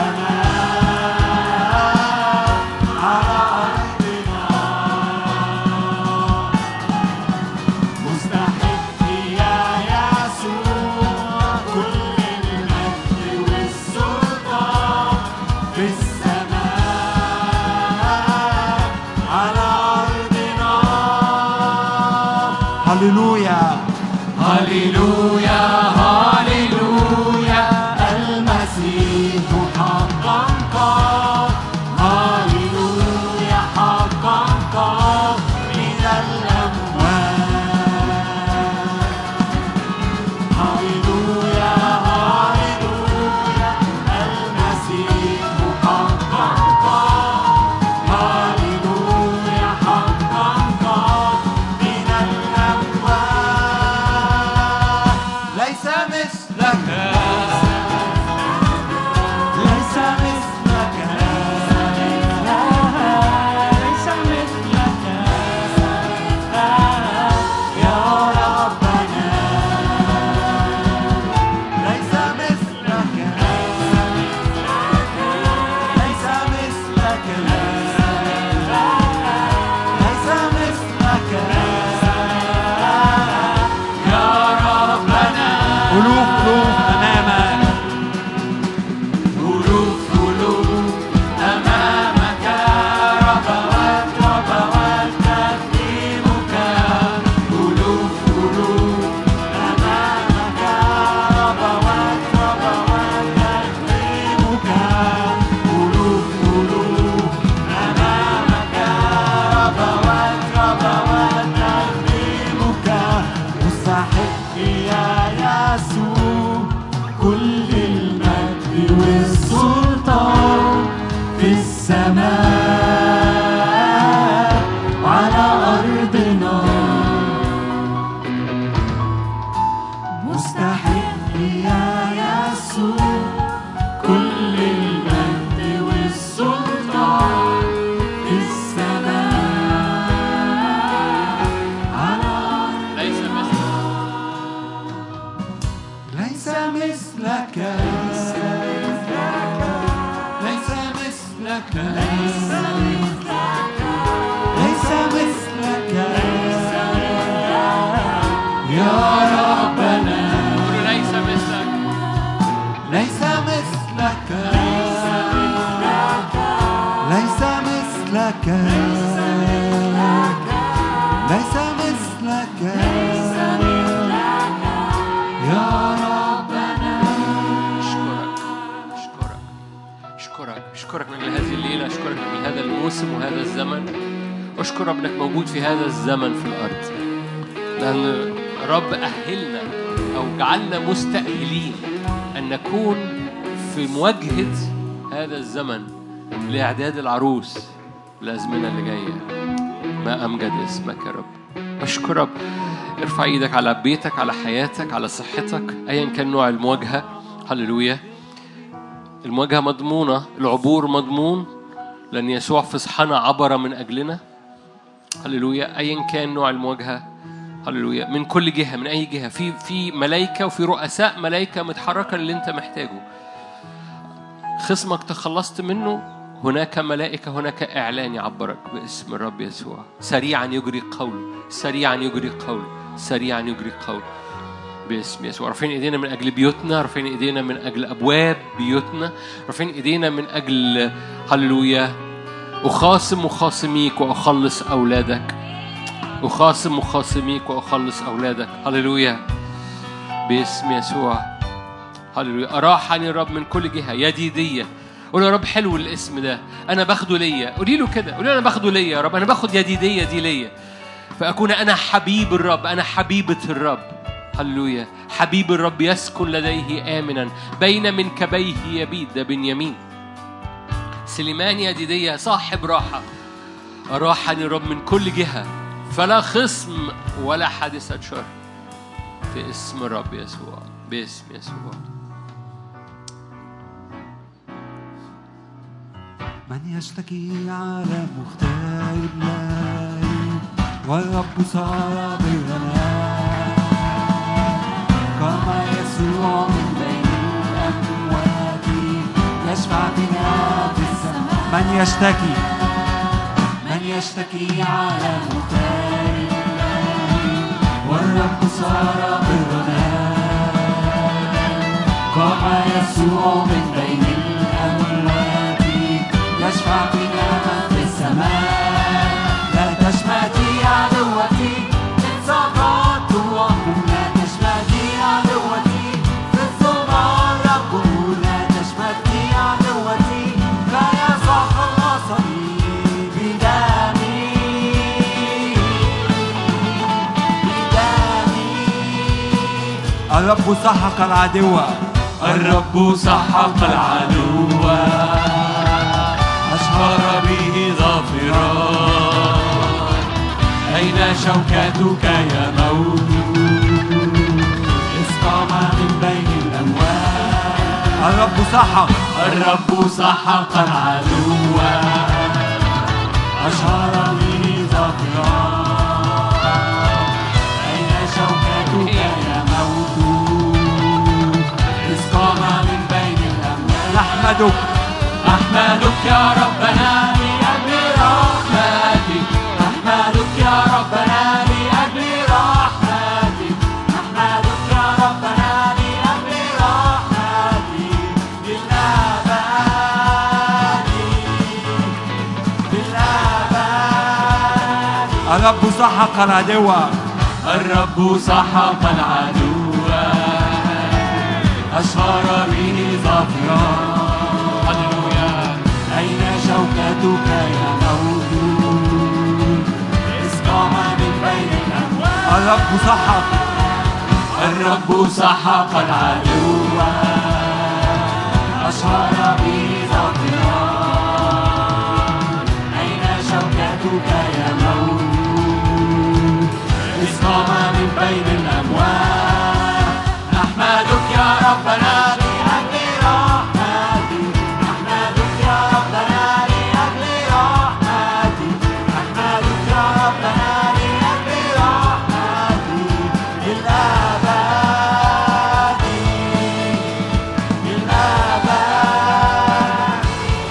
السماء على أرضنا مستحق يا يسوع كل المجد والسلطان في السماء على أرضنا هللويا هللويا هللويا المسيح حقا قام هللويا حقا قام من الأموات هللويا هللويا المسيح حقا قام هللويا حقا قام من الأموات ليس مثلك ليس مثلك ليس مثلك يا ربنا ليس مثلك ليس مثلك ليس مثلك يا ربنا ألوف ألوف أمامك ألوف ألوف أمامك ربوات ربوات تقديمك ألوف ألوف أمامك ربوات ربوات تقديمك ألوف ألوف أمامك ربوات ربوات تقديمك مستحق يا يسوع كل المجد والسلطان في السماء وعلى أرضنا مستحق يا يسوع كل المجد والسلطان في السماء على ليس مثل ليس مثلك ليس مثلك ليس مثلك يا ربنا قولوا ليس مثلك ليس مثلك ليس مثلك ليس مثلك يا ربنا اشكرك اشكرك اشكرك اشكرك من أجل هذه الليله اشكرك من أجل هذا الموسم وهذا الزمن اشكر رب انك موجود في هذا الزمن في الارض لان رب اهلنا او جعلنا مستاهلين ان نكون في مواجهه هذا الزمن لاعداد العروس الازمنه اللي جايه ما امجد اسمك يا رب اشكر رب ارفع ايدك على بيتك على حياتك على صحتك ايا كان نوع المواجهه هللويا المواجهة مضمونة العبور مضمون لأن يسوع في صحنا عبر من أجلنا هللويا أيا كان نوع المواجهة هللويا من كل جهة من أي جهة في في ملائكة وفي رؤساء ملائكة متحركة اللي أنت محتاجه خصمك تخلصت منه هناك ملائكة هناك إعلان يعبرك باسم الرب يسوع سريعا يجري قوله سريعا يجري قوله سريعا يجري قول باسم يسوع رافعين ايدينا من اجل بيوتنا رافعين ايدينا من اجل ابواب بيوتنا رافعين ايدينا من اجل هللويا اخاصم مخاصميك واخلص اولادك اخاصم مخاصميك واخلص اولادك هللويا باسم يسوع هللويا اراحني الرب من كل جهه يديديه قول يا رب حلو الاسم ده انا باخده ليا قولي له كده قولي له انا باخده ليا يا رب انا باخد يديديه دي ليا فاكون انا حبيب الرب انا حبيبه الرب هللويا حبيب الرب يسكن لديه امنا بين منكبيه يبيت ده بنيامين سليمان يديدية صاحب راحة أراحني الرب من كل جهة فلا خصم ولا حادثة شر في اسم الرب يسوع باسم يسوع من يشتكي على مغتاب الليل والرب صار برنا قام يسوع من بين الأموات يشفع بنا في السماء من يشتكي من يشتكي على مغتاب الليل والرب صار برنا قام يسوع من بين الأموات يشفع بنا في السماء لا تشمتي عدوتي إن سقطت وأقول لا تشمتي عدوتي في الظلام أقول لا تشمتي عدوتي لا يصح الأصلي بدمي بدمي الرب سحق العدو الرب سحق العدو أشهر به ظافرا أين شوكتك يا موت اسقام من بين الأموات الرب سحق الرب سحق العدو أشهر به ظافرا أين شوكتك يا موت اسقام من بين الأموات نحمدك نحمدك يا ربنا لأجل رحمتك نحمدك يا ربنا لأجل رحمتك نحمدك يا ربنا لأجل رحمتك للأبد للأبد الرب سحق العدو الرب سحق العدو أشهر به ظافرا هللويا أين شوكتك يا موجود اسقام من بين الأموات الرب سحق الرب سحق العدو أشهر به ظافرا أين شوكتك يا موجود اسقام من بين الأموات نحمدك يا ربنا لأجل رحمتك نحمدك يا ربنا لأجل رحمتك نحمدك يا ربنا لأجل رحمتك للأبد للأبد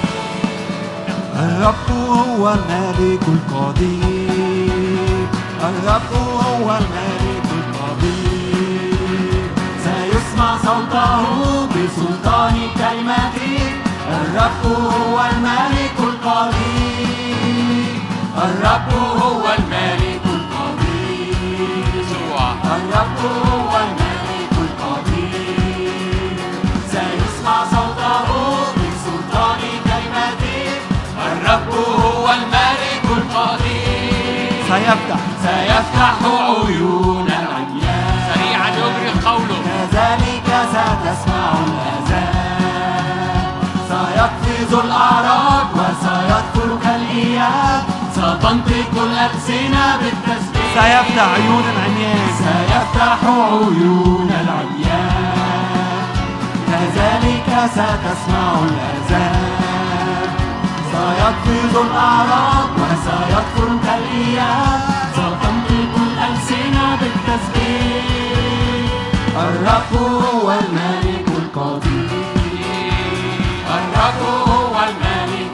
الرب هو الملك القدير الرب هو الملك القدير سيسمع صوته بسلطان كلمته الرب هو الملك القدير الرب هو الملك القدير يسوع الرب هو الملك القدير سيسمع صوته بسلطان كلمته الرب هو الملك القدير سيفتح سيفتح عيون العميان سريعا يجري قوله كذلك ستسمع الأذان سيقفز الأعراض وسيذكر كالإياب ستنطق الألسنة بالتسبيح سيفتح عيون العميان سيفتح عيون العميان كذلك ستسمع الأذان سيقفز الأعراض وسيذكر كالإياب ستنطق الألسنة بالتسبيح الرب هو الملك القدير الرب هو الملك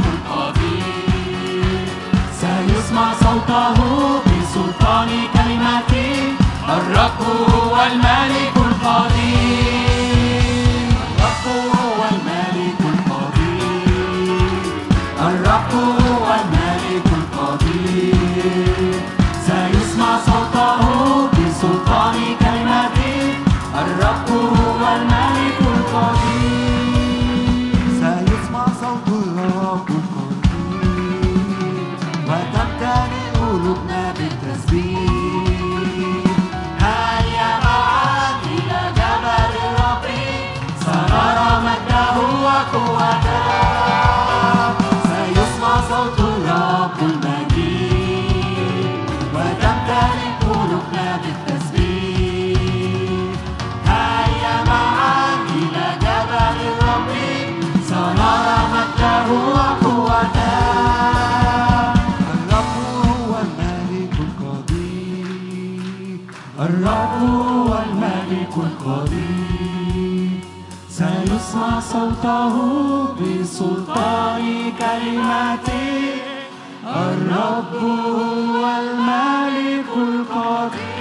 القدير سيسمع صوته بسلطان كلمته الرب هو الملك القدير الرب هو الملك القدير الرب هو الملك القدير سيسمع صوته بسلطان كلمته الرب هو الملك القدير سيسمع صوت الرب القدير وتمتلئ قلوبنا بالتسبيح هيا معا إلى جبل الرب سنرى مجده وقوته سيسمع صوت الرب المجيد وتمتلئ قلوبنا بالتسبيح هيا معا إلى جبل الرب سنرى مجده وقوته الرب هو الملك القدير الرب هو الملك القدير سيسمع صوته بسلطان كلمته الرب هو الملك القدير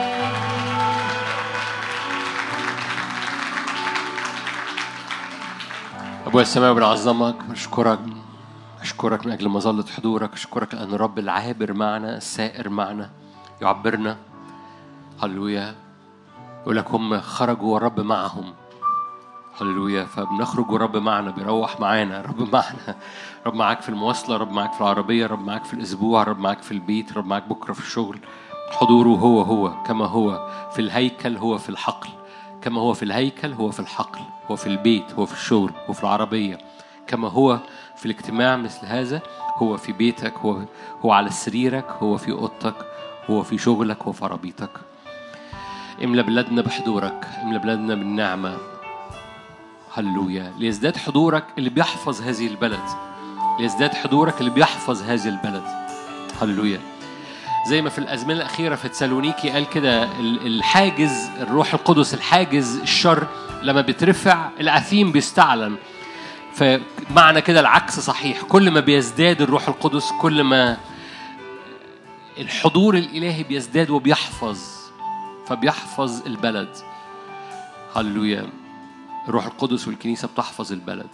أبويا السماوي بنعظمك بشكرك أشكرك من أجل مظلة حضورك أشكرك لأن الرب العابر معنا السائر معنا يعبرنا هللويا يقول لك هم خرجوا والرب معهم هللويا فبنخرج والرب معنا بيروح معانا الرب معنا رب معاك في المواصلة رب معاك في العربية رب معاك في الأسبوع رب معاك في البيت رب معاك بكرة في الشغل حضوره هو هو كما هو في الهيكل هو في الحقل كما هو في الهيكل هو في الحقل هو في البيت هو في الشغل هو في العربية كما هو في الاجتماع مثل هذا هو في بيتك هو هو على سريرك هو في اوضتك هو في شغلك هو في عربيتك املى بلادنا بحضورك املى بلادنا بالنعمة هللويا ليزداد حضورك اللي بيحفظ هذه البلد ليزداد حضورك اللي بيحفظ هذه البلد هللويا زي ما في الازمنه الاخيره في تسالونيكي قال كده ال- الحاجز الروح القدس الحاجز الشر لما بيترفع العثيم بيستعلن فمعنى كده العكس صحيح كل ما بيزداد الروح القدس كل ما الحضور الالهي بيزداد وبيحفظ فبيحفظ البلد هللويا الروح القدس والكنيسه بتحفظ البلد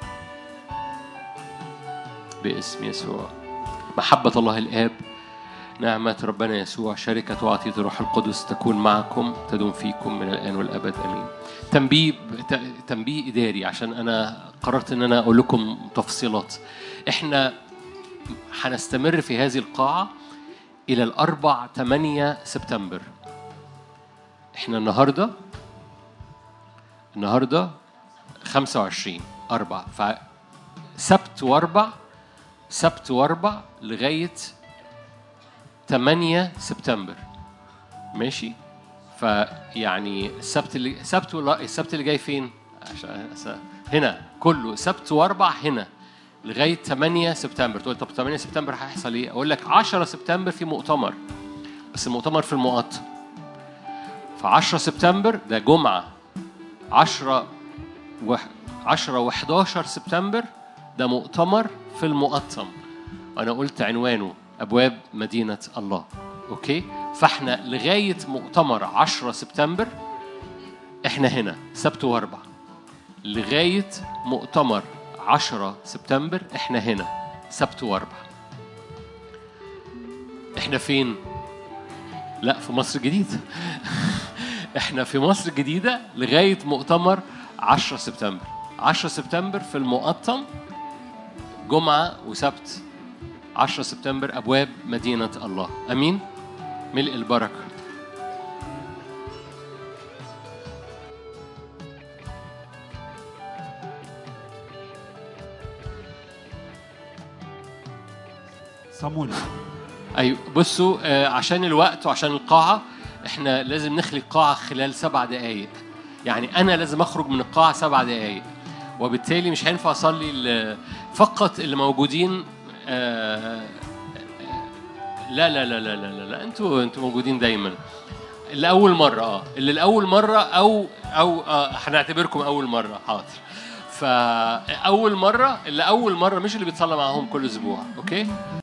باسم يسوع محبه الله الاب نعمة ربنا يسوع شركة وعطية الروح القدس تكون معكم تدوم فيكم من الآن والأبد آمين تنبيه ت- تنبيه إداري عشان أنا قررت إن أنا أقول لكم تفصيلات إحنا هنستمر في هذه القاعة إلى الأربع 8 سبتمبر إحنا النهاردة النهاردة 25 أربع فسبت وأربع سبت وأربع لغاية 8 سبتمبر ماشي فيعني السبت اللي السبت ولا السبت اللي جاي فين؟ عشان أس- هنا كله سبت واربع هنا لغايه 8 سبتمبر تقول طب 8 سبتمبر هيحصل ايه؟ اقول لك 10 سبتمبر في مؤتمر بس المؤتمر في المقط ف 10 سبتمبر ده جمعه 10 و 10 و11 سبتمبر ده مؤتمر في المقطم انا قلت عنوانه ابواب مدينه الله اوكي فاحنا لغايه مؤتمر 10 سبتمبر احنا هنا سبت واربع لغايه مؤتمر 10 سبتمبر احنا هنا سبت واربع احنا فين لا في مصر الجديدة احنا في مصر الجديدة لغاية مؤتمر 10 سبتمبر 10 سبتمبر في المقطم جمعة وسبت 10 سبتمبر أبواب مدينة الله أمين ملء البركة صمونا أيوة بصوا آه، عشان الوقت وعشان القاعة احنا لازم نخلي القاعة خلال سبع دقايق يعني أنا لازم أخرج من القاعة سبع دقايق وبالتالي مش هينفع أصلي ال- فقط اللي موجودين آه، آه، لا لا لا لا لا لا, لا. انتوا انتوا موجودين دايما اللي أول مرة اه اللي لأول مرة أو أو آه هنعتبركم أول مرة حاضر فأول مرة اللي أول مرة مش اللي بيتصلى معاهم كل أسبوع أوكي